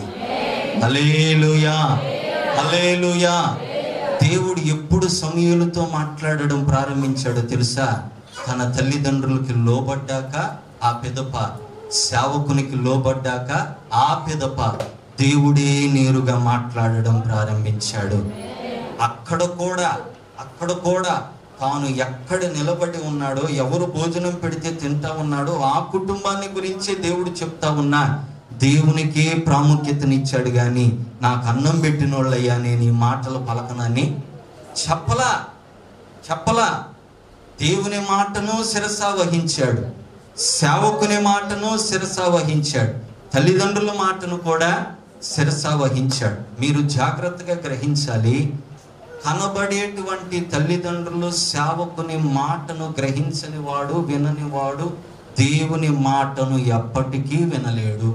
హల్లెలూయా హల్లెలూయా దేవుడు ఎప్పుడు సమూహలతో మాట్లాడడం ప్రారంభించాడో తెలుసా తన తల్లిదండ్రులకి లోబడ్డాక ఆ పెదప సేవకునికి లోబడ్డాక ఆ పెదప దేవుడే నేరుగా మాట్లాడడం ప్రారంభించాడు అక్కడ కూడా అక్కడ కూడా తాను ఎక్కడ నిలబడి ఉన్నాడో ఎవరు భోజనం పెడితే తింటా ఉన్నాడో ఆ కుటుంబాన్ని గురించే దేవుడు చెప్తా ఉన్నా దేవునికే ప్రాముఖ్యతనిచ్చాడు కానీ నాకు అన్నం పెట్టినోళ్ళయ్యా నేను ఈ మాటలు పలకనని చెప్పలా చెప్పలా దేవుని మాటను శిరస వహించాడు సేవకుని మాటను శిరస వహించాడు తల్లిదండ్రుల మాటను కూడా శిరస వహించాడు మీరు జాగ్రత్తగా గ్రహించాలి కనబడేటువంటి తల్లిదండ్రులు సేవకుని మాటను గ్రహించని వాడు వినని వాడు దేవుని మాటను ఎప్పటికీ వినలేడు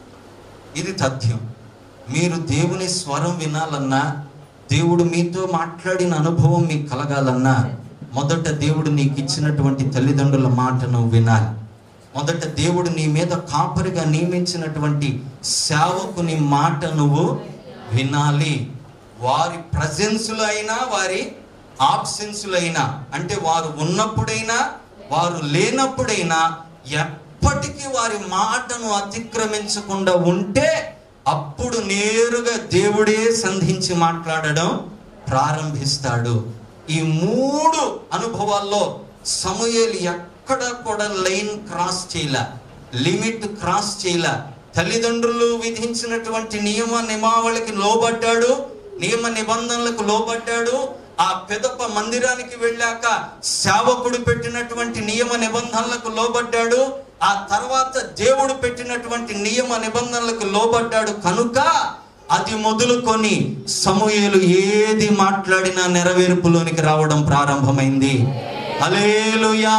ఇది తథ్యం మీరు దేవుని స్వరం వినాలన్నా దేవుడు మీతో మాట్లాడిన అనుభవం మీకు కలగాలన్నా మొదట దేవుడు నీకు ఇచ్చినటువంటి తల్లిదండ్రుల మాటను వినాలి మొదట దేవుడు నీ మీద కాపరిగా నియమించినటువంటి సేవకుని మాట నువ్వు వినాలి వారి ప్రజెన్సులు అయినా వారి ఆబ్సెన్సులు అయినా అంటే వారు ఉన్నప్పుడైనా వారు లేనప్పుడైనా ఎప్పటికీ వారి మాటను అతిక్రమించకుండా ఉంటే అప్పుడు నేరుగా దేవుడే సంధించి మాట్లాడడం ప్రారంభిస్తాడు ఈ మూడు అనుభవాల్లో సమూయేలు ఎక్కడ కూడా లైన్ క్రాస్ చేయలే లిమిట్ క్రాస్ చేయలే తల్లిదండ్రులు విధించినటువంటి నియమ నియమావళికి లోబడ్డాడు నియమ నిబంధనలకు లోబడ్డాడు ఆ పెదప మందిరానికి వెళ్ళాక సేవకుడు పెట్టినటువంటి నియమ నిబంధనలకు లోబడ్డాడు ఆ తర్వాత దేవుడు పెట్టినటువంటి నియమ నిబంధనలకు లోబడ్డాడు కనుక అది మొదలుకొని సమూహలు ఏది మాట్లాడినా నెరవేర్పులోనికి రావడం ప్రారంభమైంది హలేలుయా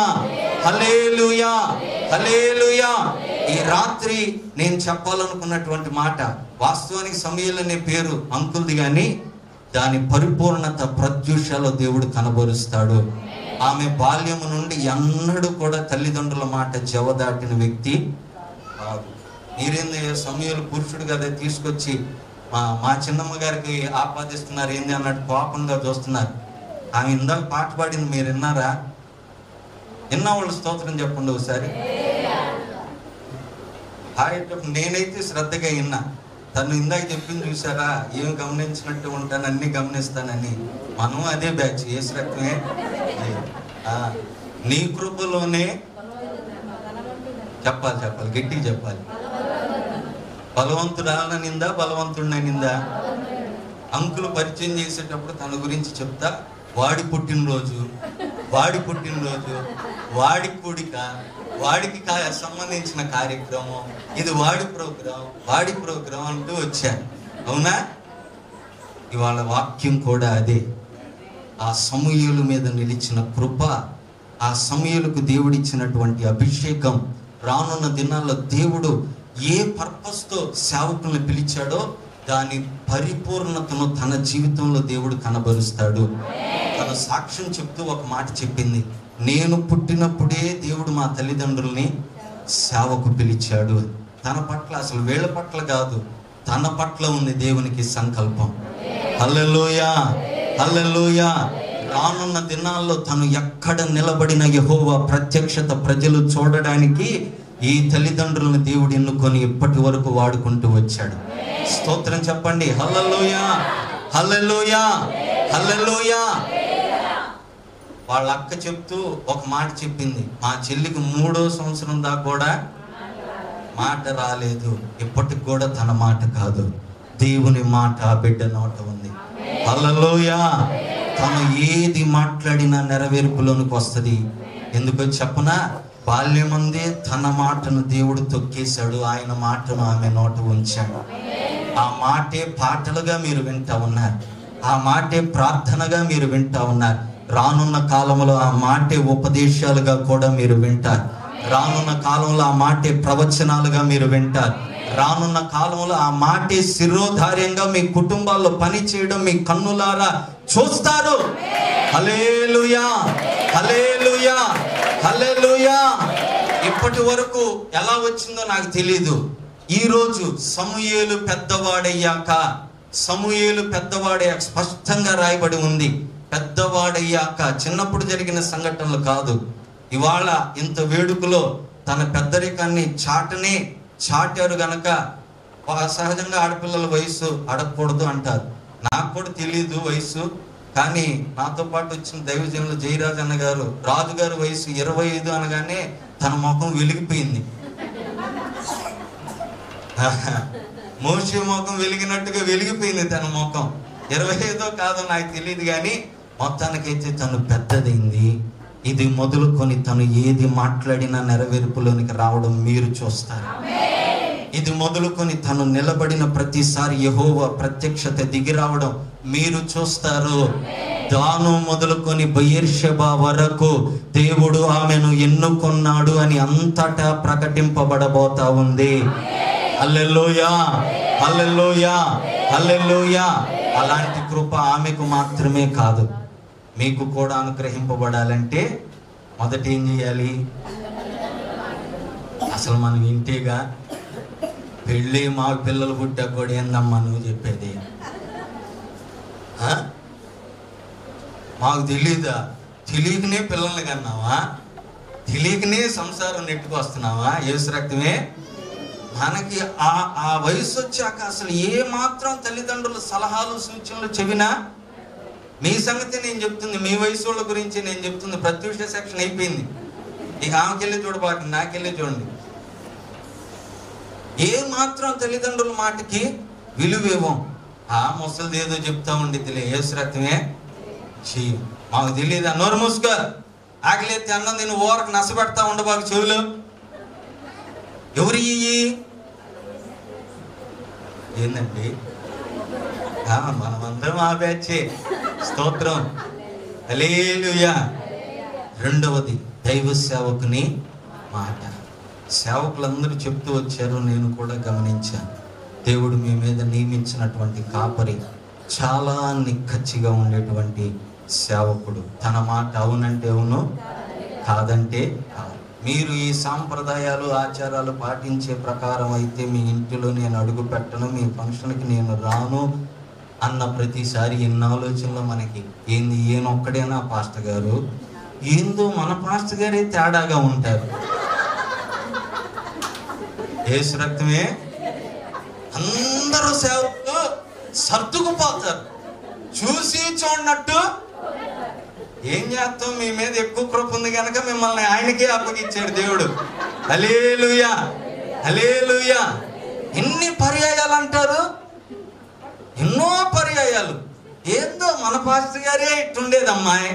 హలేలుయా హలేలుయా ఈ రాత్రి నేను చెప్పాలనుకున్నటువంటి మాట వాస్తవానికి సమయలు అనే పేరు అంకుల్ది కానీ దాని పరిపూర్ణత ప్రత్యూషాలో దేవుడు కనబరుస్తాడు ఆమె బాల్యము నుండి ఎన్నడూ కూడా తల్లిదండ్రుల మాట జవదాటిన వ్యక్తి కాదు మీరేంది సమయాలు పురుషుడు కదా తీసుకొచ్చి మా మా చిన్నమ్మ గారికి ఆపాదిస్తున్నారు ఏంది అన్నట్టు కోపంగా చూస్తున్నారు ఆమె ఇందాక పాట పాడింది మీరు విన్నారా విన్నా వాళ్ళు స్తోత్రం చెప్పండి ఒకసారి పాడేటప్పుడు నేనైతే శ్రద్ధగా విన్నా తను ఇందాక చెప్పింది చూసారా ఏం గమనించినట్టు ఉంటాను అన్ని గమనిస్తానని మనం అదే బ్యాచ్ ఏ రకమే ఆ, నీ కృపలోనే చెప్పాలి చెప్పాలి గట్టిగా చెప్పాలి బలవంతుడాలన నిందా బలవంతుడిన నిందా అంకులు పరిచయం చేసేటప్పుడు తన గురించి చెప్తా వాడి పుట్టినరోజు వాడి పుట్టినరోజు వాడి కూడిక వాడికి కా- సంబంధించిన కార్యక్రమం ఇది వాడి ప్రోగ్రాం వాడి ప్రోగ్రాం అంటూ వచ్చారు అవునా ఇవాళ వాక్యం కూడా అదే ఆ సమూహుల మీద నిలిచిన కృప ఆ సమూహులకు దేవుడిచ్చినటువంటి అభిషేకం రానున్న దినాల్లో దేవుడు ఏ పర్పస్తో సేవకుల్ని పిలిచాడో దాని పరిపూర్ణతను తన జీవితంలో దేవుడు కనబరుస్తాడు తన సాక్ష్యం చెప్తూ ఒక మాట చెప్పింది నేను పుట్టినప్పుడే దేవుడు మా తల్లిదండ్రుల్ని సేవకు పిలిచాడు తన పట్ల అసలు వీళ్ళ పట్ల కాదు తన పట్ల ఉంది దేవునికి సంకల్పం హల్లెలూయా హల్లెలూయా రానున్న దినాల్లో తను ఎక్కడ నిలబడిన యెహోవా ప్రత్యక్షత ప్రజలు చూడడానికి ఈ తల్లిదండ్రులను దేవుడు ఎన్నుకొని ఇప్పటి వరకు వాడుకుంటూ వచ్చాడు స్తోత్రం చెప్పండి హల్లెలూయా హల్లెలూయా హల్లెలూయా వాళ్ళ అక్క చెప్తూ ఒక మాట చెప్పింది మా చెల్లికి మూడో సంవత్సరం దాకా కూడా మాట రాలేదు ఇప్పటికి కూడా తన మాట కాదు దేవుని మాట ఆ బిడ్డ నోట ఉంది హల్లెలూయా తను ఏది మాట్లాడినా నెరవేర్పులోనికి వస్తుంది ఎందుకో చెప్పనా బాల్యమందే తన మాటను దేవుడు తొక్కేశాడు ఆయన మాటను ఆమె నోట ఉంచాడు ఆ మాటే పాటలుగా మీరు వింటా ఉన్నారు ఆ మాటే ప్రార్థనగా మీరు వింటా ఉన్నారు రానున్న కాలంలో ఆ మాటే ఉపదేశాలుగా కూడా మీరు వింటారు రానున్న కాలంలో ఆ మాటే ప్రవచనాలుగా మీరు వింటారు రానున్న కాలంలో ఆ మాటే శిరోధార్యంగా మీ కుటుంబాల్లో పని చేయడం మీ కన్నులారా చూస్తారు హలేలుయా హలేలుయా హలేలుయా ఇప్పటి వరకు ఎలా వచ్చిందో నాకు తెలీదు ఈ రోజు సమూయేలు పెద్దవాడయ్యాక సమూయేలు పెద్దవాడయ్యాక స్పష్టంగా రాయబడి ఉంది పెద్దవాడయ్యాక చిన్నప్పుడు జరిగిన సంఘటనలు కాదు ఇవాళ ఇంత వేడుకలో తన పెద్దరికాన్ని చాటనే చాటారు గనక ఒక సహజంగా ఆడపిల్లల వయసు అడగకూడదు అంటారు నాకు కూడా తెలియదు వయసు కానీ నాతో పాటు వచ్చిన దైవజనులు జయరాజ్ అన్న గారు రాజు గారి వయసు ఇరవై ఐదు అనగానే తన ముఖం వెలిగిపోయింది మోషే ముఖం వెలిగినట్టుగా వెలిగిపోయింది తన ముఖం ఇరవై ఐదో కాదో నాకు తెలియదు కానీ మొత్తానికైతే తను పెద్దదైంది ఇది మొదలుకొని తను ఏది మాట్లాడినా నెరవేర్పులోనికి రావడం మీరు చూస్తారు ఇది మొదలుకొని తను నిలబడిన ప్రతిసారి యహోవా ప్రత్యక్షత దిగి రావడం మీరు చూస్తారు దాను మొదలుకొని బయర్షబా వరకు దేవుడు ఆమెను ఎన్నుకొన్నాడు అని అంతటా ప్రకటింపబడబోతా ఉంది హల్లెలూయా హల్లెలూయా హల్లెలూయా అలాంటి కృప ఆమెకు మాత్రమే కాదు మీకు కూడా అనుగ్రహింపబడాలంటే మొదట ఏం చేయాలి అసలు మనం ఇంటేగా పెళ్ళి మా పిల్లలు పుట్టా కూడా ఏందమ్మా నువ్వు చెప్పేది ఆ? మాకు తెలీదా తెలియకనే పిల్లల్ని కన్నావా తెలియకనే సంసారం నెట్టుకొస్తున్నావా యేసు రక్తమే మనకి ఆ ఆ వయసు వచ్చాక అసలు ఏ మాత్రం తల్లిదండ్రుల సలహాలు సూచనలు చెవినా మీ సంగతి నేను చెప్తుంది మీ వయసు వాళ్ళ గురించి నేను చెప్తుంది ప్రత్యూష సెక్షన్ అయిపోయింది ఇక ఆమెకెళ్ళి చూడబాకి నాకెళ్ళి చూడండి ఏ మాత్రం తల్లిదండ్రుల మాటకి విలువేవం ఆ ముసలిది ఏదో చెప్తా ఉండిద్దిలే ఏసు రక్తమే చీ మాకు తెలియదు నోరు మూసుకో ఆకలేత్తి అన్నం నేను ఓరకు నసపెడతా ఉండబాకు చెవులు ఎవరు ఇయ్యి ఏందండి ఆ, మనమందరం ఆ బ్యాచే స్తోత్రం హల్లెలూయా రెండవది దైవ సేవకుని మాట సేవకులందరూ చెప్తూ వచ్చారు నేను కూడా గమనించాను దేవుడు మీ మీద నియమించినటువంటి కాపరి చాలా నిక్కచ్చిగా ఉండేటువంటి సేవకుడు తన మాట అవునంటే అవును కాదంటే కాదు మీరు ఈ సాంప్రదాయాలు ఆచారాలు పాటించే ప్రకారం అయితే మీ ఇంటిలో నేను అడుగు పెట్టను మీ ఫంక్షన్కి నేను రాను అన్న ప్రతిసారి ఎన్ని ఆలోచనలు మనకి ఏంది ఈయనొక్కడేనా పాస్టర్ గారు ఏందో మన పాస్టర్ గారే తేడాగా ఉంటారు ఏసు రక్తమే అందరూ సేవకులు సర్దుకుపోతారు చూసి చూడనట్టు ఏం చేస్తాం మీ మీద ఎక్కువ కృప ఉంది కనుక మిమ్మల్ని ఆయనకే అప్పగిచ్చాడు దేవుడు హలేలుయా హలేలుయా ఎన్ని పర్యాయాలు అంటారు ఎన్నో పర్యాయాలు ఏందో మన పాస్టర్ గారే ఇట్టుండేది అమ్మాయి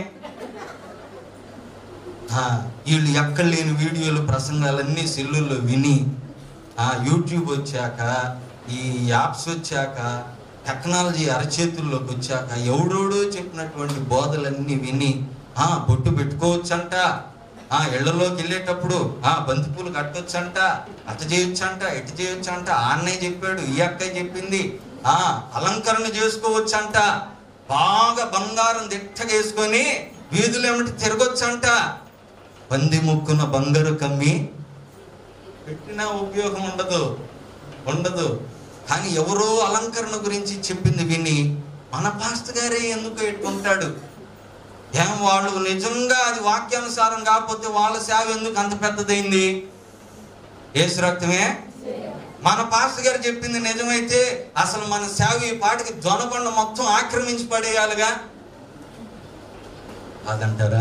ఆ, వీళ్ళు ఎక్కడ లేని వీడియోలు ప్రసంగాలన్నీ సెల్లుల్లో విని ఆ యూట్యూబ్ వచ్చాక ఈ యాప్స్ వచ్చాక టెక్నాలజీ అరచేతుల్లోకి వచ్చాక ఎవడోడో చెప్పినటువంటి బోధలన్నీ విని ఆ బొట్టు పెట్టుకోవచ్చంట ఆ ఇళ్లలోకి వెళ్ళేటప్పుడు ఆ బంతిపూలు కట్టొచ్చంట అట చేయొచ్చంట ఇటు చేయొచ్చంట ఆ అన్నయ్య చెప్పాడు ఈ అక్కయ్య చెప్పింది ఆ అలంకరణ చేసుకోవచ్చంట బాగా బంగారం దిట్టగా వేసుకొని వీధులు ఏమిటి తిరగొచ్చంట పంది ముక్కున బంగారు కమ్మి పెట్టినా ఉపయోగం ఉండదు ఉండదు కానీ ఎవరో అలంకరణ గురించి చెప్పింది విని మన పాస్టర్ గారే ఎందుకు ఎట్టుంటాడు ఏం వాళ్ళు నిజంగా అది వాక్యానుసారం కాకపోతే వాళ్ళ సేవ ఎందుకు అంత పెద్దదైంది ఏసు రక్తమే మన పాస్టర్ గారు చెప్పింది నిజమైతే అసలు మన సేవ ఈ పాటికి దొనబండ మొత్తం ఆక్రమించి పడేయాలిగా అదంటారా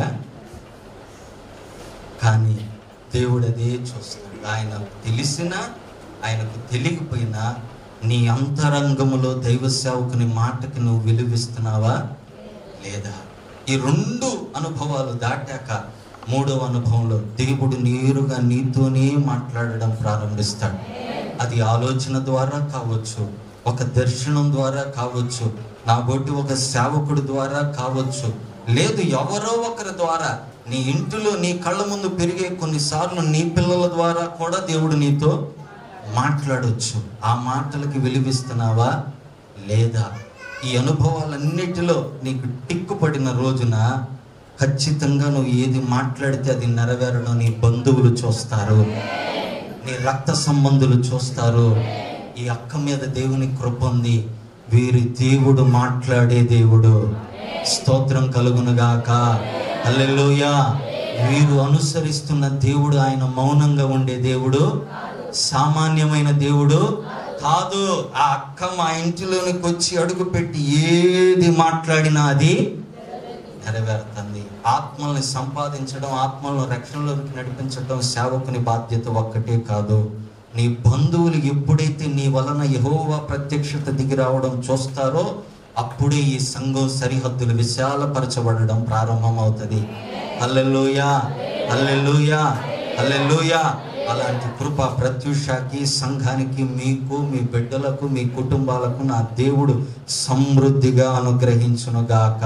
కానీ దేవుడు అదే చూస్తాడు ఆయన తెలిసినా ఆయనకు తెలియకపోయినా నీ అంతరంగములో దైవ సేవకుని మాటకి నువ్వు విలువిస్తున్నావా లేదా ఈ రెండు అనుభవాలు దాటాక మూడవ అనుభవంలో దేవుడు నేరుగా నీతోనే మాట్లాడడం ప్రారంభిస్తాడు అది ఆలోచన ద్వారా కావచ్చు ఒక దర్శనం ద్వారా కావచ్చు నా బొట్టి ఒక సేవకుడి ద్వారా కావచ్చు లేదు ఎవరో ఒకరి ద్వారా నీ ఇంటిలో నీ కళ్ళ ముందు పెరిగే కొన్నిసార్లు నీ పిల్లల ద్వారా కూడా దేవుడు నీతో మాట్లాడొచ్చు ఆ మాటలకి విలువిస్తున్నావా లేదా ఈ అనుభవాలన్నిటిలో నీకు టిక్కుపడిన రోజున ఖచ్చితంగా నువ్వు ఏది మాట్లాడితే అది నెరవేరడం నీ బంధువులు చూస్తారు నీ రక్త సంబంధులు చూస్తారు ఈ అక్క మీద దేవుని కృప ఉంది వీరి దేవుడు మాట్లాడే దేవుడు స్తోత్రం కలుగునుగాక హల్లెలూయా వీరు అనుసరిస్తున్న దేవుడు ఆయన మౌనంగా ఉండే దేవుడు సామాన్యమైన దేవుడు కాదు ఆ అక్క మా ఇంటిలోనికి వచ్చి అడుగు పెట్టి ఏది మాట్లాడినా అది నెరవేరుతుంది ఆత్మల్ని సంపాదించడం ఆత్మలను రక్షణలోకి నడిపించడం సేవకుని బాధ్యత ఒక్కటే కాదు నీ బంధువులు ఎప్పుడైతే నీ వలన యహోవా ప్రత్యక్షత దిగి రావడం చూస్తారో అప్పుడే ఈ సంఘం సరిహద్దులు విశాలపరచబడడం ప్రారంభమవుతుంది అల్లెలుయా అల్లెలుయా అల్లెలుయా అలాంటి కృప ప్రత్యుషాకి సంఘానికి మీకు మీ బిడ్డలకు మీ కుటుంబాలకు నా దేవుడు సమృద్ధిగా అనుగ్రహించునుగాక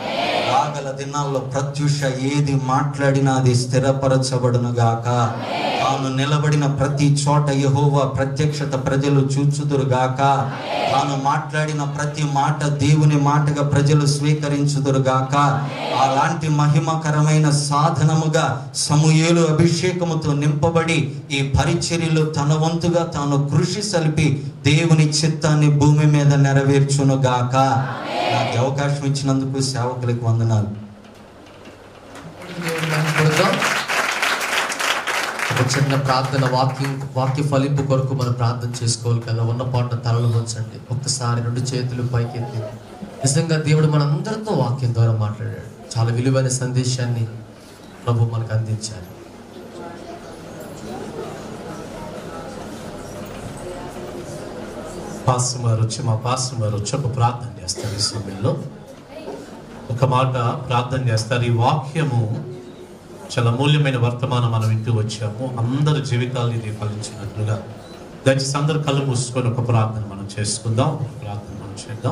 రాగల దినాల్లో ప్రత్యుష ఏది మాట్లాడినా అది స్థిరపరచబడునుగాక తాను నిలబడిన ప్రతి చోట యహోవా ప్రత్యక్షత ప్రజలు చూచుదురుగాక తాను మాట్లాడిన ప్రతి మాట దేవుని మాటగా ప్రజలు స్వీకరించుదురుగాక అలాంటి మహిమకరమైన సాధనముగా సమూయేలు అభిషేకముతో నింపబడి ఈ పరిచర్యలు తన వంతుగా తాను కృషి సలిపి దేవుని చిత్తాన్ని భూమి మీద నెరవేర్చునుగాక నాకు ఈ అవకాశం ఇచ్చినందుకు సేవకులకు వందనాలు కొడుదాం. ఒక చిన్న ప్రార్థన వాక్యం వాక్య ఫలింపు కొరకు మనం ప్రార్థన చేసుకోవాలి కదా ఉన్న పాట తలలు ఉంచండి ఒక్కసారి రెండు చేతులు పైకెత్తి నిజంగా దేవుడు మనందరితో వాక్యం ద్వారా మాట్లాడాడు చాలా విలువైన సందేశాన్ని ప్రభు మనకు అందించారు పాస్టర్ గారు వచ్చి మా పాస్టర్ గారు వచ్చి ఒక ప్రార్థన చేస్తారు ఈ సమయంలో ఒక మాట ప్రార్థన చేస్తారు ఈ వాక్యము చాలా మూల్యమైన వర్తమానం మనం వింటూ వచ్చాము అందరి జీవితాలు ఇది ఫలించినట్లుగా దయచేసి అందరు కళ్ళు మూసుకొని ఒక ప్రార్థన మనం చేసుకుందాం ఒక ప్రార్థన మనం చేద్దాం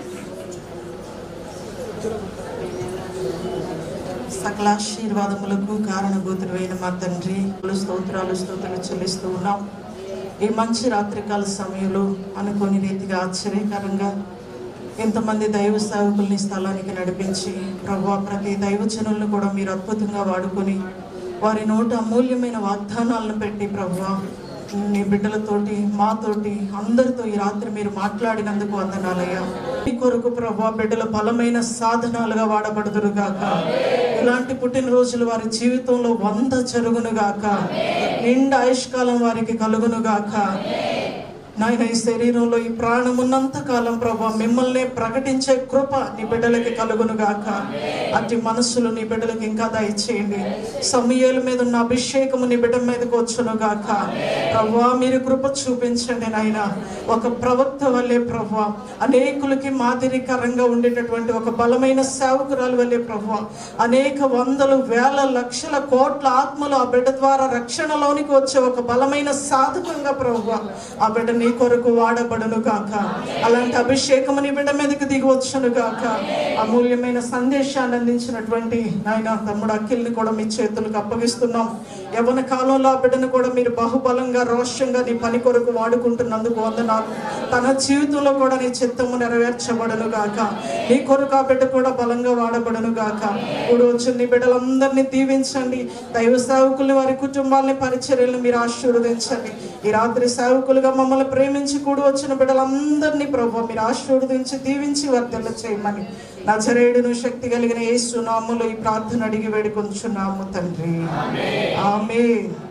సకలాశీర్వాదములకు కారణభూతుడైన మా తండ్రి స్తోత్రాలు స్తోత్రాలు చెల్లిస్తూ ఉన్నాం ఈ మంచి రాత్రికాల సమయంలో అనుకోని రీతిగా ఆశ్చర్యకరంగా ఎంతమంది దైవ సేవకుల్ని స్థలానికి నడిపించి ప్రభు ప్రతి దైవజనులను కూడా మీరు అద్భుతంగా వాడుకొని వారి నోట అమూల్యమైన వాగ్దానాలను పెట్టి ప్రభు నీ బిడ్డలతోటి మాతోటి అందరితో ఈ రాత్రి మీరు మాట్లాడినందుకు వందనాలయ్యా ఈ కొరకు ప్రభా బిడ్డల బలమైన సాధనాలుగా వాడబడుదురు గాక ఇలాంటి పుట్టినరోజులు వారి జీవితంలో వంద జరుగును గాక నిండా ఆయుష్కాలం వారికి కలుగును గాక నాయన ఈ శరీరంలో ఈ ప్రాణం ఉన్నంత కాలం ప్రభా మిమ్మల్ని ప్రకటించే కృప నీ బిడ్డలకి కలుగును గాక అట్టి మనస్సులు నీ బిడ్డలకి ఇంకా దయచేయండి సమయాల మీద ఉన్న అభిషేకము నీ బిడ్డ మీదకి వచ్చును గాక ప్రభా మీరు కృప చూపించండి నాయన ఒక ప్రవక్త వల్లే ప్రభా అనేకులకి మాదిరికరంగా ఉండేటటువంటి ఒక బలమైన సేవకురాలు వల్లే ప్రభా అనేక వందలు వేల లక్షల కోట్ల ఆత్మలు ఆ బిడ్డ ద్వారా రక్షణలోనికి వచ్చే ఒక బలమైన సాధకంగా ప్రభు ఆ బిడ్డ నీ కొరకు వాడబడును గాక అలాంటి అభిషేకం నీ బిడ్డ మీదకి దిగి వచ్చును గాక అమూల్యమైన సందేశాన్ని అందించినటువంటి నాయన తమ్ముడు అఖిల్ని కూడా మీ చేతులకు అప్పగిస్తున్నాం యవన కాలంలో ఆ బిడ్డను కూడా మీరు బహుబలంగా రోషంగా నీ పని కొరకు వాడుకుంటున్నందుకు వందనాలు తన జీవితంలో కూడా నీ చిత్తము నెరవేర్చబడను గాక నీ కొరకు ఆ బిడ్డ కూడా బలంగా వాడబడను గాక ఇప్పుడు వచ్చిన నీ బిడ్డలందరినీ దీవించండి దైవ సేవకుల్ని వారి కుటుంబాలని పరిచర్యలను మీరు ఆశీర్వదించండి ఈ రాత్రి సేవకులుగా మమ్మల్ని ప్రేమించి కూడి వచ్చిన బిడ్డలందరినీ ప్రభు మీరు ఆశీర్వదించి దీవించి వర్ధల చేయమని నజరేడును శక్తి కలిగిన యేసు నామములో ఈ ప్రార్థన అడిగి వేడుకొంచున్నాము తండ్రి ఆమె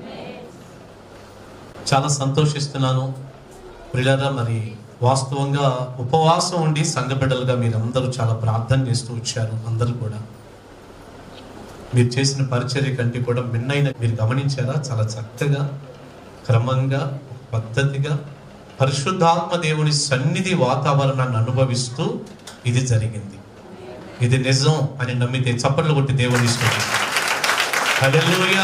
చాలా సంతోషిస్తున్నాను ప్రియులారా మరి వాస్తవంగా ఉపవాసం ఉండి సంఘ బిడ్డలుగా మీరు అందరూ చాలా ప్రార్థన చేస్తూ వచ్చారు అందరూ కూడా మీరు చేసిన పరిచర్య కంటే కూడా మిన్నైన మీరు గమనించారా చాలా చక్కగా క్రమంగా పద్ధతిగా పరిశుద్ధాత్మ దేవుని సన్నిధి వాతావరణాన్ని అనుభవిస్తూ ఇది జరిగింది ఇది నిజం అని నమ్మితే చప్పట్లు కొట్టి దేవుని హల్లెలూయా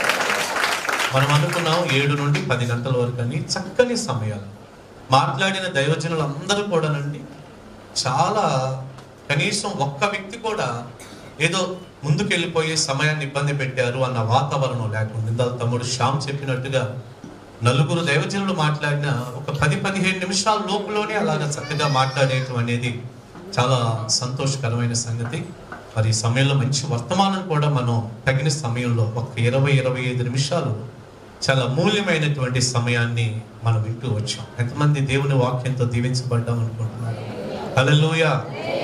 మనం అనుకున్నాం ఏడు నుండి పది గంటల వరకు అని చక్కని సమయాలు మాట్లాడిన దైవజనులు అందరూ కూడానండి చాలా కనీసం ఒక్క వ్యక్తి కూడా ఏదో ముందుకెళ్ళిపోయే సమయాన్ని ఇబ్బంది పెట్టారు అన్న వాతావరణం లేకుండా ఇందాక తమ్ముడు శ్యామ్ చెప్పినట్టుగా నలుగురు దైవజనులు మాట్లాడిన ఒక పది పదిహేను నిమిషాల లోపులోనే అలాగా చక్కగా మాట్లాడేయటం అనేది చాలా సంతోషకరమైన సంగతి మరి ఈ సమయంలో మంచి వర్తమానం కూడా మనం తగిన సమయంలో ఒక ఇరవై ఇరవై ఐదు నిమిషాలు చాలా అమూల్యమైనటువంటి సమయాన్ని మనం వింటూ వచ్చాం ఎంతమంది దేవుని వాక్యంతో దీవించబడ్డాం అనుకుంటున్నారు హల్లెలూయా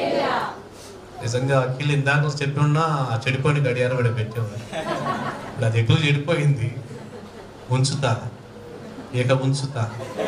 నిజంగా అఖిల్ ఇందాక చెప్పి ఉన్నా ఆ చెడిపోయిన గడియారం కూడా పెట్టేవాడు ఇప్పుడు అది ఎటు చెడిపోయింది ఉంచుతా ఇక ఉంచుతా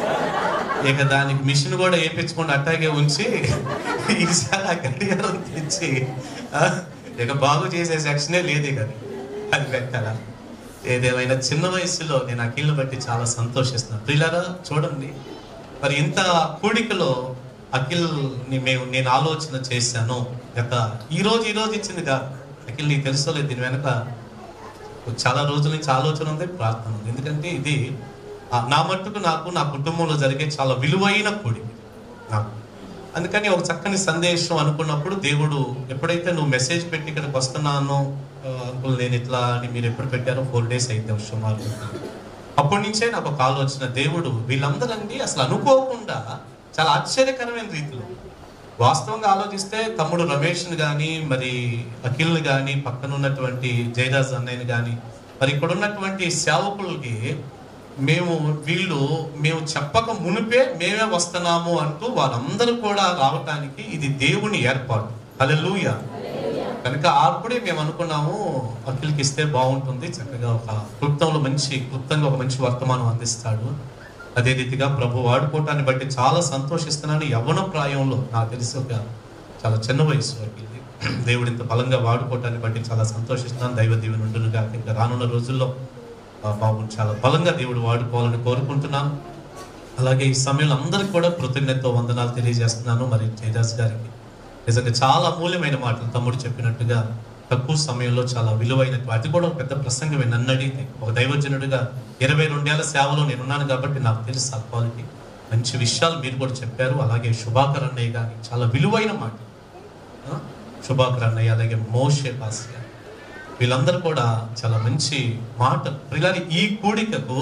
ఇక దానికి మిషన్ కూడా వేయించుకొని అట్టాగే ఉంచి ఈసారి ఆ గడియారం తెచ్చి ఆ, ఇక బాగు చేసే సెక్షనే లేదు ఇక అది. అది పెట్టాలా ఏదేమైనా చిన్న వయసులో నేను అఖిల్ని బట్టి చాలా సంతోషిస్తున్నాను ప్రియులారా చూడండి మరి ఇంత కూడికలో అఖిల్ ని మేము నేను ఆలోచన చేశాను గత ఈ రోజు ఈ రోజు ఇచ్చింది కాదు అఖిల్ నీకు తెలుసో లేదు దీని వెనక చాలా రోజుల నుంచి ఆలోచన ఉంది ప్రార్థన ఉంది ఎందుకంటే ఇది ఆ, నా మట్టుకు నాకు నా కుటుంబంలో జరిగే చాలా విలువైన కూడి నాకు అందుకని ఒక చక్కని సందేశం అనుకున్నప్పుడు దేవుడు ఎప్పుడైతే నువ్వు మెసేజ్ పెట్టి ఇక్కడికి వస్తున్నాను ఆ, అంకుల్ నేను ఇట్లా అని మీరు ఎప్పుడు పెట్టారో ఫోర్ డేస్ అయితే సుమారు అప్పటి నుంచే నాకు ఒక ఆలోచన దేవుడు వీళ్ళందరండి అసలు అనుకోకుండా చాలా ఆశ్చర్యకరమైన రీతిలో వాస్తవంగా ఆలోచిస్తే తమ్ముడు రమేష్ని కానీ మరి అఖిల్ని కానీ పక్కన ఉన్నటువంటి జయరాజ్ అన్నయ్యని కానీ మరి ఇక్కడ ఉన్నటువంటి సేవకులకి మేము వీళ్ళు మేము చెప్పక మునిపే మేమే వస్తున్నాము అంటూ వాళ్ళందరూ కూడా రావటానికి ఇది దేవుని ఏర్పాటు హల్లెలూయా కనుక అప్పుడే మేము అనుకున్నాము అఖిల్కి ఇస్తే బాగుంటుంది చక్కగా ఒక క్లుప్తంలో మంచి క్లుప్తంగా ఒక మంచి వర్తమానం అందిస్తాడు అదే రీతిగా ప్రభు వాడుకోవటాన్ని బట్టి చాలా సంతోషిస్తున్నాను యవన ప్రాయంలో నాకు తెలిసి ఒక చాలా చిన్న వయసు అఖిల్ది దేవుడు ఇంత బలంగా వాడుకోవటాన్ని బట్టి చాలా సంతోషిస్తున్నాను దైవ దీవెన ఉండునుగా ఇంకా రానున్న రోజుల్లో ఆ బాబుని చాలా బలంగా దేవుడు వాడుకోవాలని కోరుకుంటున్నాను అలాగే ఈ సమయంలో అందరికి కూడా కృతజ్ఞత వందనాలు తెలియజేస్తున్నాను మరి జయదాస్ గారికి నిజంగా చాలా అమూల్యమైన మాటలు తమ్ముడు చెప్పినట్టుగా తక్కువ సమయంలో చాలా విలువైన అది కూడా ఒక పెద్ద ప్రసంగమే నన్ను అడిగితే ఒక దైవజనుడిగా ఇరవై రెండేళ్ల సేవలో నేను ఉన్నాను కాబట్టి నాకు తెలుసు ఆ క్వాలిటీ మంచి విషయాలు మీరు కూడా చెప్పారు అలాగే శుభాకర్ అన్నయ్య గారి చాలా విలువైన మాట ఆ? శుభాకర్ అన్నయ్య అలాగే మోషే పాస్ గారు వీళ్ళందరూ కూడా చాలా మంచి మాట పిల్లలు ఈ కూడికకు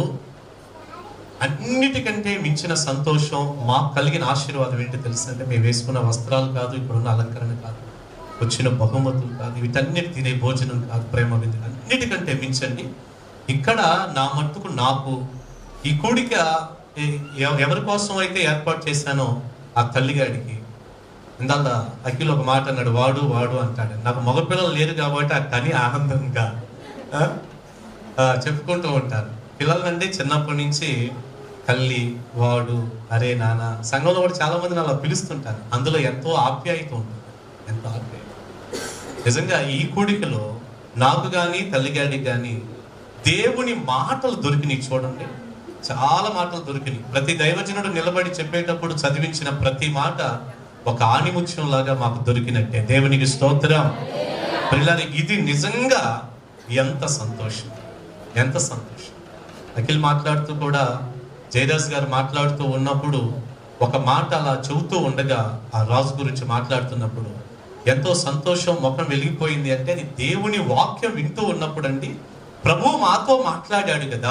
అన్నిటికంటే మించిన సంతోషం మాకు కలిగిన ఆశీర్వాదం ఏంటి తెలుసంటే మేము వేసుకున్న వస్త్రాలు కాదు ఇప్పుడున్న అలంకరణ కాదు వచ్చిన బహుమతులు కాదు వీటన్నిటి తినే భోజనం కాదు ప్రేమ విందు అన్నిటికంటే మించండి ఇక్కడ నా మట్టుకు నాకు ఈ కూడిక ఎ- ఎవ- ఎవరి కోసం అయితే ఏర్పాటు చేశానో ఆ తల్లిగాడికి ఇందాక అఖిల్ ఒక మాట అన్నాడు వాడు వాడు అంటాడు నాకు మగపిల్లలు లేరు కాబట్టి ఆ కని ఆనందంగా ఆ, ఆ, చెప్పుకుంటూ ఉంటారు పిల్లలంటే చిన్నప్పటి నుంచి తల్లి వాడు అరే నాన్న సంఘంలో కూడా చాలా మందిని అలా పిలుస్తుంటారు అందులో ఎంతో ఆప్యాయత ఉంటుంది ఎంతో ఆప్యాయత నిజంగా ఈ కూడికలో నాకు కానీ తల్లిగాడికి కానీ దేవుని మాటలు దొరికినాయి చూడండి చాలా మాటలు దొరికినాయి ప్రతి దైవజనుడు నిలబడి చెప్పేటప్పుడు చదివించిన ప్రతి మాట ఒక ఆణిముత్యం లాగా మాకు దొరికినట్టే దేవునికి స్తోత్రం పిల్లలు ఇది నిజంగా ఎంత సంతోషం ఎంత సంతోషం అఖిల్ మాట్లాడుతూ కూడా జయదాస్ గారు మాట్లాడుతూ ఉన్నప్పుడు ఒక మాట అలా చెబుతూ ఉండగా ఆ రాజు గురించి మాట్లాడుతున్నప్పుడు ఎంతో సంతోషం ముఖం వెలిగిపోయింది అంటే అది దేవుని వాక్యం వింటూ ఉన్నప్పుడు అండి ప్రభు మాతో మాట్లాడాడు కదా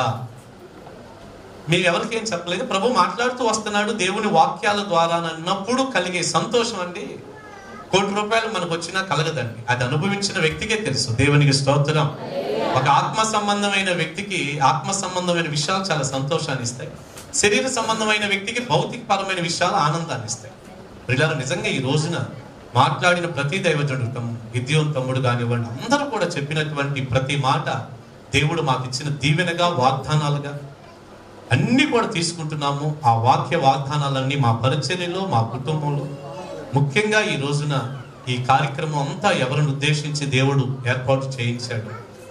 మేము ఎవరికి ఏం చెప్పలేదు ప్రభు మాట్లాడుతూ వస్తున్నాడు దేవుని వాక్యాల ద్వారా అన్నప్పుడు కలిగే సంతోషం అండి కోటి రూపాయలు మనకు వచ్చినా కలగదండి అది అనుభవించిన వ్యక్తికే తెలుసు దేవునికి స్తోత్రం ఒక ఆత్మ సంబంధమైన వ్యక్తికి ఆత్మ సంబంధమైన విషయాలు చాలా సంతోషాన్ని ఇస్తాయి శరీర సంబంధమైన వ్యక్తికి భౌతిక పరమైన విషయాలు ఆనందాన్ని ఇస్తాయి పిల్లలు నిజంగా ఈ రోజున మాట్లాడిన ప్రతి దైవజనుడు తమ్ గిద్యోన్ తమ్ముడు కానివ్వండి అందరూ కూడా చెప్పినటువంటి ప్రతి మాట దేవుడు మాకు ఇచ్చిన దీవెనగా వాగ్దానాలుగా అన్ని కూడా తీసుకుంటున్నాము ఆ వాక్య వాగ్దానాలన్నీ మా పరిచర్యలో మా కుటుంబంలో ముఖ్యంగా ఈ రోజున ఈ కార్యక్రమం అంతా ఎవరిని ఉద్దేశించి దేవుడు ఏర్పాటు చేయించాడు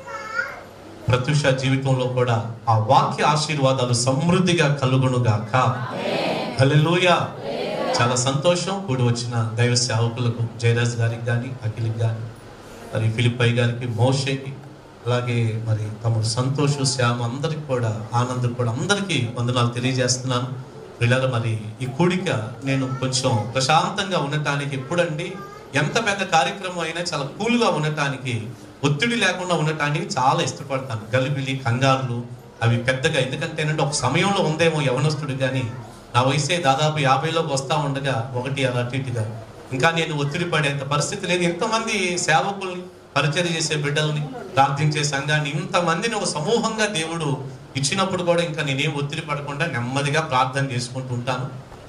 ప్రత్యుష జీవితంలో కూడా ఆ వాక్య ఆశీర్వాదాలు సమృద్ధిగా కలుగునుగాక హల్లెలూయా చాలా సంతోషం కూడి వచ్చిన దైవ సేవకులకు జయరాజ్ గారికి కానీ అఖిల్కి కానీ మరి ఫిలిప్పై గారికి మోషేకి అలాగే మరి తమ్ముడు సంతోష్ శ్యామ్ అందరికి కూడా ఆనంద్ కూడా అందరికీ వందనాలు తెలియజేస్తున్నాను వీళ్ళ మరి ఈ కూడిక నేను కొంచెం ప్రశాంతంగా ఉండటానికి ఎప్పుడండి ఎంత పెద్ద కార్యక్రమం అయినా చాలా కూల్గా ఉండటానికి ఒత్తిడి లేకుండా ఉండటానికి చాలా ఇష్టపడతాను గలిబిలి కంగారులు అవి పెద్దగా ఎందుకంటే ఏంటంటే ఒక సమయంలో ఉందేమో యవనస్తుడు కానీ నా వయసే దాదాపు యాభైలోకి వస్తా ఉండగా ఒకటి అలా అటు ఇటుగా ఇంకా నేను ఒత్తిడి పడేంత పరిస్థితి లేదు ఇంతమంది సేవకుల్ని పరిచయం చేసే బిడ్డల్ని ప్రార్థించే సంఘాన్ని ఇంతమందిని ఒక సమూహంగా దేవుడు ఇచ్చినప్పుడు కూడా ఇంకా నేనేం ఒత్తిడి పడకుండా నెమ్మదిగా ప్రార్థన చేసుకుంటూ ఉంటాను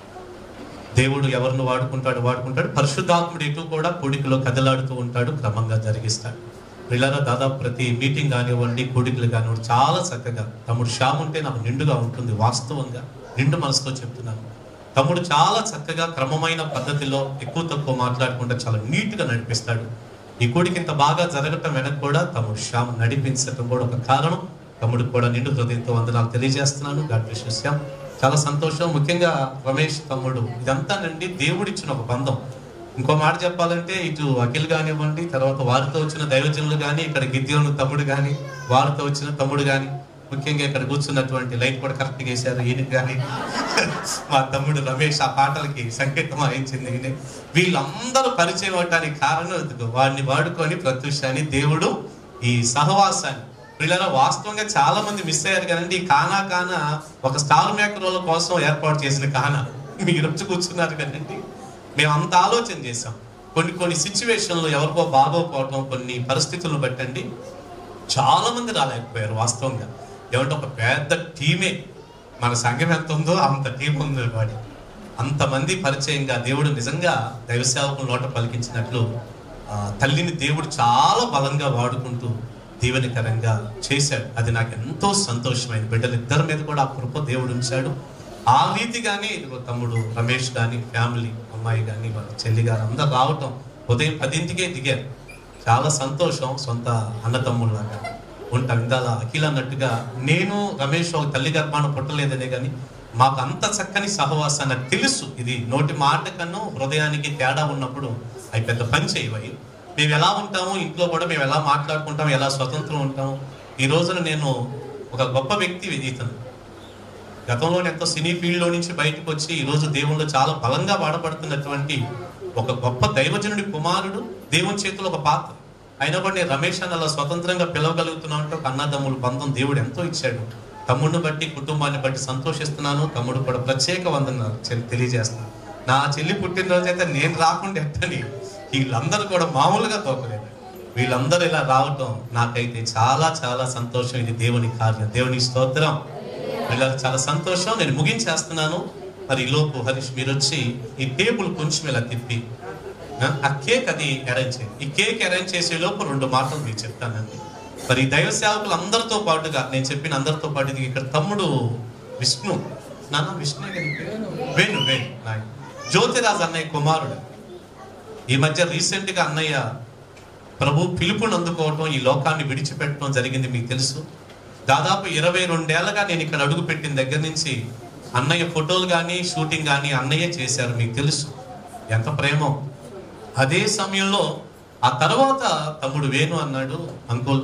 దేవుడు ఎవరిని వాడుకుంటాడు వాడుకుంటాడు పరిశుద్ధాత్ముడు ఇటు కూడా కూడికలో కదలాడుతూ ఉంటాడు క్రమంగా జరిగిస్తాడు పిల్లల దాదాపు ప్రతి మీటింగ్ కానివ్వండి కూడికలు కానివ్వండి చాలా చక్కగా తమ్ముడు శ్యామ్ ఉంటే నాకు నిండుగా ఉంటుంది వాస్తవంగా నిండు మనసుతో చెప్తున్నాను తమ్ముడు చాలా చక్కగా క్రమమైన పద్ధతిలో ఎక్కువ తక్కువ మాట్లాడకుండా చాలా నీట్గా నడిపిస్తాడు ఈ కూడికి ఇంత బాగా జరగటం వెనక కూడా తమ్ముడు శ్యామ్ నడిపించటం కూడా ఒక కారణం తమ్ముడికి కూడా నిండు హృదయంతో వందనాలు తెలియజేస్తున్నాను గాడ్ బ్లెస్ యు శ్యామ్ చాలా సంతోషం ముఖ్యంగా రమేష్ తమ్ముడు ఇదంతా నుండి దేవుడిచ్చిన ఒక బంధం ఇంకో మాట చెప్పాలంటే ఇటు అఖిల్ కానివ్వండి తర్వాత వారితో వచ్చిన దైవజనులు కానీ ఇక్కడ గిద్యోను తమ్ముడు కానీ వారితో వచ్చిన తమ్ముడు కానీ ముఖ్యంగా ఇక్కడ కూర్చున్నటువంటి లైట్ కూడా కరెక్ట్ వేశారు ఈయన కానీ మా తమ్ముడు రమేష్ ఆ పాటలకి సంకేతం వహించింది ఈయన వీళ్ళందరూ పరిచయం అవటానికి కారణం ఇదిగో వాడిని వాడుకొని ప్రత్యుషాన్ని దేవుడు ఈ సహవాసాన్ని వీళ్ళలో వాస్తవంగా చాలా మంది మిస్ అయ్యారు కదండి ఈ కానా కానా ఒక స్టార్ మేకర్ వాళ్ళ కోసం ఏర్పాటు చేసిన కానా మీరు వచ్చి కూర్చున్నారు కదండి మేము అంత ఆలోచన చేసాం కొన్ని కొన్ని సిచ్యువేషన్లు ఎవరికో బాగోపోవటం కొన్ని పరిస్థితులను బట్టండి చాలా మంది రాలేకపోయారు వాస్తవంగా ఏమంటే ఒక పెద్ద టీమే మన సంఘం ఎంత ఉందో అంత టీం ఉంది వాడి అంతమంది పరిచయంగా దేవుడు నిజంగా దైవ సేవకుల నోట పలికించినట్లు ఆ, తల్లిని దేవుడు చాలా బలంగా వాడుకుంటూ దీవెనకరంగా చేశాడు అది నాకు ఎంతో సంతోషమైంది బిడ్డలు ఇద్దరి మీద కూడా ఆ కృప దేవుడు ఉంచాడు ఆ రీతిగానే ఇదిగో తమ్ముడు రమేష్ కానీ ఫ్యామిలీ అమ్మాయి కానీ వాళ్ళ చెల్లి గారు అందరు రావటం ఉదయం పదింటికే దిగారు చాలా సంతోషం సొంత అన్నతమ్ముళ్ళగా ఉంటాం ఇందాల అఖిల్ అన్నట్టుగా నేను రమేష్ ఒక తల్లి గర్భాన పుట్టలేదనే కానీ మాకు అంత చక్కని సహవాసాన్ని నాకు తెలుసు ఇది నోటి మాట కన్నా హృదయానికి తేడా ఉన్నప్పుడు అవి పెద్ద పని చేయవయి మేము ఎలా ఉంటాము ఇంట్లో కూడా మేము ఎలా మాట్లాడుకుంటాం ఎలా స్వతంత్రం ఉంటాం ఈ రోజున నేను ఒక గొప్ప వ్యక్తి ఇతను గతంలో ఎంతో సినీ ఫీల్డ్లో నుంచి బయటకు వచ్చి ఈ రోజు దేవుళ్ళు చాలా బలంగా వాడబడుతున్నటువంటి ఒక గొప్ప దైవజనుడి కుమారుడు దేవుని చేతిలో ఒక పాత్ర అయినా కూడా నేను రమేష్ అన్న అలా స్వతంత్రంగా పిలవగలుగుతున్నా అంటే ఒక అన్నదమ్ముల బంధం దేవుడు ఎంతో ఇచ్చాడు తమ్ముడిని బట్టి కుటుంబాన్ని బట్టి సంతోషిస్తున్నాను తమ్ముడు కూడా ప్రత్యేక వందనాలు చెల్లి- తెలియజేస్తున్నాను నా చెల్లి పుట్టినరోజు అయితే నేను రాకుండా ఎట్టని వీళ్ళందరూ కూడా మామూలుగా తోకలేదు వీళ్ళందరూ ఇలా రావటం నాకైతే చాలా చాలా సంతోషం ఇది దేవుని కార్యం దేవుని స్తోత్రం ఇలా చాలా సంతోషం నేను ముగించేస్తున్నాను మరి ఈ లోపు హరీష్ మీరు వచ్చి ఈ టేబుల్ కొంచెం ఇలా తిప్పి ఆ, ఆ కేక్ అది అరేంజ్ చేయండి ఈ కేక్ అరేంజ్ చేసే లోపు రెండు మాటలు మీకు చెప్తానండి మరి ఈ దైవ సేవకులు అందరితో పాటుగా నేను చెప్పిన అందరితో పాటు ఇది ఇక్కడ తమ్ముడు విష్ణు నాన్న విష్ణు వేణు వేణు నాయన జ్యోతిరాజ్ అన్నయ్య కుమారుడు ఈ మధ్య రీసెంట్ గా అన్నయ్య ప్రభు పిలుపుని అందుకోవటం ఈ లోకాన్ని విడిచిపెట్టడం జరిగింది మీకు తెలుసు దాదాపు ఇరవై రెండేళ్లగా నేను ఇక్కడ అడుగు పెట్టిన దగ్గర నుంచి అన్నయ్య ఫోటోలు కానీ షూటింగ్ కానీ అన్నయ్య చేశారు మీకు తెలుసు ఎంత ప్రేమో అదే సమయంలో ఆ తర్వాత తమ్ముడు వేణు అన్నాడు అంకుల్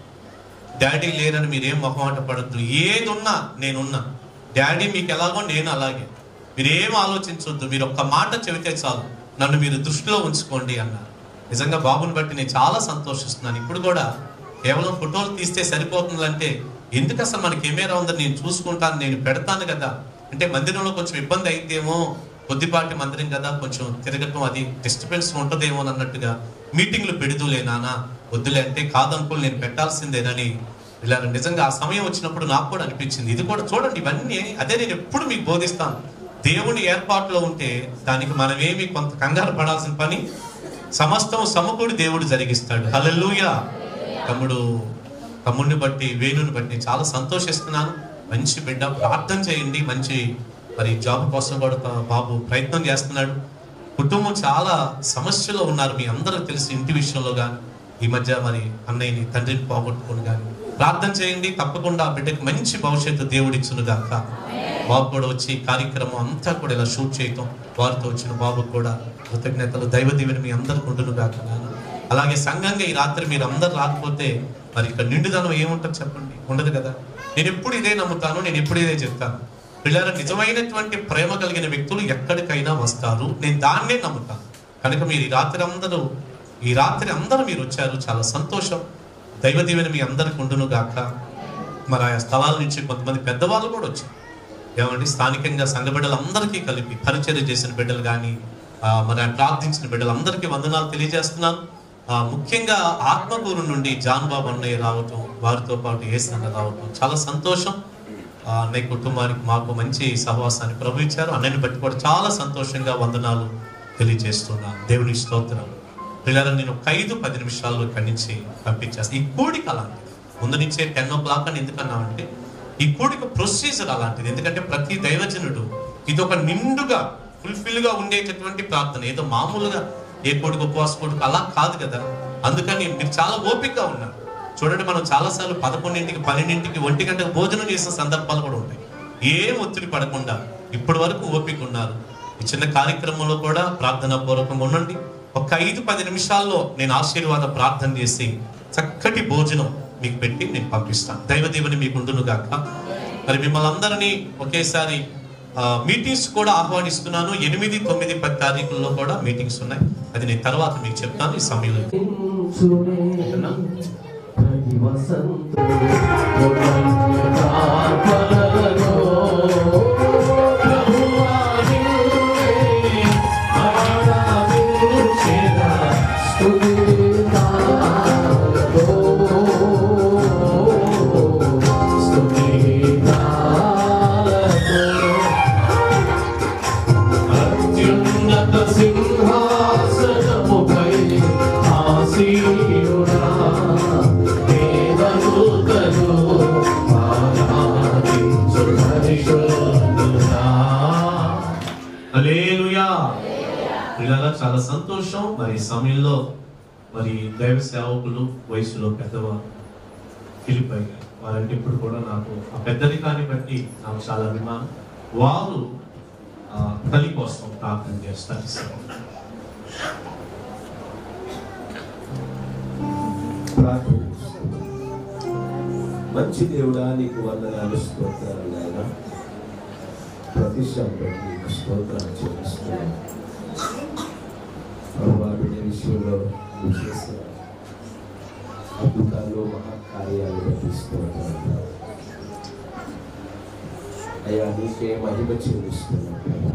డాడీ లేరని మీరేం మొహమాట పడద్దు ఏది ఉన్నా నేనున్నా డాడీ మీకు ఎలాగో నేను అలాగే మీరేం ఆలోచించవద్దు మీరు ఒక్క మాట చెబితే చాలు నన్ను మీరు దృష్టిలో ఉంచుకోండి అన్నారు నిజంగా బాబుని బట్టి నేను చాలా సంతోషిస్తున్నాను ఇప్పుడు కూడా కేవలం ఫోటోలు తీస్తే సరిపోతుందంటే ఎందుకు అసలు మన కెమెరా ఉందని నేను చూసుకుంటాను నేను పెడతాను కదా అంటే మందిరంలో కొంచెం ఇబ్బంది అయితేమో కొద్దిపాటి మందిరం కదా కొంచెం తిరగటం అది డిస్టర్బెన్స్ ఉంటుందేమో అన్నట్టుగా మీటింగ్లు పెడుతులే నానా వద్దులే అంటే కాదంకులు నేను పెట్టాల్సిందేనని ఇలా నిజంగా ఆ సమయం వచ్చినప్పుడు నాకు కూడా అనిపించింది ఇది కూడా చూడండి ఇవన్నీ అదే నేను ఎప్పుడు మీకు బోధిస్తాను దేవుని ఏర్పాటులో ఉంటే దానికి మనమేమి కొంత కంగారు పడాల్సిన పని సమస్తం సమకూడి దేవుడు జరిగిస్తాడు హల్లెలూయా తమ్ముడు తమ్ముడిని బట్టి వేణుని బట్టి నేను చాలా సంతోషిస్తున్నాను మంచి బిడ్డ ప్రార్థన చేయండి మంచి మరి జాబ్ కోసం కూడా త- బాబు ప్రయత్నం చేస్తున్నాడు కుటుంబం చాలా సమస్యలో ఉన్నారు మీ అందరూ తెలిసి ఇంటి విషయంలో కానీ ఈ మధ్య మరి అన్నయ్యని తండ్రిని పోగొట్టుకుని కానీ ప్రార్థన చేయండి తప్పకుండా ఆ బిడ్డకి మంచి భవిష్యత్తు దేవుడు ఇచ్చునుగాక బాబు కూడా వచ్చి ఈ కార్యక్రమం అంతా కూడా ఇలా షూట్ చేయటం వారితో వచ్చిన బాబు కూడా కృతజ్ఞతలు దైవ దీవెన మీ అందరికి ఉండునుగాక నాన్న. అలాగే సంఘంగా ఈ రాత్రి మీరు అందరు రాకపోతే మరి ఇక్కడ నిండుదనం ఏముంటుంది చెప్పండి ఉండదు కదా నేను ఎప్పుడు ఇదే నమ్ముతాను నేను ఎప్పుడు ఇదే చెప్తాను పిల్లల నిజమైనటువంటి ప్రేమ కలిగిన వ్యక్తులు ఎక్కడికైనా వస్తారు నేను దాన్నే నమ్ముతాను కనుక మీరు ఈ రాత్రి అందరూ ఈ రాత్రి అందరూ మీరు వచ్చారు చాలా సంతోషం దైవ దీవెన మీ అందరికి ఉండును గాక మరి ఆయా స్థలాల నుంచి కొంతమంది పెద్దవాళ్ళు కూడా వచ్చారు ఏమండి స్థానికంగా సంఘ బిడ్డలందరికీ కలిపి పరిచర్య చేసిన బిడ్డలు కానీ మరి ఆ ప్రార్థించిన బిడ్డలందరికీ వందనాలు తెలియజేస్తున్నాను ఆ, ముఖ్యంగా ఆత్మకూరు నుండి జాన్ బాబు అన్నయ్య రావటం వారితో పాటు ఏసన్న రావటం చాలా సంతోషం ఆ, అన్నయ్య కుటుంబానికి మాకు మంచి సహవాసాన్ని ప్రభు ఇచ్చారు అన్నయ్యని బట్టి కూడా చాలా సంతోషంగా వందనాలు తెలియజేస్తున్నాను దేవునికి స్తోత్రం పిల్లలను నేను ఒక ఐదు పది నిమిషాల్లో ఇక్కడి నుంచి పంపించేస్తాను ఈ కూడిక అలాంటిది ముందు నుంచే టెన్ ఓ క్లాక్ అని ఎందుకన్నామంటే ఈ కూడిక ప్రొసీజర్ అలాంటిది ఎందుకంటే ప్రతి దైవజనుడు ఇది ఒక నిండుగా ఫుల్ఫిల్ గా ఉండేటటువంటి ప్రార్థన ఏదో మామూలుగా ఏ కొడుకు ఉపవాస కొడుకు అలా కాదు కదా అందుకని మీరు చాలా ఓపికగా ఉన్నారు చూడండి మనం చాలాసార్లు పదకొండింటికి పన్నెండింటికి ఒంటి గంటకు భోజనం చేసిన సందర్భాలు కూడా ఉంటాయి ఏం ఒత్తిడి పడకుండా ఇప్పటి వరకు ఓపిక ఉన్నారు ఈ చిన్న కార్యక్రమంలో కూడా ప్రార్థన పూర్వకంగా ఉండండి ఒక ఐదు పది నిమిషాల్లో నేను ఆశీర్వాద ప్రార్థన చేసి చక్కటి భోజనం మీకు పెట్టి నేను పంపిస్తాను దైవ దేవుని మీకు ఉండును గాక మరి మిమ్మల్ని అందరినీ ఒకేసారి మీటింగ్స్ కూడా ఆహ్వానిస్తున్నాను ఎనిమిది తొమ్మిది పది తారీఖుల్లో కూడా మీటింగ్స్ ఉన్నాయి అది నేను తర్వాత మీకు చెప్తాను ఈ సమయంలో ఓకేనా? అత్యున్నత సింహాసనముపై ఆసీనుడా దేవదూతలు ఆరాధించు పరిశుద్ధుడా హల్లెలూయా పిల్లల చాలా సంతోషం మరి ఈ సమయంలో మరి దైవ సేవకులు వయసులో పెద్దవారు ఫిలిపై గారు వారంటే ఇప్పుడు కూడా నాకు ఆ పెద్దరికాన్ని బట్టి నాకు చాలా అభిమానం వారు ఆ, తల్లి కోసం ప్రార్థన చేస్తారు ఈ సమయంలో. ప్రార్థన మంచి దేవుడా నీకు వందనాలు స్తోత్రాలు నాయన ప్రతిష్టం బట్టి నీకు స్తోత్రాలు చెల్లిస్తున్నాను ప్రభా బిడ్డ విషయంలో నువ్వు చేసిన అద్భుతాలు మహాకార్యాలు బట్టి స్తోత్రాలు అయ్యా నీకే మహిమ చెల్లిస్తున్నాను ప్రభా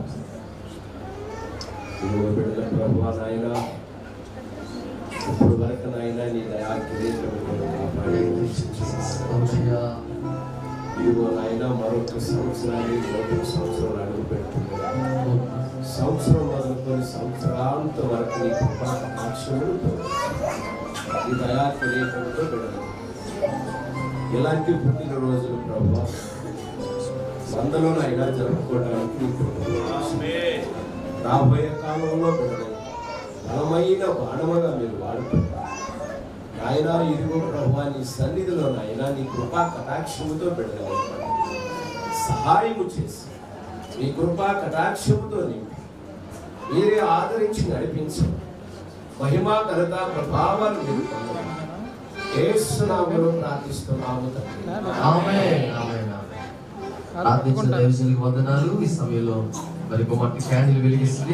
ఇదిగో బిడ్డల ప్రభా నాయన ఇప్పుడు వరకు నాయన నీ దయా కిరీటం కాపాడి ఇదిగో నాయన మరొక సంవత్సరాన్ని నూతన సంవత్సరం అడుగు పెడుతున్నాడు సంవత్సరం మొదలుకొని సంవత్సరాంత వరకు నీ కృపా కటాక్షములు ఈ దయా తెలియకుండా పెడతాడు ఎలాంటి పుట్టినరోజులు ప్రభావ వందలోనైనా జరుపుకోవడానికి నీ కృప దయచేయండి. రాబోయే కాలంలో బిడ్డలు బలమైన బాణముగా మీరు వాడుకుంటారు ఆయన ఇదిగో ప్రభా నీ సన్నిధిలో నాయన నీ కృపా కటాక్షముతో బిడ్డలు సహాయము చేసి నీ కృపా కటాక్షముతో నింపి మీరే ఆదరించి నడిపించండి మహిమా ఘనత ప్రభావాలు మీరు పొందండి. యేసునామములో ప్రార్థిస్తున్నాము తండ్రి. ఆమేన్, ఆమేన్, ఆమేన్. ప్రార్థించిన దైవజనులకు వందనాలు ఈ సమయంలో మరి కుమార్తె క్యాండిల్ వెలిగిస్తుంది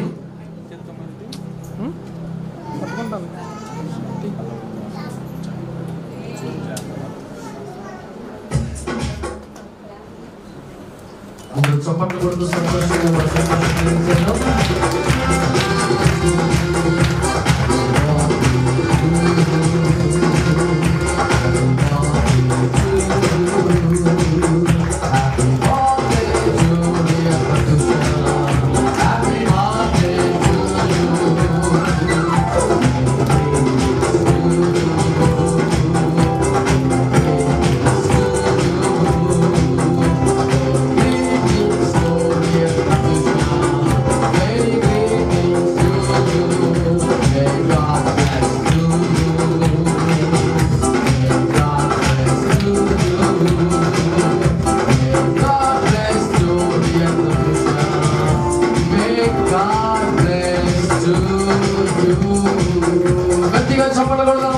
అందరూ చప్పట్లు కొడుతూ సంతోషంగా మరి సంతోషం తెలియజేద్దాం. గట్టిగా చప్పట్లు కొడదాం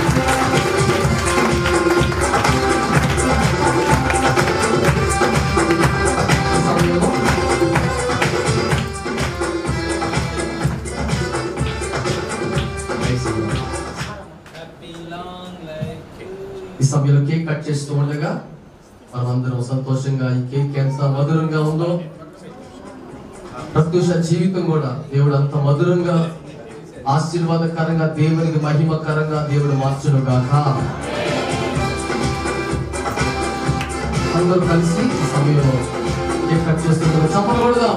ఈ సమయంలో కేక్ కట్ చేస్తూ ఉండగా మనమందరం సంతోషంగా ఈ కేక్ ఎంత మధురంగా ఉందో ప్రత్యూష జీవితం కూడా దేవుడు అంత మధురంగా ఆశీర్వాదకరంగా దేవునికి మహిమకరంగా దేవుడు మార్చును గాక అందరూ కలిసి ఈ సమయంలో కేక్ కట్ చేస్తుండగా చప్పలు కొడదాం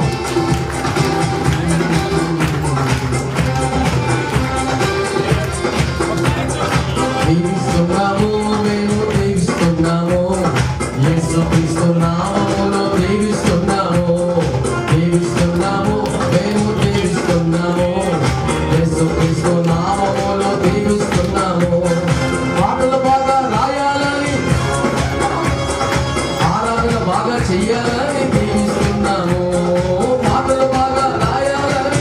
దీవిస్తున్నాము మేము దీవిస్తున్నాము యేసు క్రీస్తు నామములో దీవిస్తున్నాము దీవిస్తున్నాము మేము దీవిస్తున్నాము యేసు క్రీస్తు నామములో దీవిస్తున్నాము పాటలు బాగా రాయాలని ఆరాధన బాగా చెయ్యాలని దీవిస్తున్నాము పాటలు బాగా రాయాలని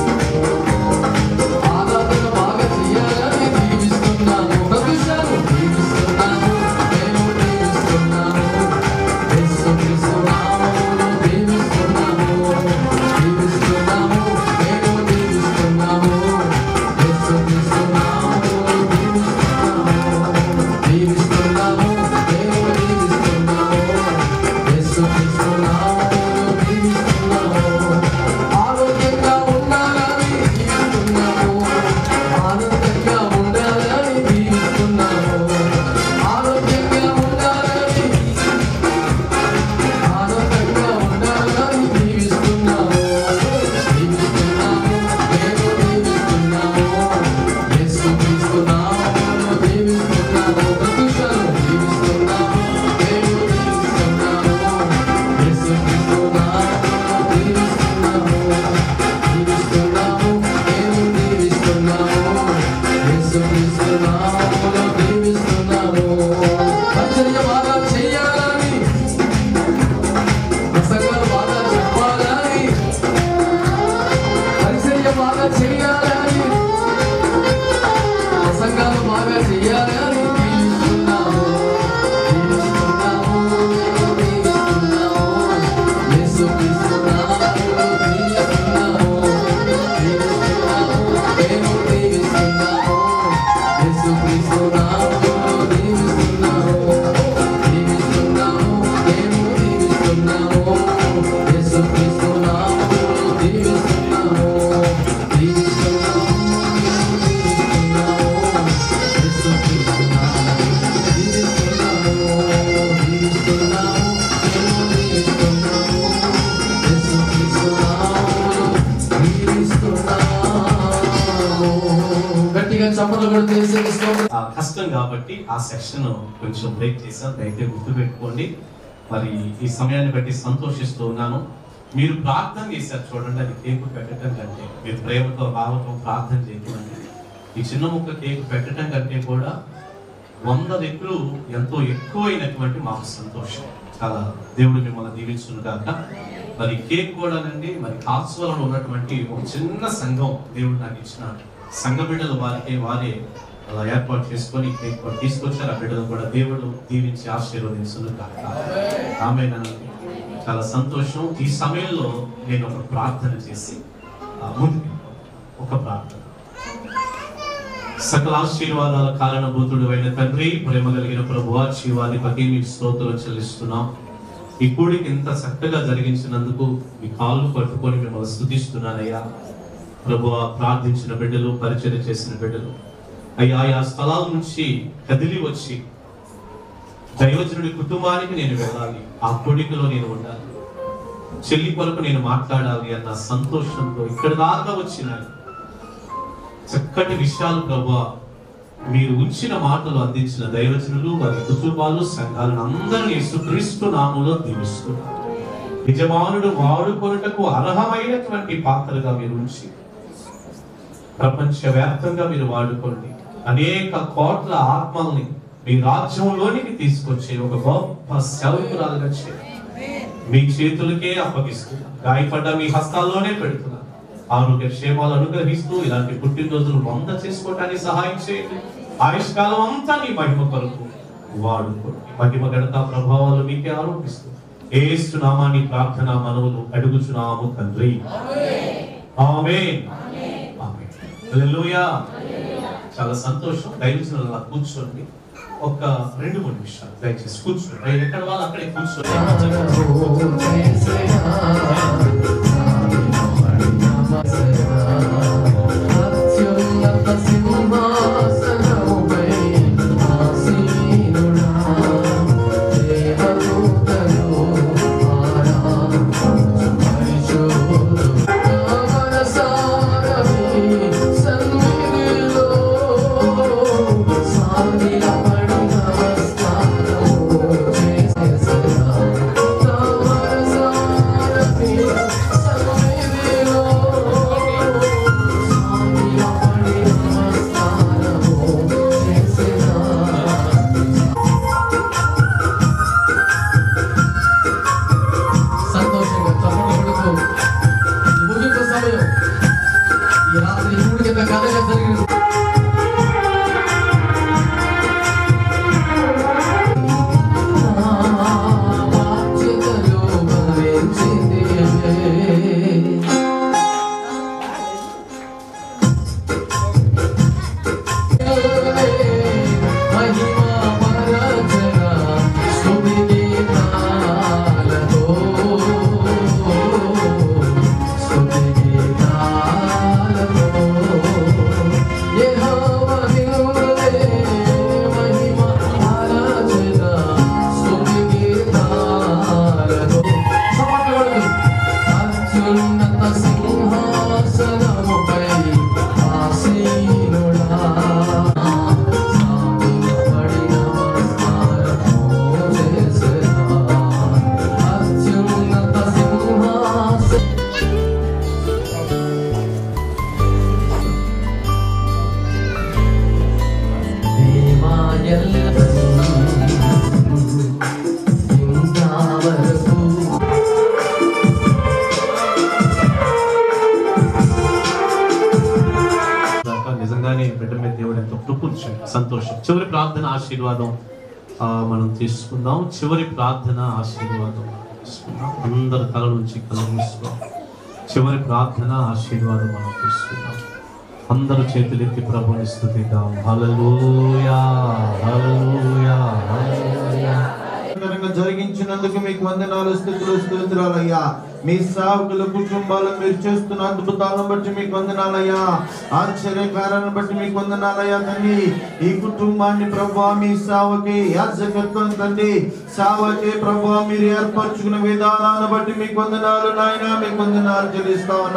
ఆరాధన బాగా చెయ్యాలని దీవిస్తున్నాము ప్రతిష్టాను దీవిస్తున్నాము మేము దీవిస్తున్నాము యేసు క్రీస్తు నామములో దీవిస్తున్నాము దీవిస్తున్నాము మేము దీవిస్తున్నాము యేసు క్రీస్తు నామములో దీవిస్తున్నాము దీవిస్తున్నాము మేము దీవిస్తున్నాము యేసు క్రీస్తు నామములో దీవిస్తున్నాము ఆరోగ్యంగా ఉండాలని దీవిస్తున్నాము ఆనందంగా ఉండాలని దీవిస్తున్నాము ఆరోగ్యంగా ఉండాలని ఆనందంగా ఉండాలని దీవిస్తున్నాము దీవిస్తున్నాము మేము దీవిస్తున్నాము యేసు క్రీస్తు నామములో దీవిస్తున్నాము ప్రతిష్ఠను దీవిస్తున్నాము మేము దీవిస్తున్నాము యేసు క్రీస్తు నామములో దీవిస్తున్నాము దీవిస్తున్నాము మేము దీవిస్తున్నాము యేసు క్రీస్తు నామములో దీవిస్తున్నాము పరిచర్య బాగా చేయాలని ప్రసంగాలు బాగా చెప్పాలని పరిచర్య బాగా చేయాలని ప్రసంగాలు బాగా చేయాలని దీవిస్తున్నాము దీవిస్తున్నాము మేము దీవిస్తున్నాము యేసు క్రీస్తు నామములో దీవిస్తున్నాము దీవిస్తున్నాము మేము దీవిస్తున్నాము యేసు క్రీస్తు నామములో దీవిస్తున్నాము దీవిస్తున్నాము మేము దీవిస్తున్నాము యేసు క్రీస్తు నామములో దీవిస్తున్నాము దీవిస్తున్నాము గట్టిగా చప్పట్లు కూడా తెలియజేస్తూ ఆ కష్టం కాబట్టి ఆ సెక్షన్ కొంచెం బ్రేక్ చేశాను దయచేసి గుర్తుపెట్టుకోండి మరి ఈ సమయాన్ని బట్టి సంతోషిస్తూ ఉన్నాను మీరు ప్రార్థన చేశారు చూడండి అది కేకు పెట్టడం కంటే మీరు ప్రేమతో రావటం ప్రార్థన చేయటం ఈ చిన్న ముక్క కేకు పెట్టడం కంటే కూడా వంద రెట్లు ఎంతో ఎక్కువైనటువంటి మాకు సంతోషం చాలా దేవుడు మిమ్మల్ని దీవించును కాక మరి కేక్ కూడానండి మరి కాల్స్వరంలో ఉన్నటువంటి ఒక చిన్న సంఘం దేవుడు నాకు ఇచ్చిన సంఘ బిడ్డలు వారికి వారే అలా ఏర్పాటు చేసుకొని కేక్ కూడా తీసుకొచ్చారు ఆ బిడ్డలు కూడా దేవుడు దీవించి ఆశీర్వదించును కాక ఆమె చాలా సంతోషం ఈ సమయంలో నేను ఒక ప్రార్థన చేసి ఆ, ముందుకు వెళ్ళిపోతాను. ఒక ప్రార్థన సకల ఆశీర్వాదాల కారణభూతుడు అయిన తండ్రి ప్రేమ కలిగిన ప్రభు శివాధిపతి మీకు స్తోత్రం చెల్లిస్తున్నాం ఈ కూడికి ఇంత చక్కగా జరిగించినందుకు మీ కాళ్ళు పట్టుకొని మిమ్మల్ని స్థుతిస్తున్నానయ్యా ప్రభు ప్రార్థించిన బిడ్డలు పరిచయం చేసిన బిడ్డలు అయ్యా ఆయా స్థలాల నుంచి కదిలి వచ్చి దైవజనుడి కుటుంబానికి నేను వెళ్ళాలి ఆ కొడుకులో నేను ఉండాలి చెల్లి కొరకు నేను మాట్లాడాలి అన్న సంతోషంతో ఇక్కడ దాకా వచ్చినాను చక్కటి విషయాలు ప్రభా మీరు ఉంచిన మాటలు అందించిన దైవజనులు వారి కుటుంబాలు సంఘాలను అందరినీ సుక్రీస్తు నామంలో దీవిస్తున్నారు యజమానుడు వాడుకొనుటకు అర్హమైనటువంటి పాత్రగా మీరు ఉంచి ప్రపంచవ్యాప్తంగా మీరు వాడుకోండి అనేక కోట్ల ఆత్మల్ని మీ రాజ్యంలోనికి తీసుకొచ్చే ఒక గొప్ప సేవకురాలుగా చేయండి మీ చేతులకే అప్పగిస్తున్నా గాయపడ్డ మీ హస్తాల్లోనే పెడుతున్నా ఆరోగ్య క్షేమాలు అనుగ్రహిస్తూ ఇలాంటి పుట్టినరోజులు వంద చేసుకోవటానికి సహాయం చేయండి ఆయుష్కాలం అంతా నీ మహిమ కొరకు వాడుకోండి మహిమ గణత ప్రభావాలు మీకే ఆరోపిస్తూ ఏసు నామాన్ని ప్రార్థన మనవులు అడుగుచున్నాము తండ్రి ఆమేన్ ఆమేన్ హల్లెలూయా చాలా సంతోషం దయచేసి అలా కూర్చోండి ఒక రెండు మూడు నిమిషాలు దయచేసి కూర్చోండి ఎక్కడ వాళ్ళు అక్కడే సంతోషంగా తప్పకుండా కొడుకు ఇది ముగింపు సమయం ఈ రాత్రి ఈ మూడు కింద కథగా జరిగింది అత్యున్నత సింహాసనముపై ఆసీనుడా సాగిలపడి నమస్కారము చేసేదా అత్యున్నత సింహాస దాకా నిజంగానే బిడ్డ మీద దేవుడు ఎంతో కృపించాడు సంతోషం చివరి ప్రార్థన ఆశీర్వాదం ఆ, మనం తీసుకుందాం చివరి ప్రార్థన ఆశీర్వాదం తీసుకుందాం అందరి తల నుంచి కళ్ళు మూసుకో చివరి ప్రార్థన ఆశీర్వాదం మనం తీసుకుందాం అందరూ చేతులెత్తి ప్రభుని స్థుతిద్దాం హల్లెలూయా హల్లెలూయా హల్లెలూయా కనుక జరిగించినందుకు మీకు వందనాలు స్థితులు స్తోత్రాలయ్యా మీ సేవకుల కుటుంబాలను మీరు చేస్తున్న అద్భుతాలను బట్టి మీకు వందనాలయ్యా ఆశ్చర్యకారాలను బట్టి మీకు వందనాలయ్యా తండ్రి ఈ కుటుంబాన్ని ప్రభా మీ సేవకి యాజకత్వం తండ్రి సేవకి ప్రభా మీరు ఏర్పరచుకున్న విధానాన్ని బట్టి మీకు వందనాలు నాయన మీకు వందనాలు చెల్లిస్తా ఉన్నా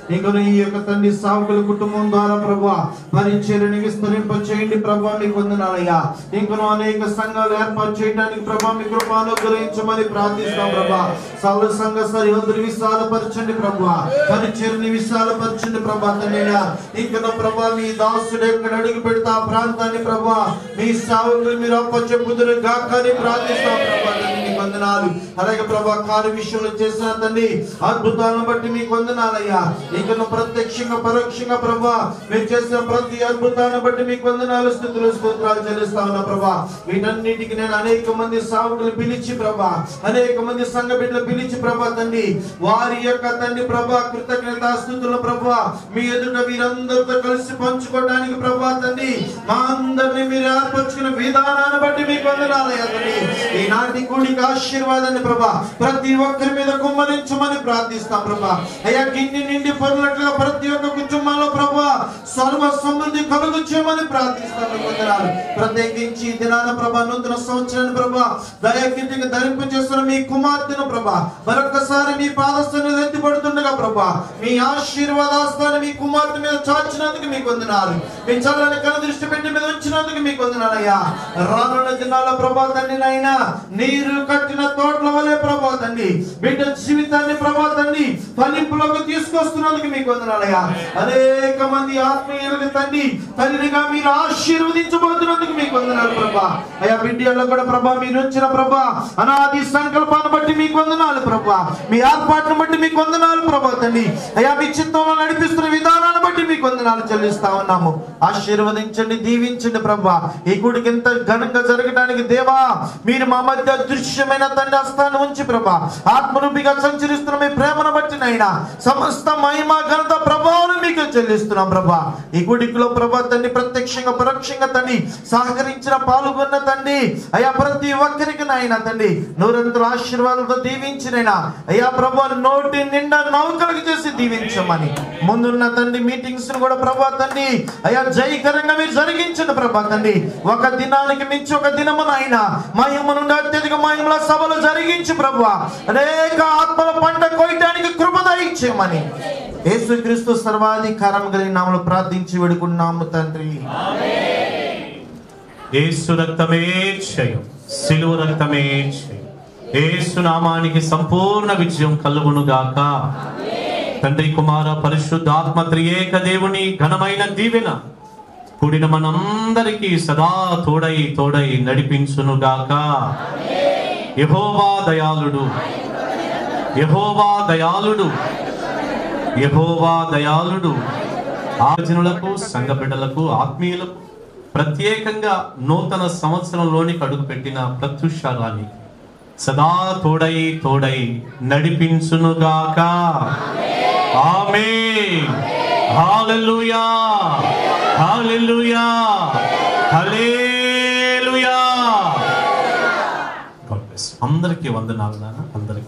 ఇంకను ఈ యొక్క తండ్రి సావుకుల కుటుంబం ద్వారా ప్రభా పరిచర్యని విస్తరింప చేయండి ప్రభా మీకు వందనాలయ్యా ఇంకను అనేక సంఘాలు ఏర్పాటు చేయడానికి ప్రభా మీ కృప అనుగ్రహించమని ప్రార్థిస్తాం ప్రభా సౌర సంఘ సరిహద్దులు విశాలపరచండి ప్రభా పరిచర్ని విశాలపరచండి ప్రభా తండ్రినా ఇంకను ప్రభా మీ దాసుడు ఎక్కడ అడుగు పెడతా ఆ ప్రాంతాన్ని ప్రభా మీ సావుకులు మీరు అప్ప చెప్పుదురు గాకని ప్రార్థిస్తాం ప్రభా తండ్రి నీకు వందనాలు అలాగే ప్రభా కారు విషయంలో చేసిన తండ్రి అద్భుతాలను బట్టి మీకు వందనాలయ్యా ఇంకను ప్రత్యక్షంగా పరోక్షంగా ప్రభా మీరు చేసిన ప్రతి అద్భుతాన్ని బట్టి మీకు వందనాలు స్థుతులు స్తోత్రాలు చెల్లిస్తా ఉన్నా ప్రభా వీటన్నిటికి నేను అనేక మంది సావుకులు పిలిచి ప్రభా అనేక మంది సంఘ బిడ్డలు పిలిచి ప్రభా తండ్రి వారి యొక్క తండ్రి ప్రభా కృతజ్ఞత స్థుతుల ప్రభా మీ ఎదుట వీరందరితో కలిసి పంచుకోవడానికి ప్రభా తండ్రి మా అందరినీ మీరు ఏర్పరచుకున్న విధానాన్ని బట్టి మీకు వందనాలయ్యా తండ్రి ఈనాటి కూడికి ఆశీర్వాదాన్ని ప్రభా ప్రతి ఒక్కరి మీద కుమ్మరించమని ప్రార్థిస్తాం ప్రభా అయ్యా గిన్నె నిండి పొరులట్లుగా ప్రతి ఒక్క కుటుంబంలో ప్రభా సర్వ సమృద్ధి కలుగు చేయమని ప్రార్థిస్తాం మీకు వందనాలు ప్రత్యేకించి ఈ దినాన ప్రభా నూతన సంవత్సరాన్ని ప్రభా దయాకింటికి ధరింపు చేస్తున్న మీ కుమార్తెను ప్రభా మరొకసారి మీ పాదస్థాన్ని ఎత్తిపడుతుండగా ప్రభా మీ ఆశీర్వాదాస్తాన్ని మీ కుమార్తె మీద చాచినందుకు మీకు వందనాలు మీ చల్లని కను దృష్టి పెట్టి మీద ఉంచినందుకు మీకు వందనాలయ్యా రానున్న దినాల ప్రభా తండ్రి నాయన నీరు కట్టిన తోటల వలె ప్రభా తండ్రి బిడ్డ జీవితాన్ని ప్రభా తండ్రి ఫలింపులోకి తీసుకొస్తున్నందుకు మీకు వందనాలయ్యా అనేక మంది ఆత్మీయులకు తండ్రి తల్లిగా మీరు ఆశీర్వదించబోతున్నందుకు మీకు వందనాలు ప్రభా అయ్యా బిడ్డల్లో కూడా ప్రభా మీరు ఉంచిన ప్రభా అనాది సంకల్పాన్ని బట్టి మీకు వందనాలు ప్రభా మీ ఏర్పాటును బట్టి మీకు వందనాలు ప్రభా తండ్రి అయ్యా మీ చిత్తంలో నడిపిస్తున్న విధానాన్ని బట్టి మీకు వందనాలు చెల్లిస్తా ఉన్నాము ఆశీర్వదించండి దీవించండి ప్రభా ఈ గుడికి ఎంత ఘనంగా జరగడానికి దేవా మీరు మా మధ్య అదృశ్యమైన తండ్రి హస్తాన్ని ఉంచి ప్రభా ఆత్మరూపిగా సంచరిస్తున్న మీ ప్రేమను బట్టి నైనా సమస్త మహిమ ఘనత ప్రభావం మీకు చెల్లిస్తున్నాం ప్రభా ఈ గుడికిలో ప్రభా తండ్రి ప్రత్యక్షంగా పరోక్షంగా తండ్రి సహకరించిన పాల్గొన్న తండ్రి అయ్యా ప్రతి ఒక్కరికి నాయన తండ్రి నూరంతుల ఆశీర్వాదాలతో దీవించినైనా అయ్యా ప్రభా నోటి నిండా నౌకలకు చేసి దీవించమని ముందున్న తండ్రి మీటింగ్స్ కూడా ప్రభా తండ్రి అయ్యా జయకరంగా మీరు జరిగించండి ప్రభా తండ్రి ఒక దినానికి మించి ఒక దినము నాయన మహిమ నుండి అత్యధిక మహిమల సభలు జరిగించి ప్రభా అనేక ఆత్మల పంట కోయటానికి కృప దయచేయమని యేసుక్రీస్తు సర్వాధికారం కలిగిన నామలు ప్రార్థించి వేడుకున్నాము తండ్రి ఏసు రక్తమే క్షయం సిలువ రక్తమే క్షయం ఏసు నామానికి సంపూర్ణ విజయం కలుగును గాక తండ్రి కుమార పరిశుద్ధాత్మ త్రియేక దేవుని ఘనమైన దీవెన కూడిన మనందరికీ సదా తోడై తోడై నడిపించును గాక యహోవా దయాళుడు యహోవా దయాళుడు యహోవా దయాళుడు ఆజనులకు సంఘ బిడ్డలకు ఆత్మీయులకు ప్రత్యేకంగా నూతన సంవత్సరంలోనికి అడుగుపెట్టిన ప్రత్యుషారాన్ని సదా తోడై తోడై నడిపించునుగాక ఆమె hallelujah hallelujah hallelujah God bless. అందరికీ వందనాలు నాన్న అందరికీ